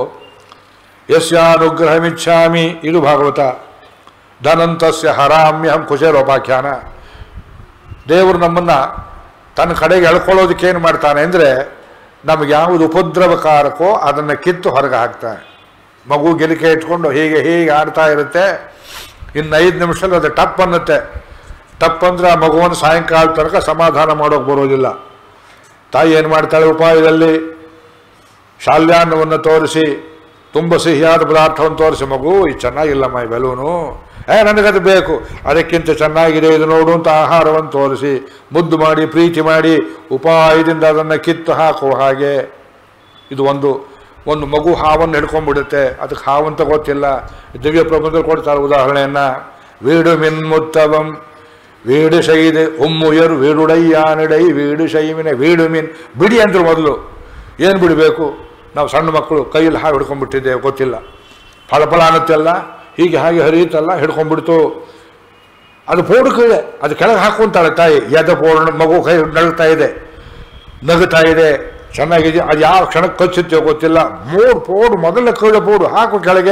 ಯಸ್ಯಾನುಗ್ರಹಮಿಚ್ಛಾಮಿ ಇದು ಭಾಗವತ ಧನಂತಸ್ಯ ಹರಾಮ್ಯಹಂ ಕುಶೇರೋಪಾಖ್ಯಾನ ದೇವರು ನಮ್ಮನ್ನು ತನ್ನ ಕಡೆಗೆ ಎಳ್ಕೊಳ್ಳೋದಕ್ಕೆ ಏನು ಮಾಡ್ತಾನೆ ಅಂದರೆ ನಮಗೆ ಯಾವುದು ಉಪದ್ರವಕಾರಕೋ ಅದನ್ನು ಕಿತ್ತು ಹೊರಗೆ ಹಾಕ್ತಾನೆ ಮಗು ಗೆಲಿಕೆ ಇಟ್ಕೊಂಡು ಹೀಗೆ ಹೀಗೆ ಆಡ್ತಾ ಇರುತ್ತೆ ಇನ್ನು ಐದು ನಿಮಿಷದಲ್ಲಿ ಅದು ಟಪ್ ಅನ್ನುತ್ತೆ ಟಪ್ ಅಂದರೆ ಆ ಮಗುವನ್ನು ಸಾಯಂಕಾಲ ತನಕ ಸಮಾಧಾನ ಮಾಡೋಕೆ ಬರೋದಿಲ್ಲ ತಾಯಿ ಏನು ಮಾಡ್ತಾಳೆ ಉಪಾಯದಲ್ಲಿ ಶಾಲ್ಯಾನ್ನವನ್ನು ತೋರಿಸಿ ತುಂಬ ಸಿಹಿಯಾದ ಪದಾರ್ಥವನ್ನು ತೋರಿಸಿ ಮಗು ಇದು ಚೆನ್ನಾಗಿಲ್ಲಮ್ಮ ಈ ಬೆಲೂನು ಏ ನನಗದು ಬೇಕು ಅದಕ್ಕಿಂತ ಚೆನ್ನಾಗಿದೆ ಇದು ನೋಡು ಅಂತ ಆಹಾರವನ್ನು ತೋರಿಸಿ ಮುದ್ದು ಮಾಡಿ ಪ್ರೀತಿ ಮಾಡಿ ಉಪಾಯದಿಂದ ಅದನ್ನು ಕಿತ್ತು ಹಾಕುವ ಹಾಗೆ ಇದು ಒಂದು ಒಂದು ಮಗು ಹಾವನ್ನು ಹಿಡ್ಕೊಂಡ್ಬಿಡುತ್ತೆ ಅದಕ್ಕೆ ಹಾವಂತ ಗೊತ್ತಿಲ್ಲ ದಿವ್ಯ ಪ್ರಬಂಧದಲ್ಲಿ ಕೊಡ್ತಾರೆ ಉದಾಹರಣೆಯನ್ನು ವೀಡು ಮಿನ್ಮುತ್ತವಂ ವೀಡು ಶೈದೆ ಉಮ್ಮುಯರು ವೀಡುಡಯ್ಯಾನಿಡೈ ವೀಡು ಶೈಮಿನ ವೀಡು ಮೀನ್ ಬಿಡಿ ಅಂದ್ರು ಮೊದಲು ಏನು ಬಿಡಬೇಕು ನಾವು ಸಣ್ಣ ಮಕ್ಕಳು ಕೈಯಲ್ಲಿ ಹಾವು ಹಿಡ್ಕೊಂಡ್ಬಿಟ್ಟಿದ್ದೇವೆ ಗೊತ್ತಿಲ್ಲ ಫಳ ಫಳ ಅನ್ನುತ್ತೆಲ್ಲ ಹೀಗೆ ಹಾಗೆ ಹರಿಯುತ್ತಲ್ಲ ಹಿಡ್ಕೊಂಡ್ಬಿಡ್ತು ಅದು ಪೋಡ್ಕಿದೆ ಅದು ಕೆಳಗೆ ಹಾಕೊಂತಾಳೆ ತಾಯಿ ಎದ ಪೋಡ್ ಮಗು ಕೈ ನಗುತ್ತಾ ಇದೆ ನಗುತ್ತಾ ಇದೆ ಚೆನ್ನಾಗಿದೆ ಅದು ಯಾವ ಕ್ಷಣಕ್ಕೆ ಕಚ್ಚುತ್ತೋ ಗೊತ್ತಿಲ್ಲ ಮೂರು ಪೋಡು ಮೊದಲ ಕೀಳು ಪೋಡು ಹಾಕು ಕೆಳಗೆ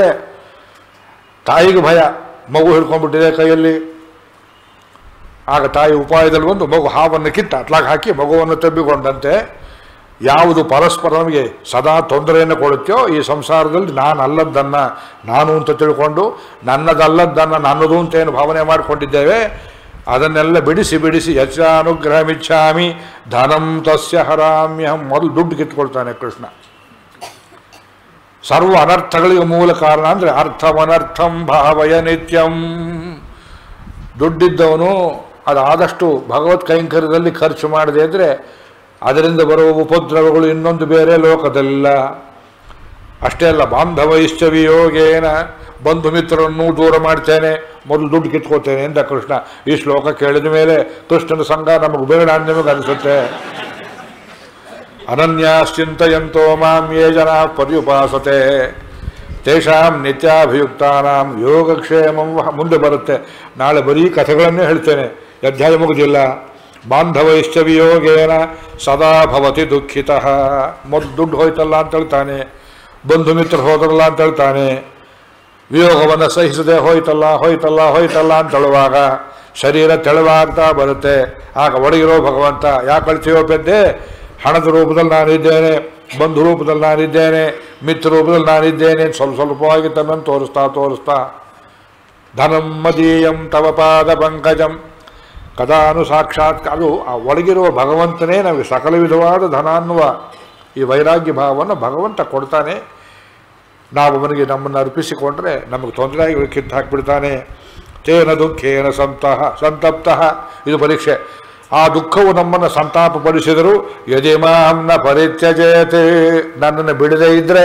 ತಾಯಿಗೆ ಭಯ ಮಗು ಹಿಡ್ಕೊಂಡ್ಬಿಟ್ಟಿದೆ ಕೈಯಲ್ಲಿ ಆಗ ತಾಯಿ ಉಪಾಯದಲ್ಲಿ ಒಂದು ಮಗು ಹಾವನ್ನು ಕಿತ್ತ ಅಟ್ಲಾಗ ಹಾಕಿ ಮಗುವನ್ನು ತಬ್ಬಿಕೊಂಡಂತೆ ಯಾವುದು ಪರಸ್ಪರ ನಮಗೆ ಸದಾ ತೊಂದರೆಯನ್ನು ಕೊಡುತ್ತೆಯೋ ಈ ಸಂಸಾರದಲ್ಲಿ ನಾನು ಅಲ್ಲದ್ದನ್ನು ನಾನು ಅಂತ ತಿಳ್ಕೊಂಡು ನನ್ನದಲ್ಲದ್ದನ್ನು ನನ್ನದು ಅಂತ ಏನು ಭಾವನೆ ಮಾಡಿಕೊಂಡಿದ್ದೇವೆ ಅದನ್ನೆಲ್ಲ ಬಿಡಿಸಿ ಬಿಡಿಸಿ ಯಚಾನುಗ್ರಹಮಿಚ್ಛಾಮಿ ಧನಂ ತಸ್ಯ ಹರಾಮ್ಯಹಂ ಮೊದಲು ದುಡ್ಡು ಕಿತ್ಕೊಳ್ತಾನೆ ಕೃಷ್ಣ ಸರ್ವ ಅನರ್ಥಗಳಿಗೆ ಮೂಲ ಕಾರಣ ಅಂದರೆ ಅರ್ಥಮನರ್ಥಂ ಭಾವಯ ನಿತ್ಯಂ ದುಡ್ಡಿದ್ದವನು ಅದಾದಷ್ಟು ಭಗವತ್ ಕೈಂಕರ್ಯದಲ್ಲಿ ಖರ್ಚು ಮಾಡದೆ ಇದ್ದರೆ ಅದರಿಂದ ಬರುವ ಉಪದ್ರವಗಳು ಇನ್ನೊಂದು ಬೇರೆ ಲೋಕದಲ್ಲ ಅಷ್ಟೇ ಅಲ್ಲ ಬಾಂಧವ ಇಷ್ಟ ವಿಯೋಗೇನ ಬಂಧು ಮಿತ್ರರನ್ನು ದೂರ ಮಾಡ್ತೇನೆ ಮೊದಲು ದುಡ್ಡು ಕಿತ್ಕೋತೇನೆ ಎಂದ ಕೃಷ್ಣ ಈ ಶ್ಲೋಕ ಕೇಳಿದ ಮೇಲೆ ಕೃಷ್ಣನ ಸಂಘ ನಮಗೆ ಬೇಡ ಅಂತ ನಿಮಗೆ ಅನಿಸುತ್ತೆ ಅನನ್ಯಾಶ್ಚಿಂತೆಯಂತೋ ಮಾಂ ಯೇ ಜನ ಪರ್ಯುಪಾಸತೆ ತೇಷಾಂ ನಿತ್ಯಾಭಿಯುಕ್ತಾನಾಂ ಯೋಗಕ್ಷೇಮಂ ವಹ- ಮುಂದೆ ಬರುತ್ತೆ ನಾಳೆ ಬರೀ ಕಥೆಗಳನ್ನೇ ಹೇಳ್ತೇನೆ ಅಧ್ಯಾಯ ಮುಗುದಿಲ್ಲ ಬಾಂಧವ ಇಷ್ಟ ವಿಯೋಗೇನ ಸದಾ ಭವತಿ ದುಃಖಿತ ಮೊದಲು ದುಡ್ಡು ಹೋಯ್ತಲ್ಲ ಅಂತ ಹೇಳ್ತಾನೆ ಬಂಧು ಮಿತ್ರ ಹೋದ್ರಲ್ಲ ಅಂತ ಹೇಳ್ತಾನೆ ವಿಯೋಗವನ್ನು ಸಹಿಸದೆ ಹೋಯ್ತಲ್ಲ ಹೋಯ್ತಲ್ಲ ಹೋಯ್ತಲ್ಲ ಅಂತ ಹೇಳುವಾಗ ಶರೀರ ತೆಳುವಾಗ್ತಾ ಬರುತ್ತೆ ಆಗ ಒಳಗಿರೋ ಭಗವಂತ ಯಾಕೆ ಕಳ್ತೀಯೋ ಪೆದ್ದೆ ಹಣದ ರೂಪದಲ್ಲಿ ನಾನಿದ್ದೇನೆ ಬಂಧು ರೂಪದಲ್ಲಿ ನಾನಿದ್ದೇನೆ ಮಿತ್ರ ರೂಪದಲ್ಲಿ ನಾನಿದ್ದೇನೆ ಅಂತ ಸ್ವಲ್ಪ ಸ್ವಲ್ಪವಾಗಿ ತನ್ನನ್ನು ತೋರಿಸ್ತಾ ತೋರಿಸ್ತಾ ಧನಂ ಮದೀಯಂ ತವ ಪಾದ ಪಂಕಜಂ ಕದಾನು ಸಾಕ್ಷಾತ್ ಅದು ಆ ಒಳಗಿರುವ ಭಗವಂತನೇ ನಮಗೆ ಸಕಲ ವಿಧವಾದ ಧನ ಅನ್ನುವ ಈ ವೈರಾಗ್ಯ ಭಾವವನ್ನು ಭಗವಂತ ಕೊಡ್ತಾನೆ ನಾವು ಅವನಿಗೆ ನಮ್ಮನ್ನು ಅರ್ಪಿಸಿಕೊಂಡ್ರೆ ನಮಗೆ ತೊಂದರೆ ಆಗಿ ಕಿತ್ತು ಹಾಕಿಬಿಡ್ತಾನೆ ತೇನ ದುಃಖೇನ ಸಂತಃ ಸಂತಪ್ತಃ ಇದು ಪರೀಕ್ಷೆ ಆ ದುಃಖವು ನಮ್ಮನ್ನು ಸಂತಾಪಪಡಿಸಿದರು ಯದಿಮಾಂನ ಪರಿತ್ಯಜೇತೆ ನನ್ನನ್ನು ಬಿಡದೇ ಇದ್ದರೆ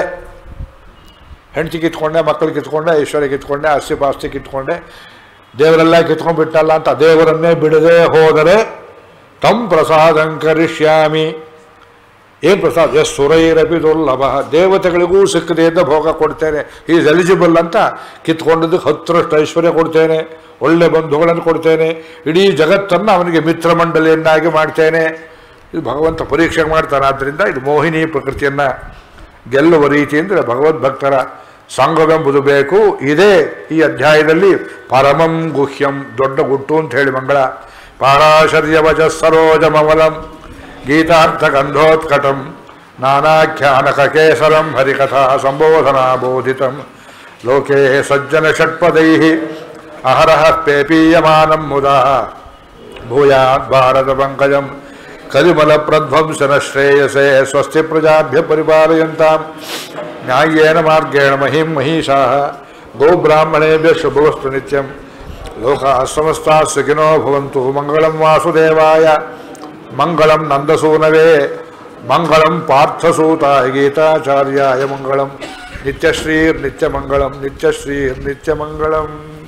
ಹೆಂಡತಿ ಕಿತ್ಕೊಂಡೆ ಮಕ್ಕಳು ಕಿತ್ಕೊಂಡೆ ಐಶ್ವರ್ಯ ಕಿತ್ಕೊಂಡೆ ಆಸ್ತಿ ಪಾಸ್ತಿ ಕಿತ್ಕೊಂಡೆ ದೇವರೆಲ್ಲ ಕಿತ್ಕೊಂಡ್ಬಿಟ್ಟಲ್ಲ ಅಂತ ದೇವರನ್ನೇ ಬಿಡದೆ ಹೋದರೆ ತಂ ಪ್ರಸಾದಂಕರಿಷ್ಯಾಮಿ ಏನು ಪ್ರಸಾದ್ ಎಸ್ ಸುರೈರಪಿ ದುರ್ಲಭ ದೇವತೆಗಳಿಗೂ ಸಿಕ್ಕದೆ ಇದ್ದ ಭೋಗ ಕೊಡ್ತೇನೆ ಈಸ್ ಎಲಿಜಿಬಲ್ ಅಂತ ಕಿತ್ಕೊಂಡದಕ್ಕೆ ಹತ್ತರಷ್ಟು ಐಶ್ವರ್ಯ ಕೊಡ್ತೇನೆ ಒಳ್ಳೆ ಬಂಧುಗಳನ್ನು ಕೊಡ್ತೇನೆ ಇಡೀ ಜಗತ್ತನ್ನು ಅವನಿಗೆ ಮಿತ್ರ ಮಂಡಳಿಯನ್ನಾಗಿ ಮಾಡ್ತೇನೆ ಇದು ಭಗವಂತ ಪರೀಕ್ಷೆ ಮಾಡ್ತಾನೆ ಆದ್ದರಿಂದ ಇದು ಮೋಹಿನಿ ಪ್ರಕೃತಿಯನ್ನು ಗೆಲ್ಲುವ ರೀತಿ ಅಂದರೆ ಭಗವದ್ಭಕ್ತರ ಸಂಘವೆಂಬುದು ಬೇಕು ಇದೇ ಈ ಅಧ್ಯಾಯದಲ್ಲಿ ಪರಮಂ ಗುಹ್ಯಂ ದೊಡ್ಡ ಗುಟ್ಟು ಅಂತ ಹೇಳಿ ಮಂಗಳ ಪಾರಾಶರ್ಯವಜ ಸರೋಜಮಮಲಂ ಗೀತಾರ್ಥಗಂಧೋತ್ಕಟಂ ನಾನಾಖ್ಯಾನಕಕೇಸರಂ ಹರಿಕಥಾ ಸಂಬೋಧನಾ ಬೋಧಿತಂ ಲೋಕೆ ಸಜ್ಜನ ಷಟ್ಪದೈ ಅಹರಹ ಪೇಪೀಯಮಾನಂ ಮುದಾ ಭೂಯಾತ್ ಭಾರತ ಪಂಕಜಂ ಕಲಿಮಲ ಪ್ರಧ್ವಂಸನ ಶ್ರೇಯಸೆ ಸ್ವಸ್ತಿ ಪ್ರಜಾಭ್ಯ ಪರಿಪಾಲಯಂತಾಂ ನ್ಯಾಯೇನ ಮಾರ್ಗೇಣ ಮಹಿಂ ಮಹಿಷಾ ಗೋಬ್ರಾಹ್ಮಣೇಭ್ಯ ಶುಭವಸ್ತು ನಿತ್ಯಂ ಲೋಕ ಸಮಸ್ತಾ ಸುಖಿನೋ ಭವಂತು ಮಂಗಳಂ ವಾಸುದೇವಾಯ ಮಂಗಳಂ ನಂದಸೂನವೇ ಮಂಗಳಂ ಪಾರ್ಥಸೂತಾಯ ಗೀತಾಚಾರ್ಯಾಯ ಮಂಗಳಂ ನಿತ್ಯಶ್ರೀರ್ ನಿತ್ಯಮಂಗಳಂ ನಿತ್ಯಶ್ರೀರ್ ನಿತ್ಯಮಂಗಳಂ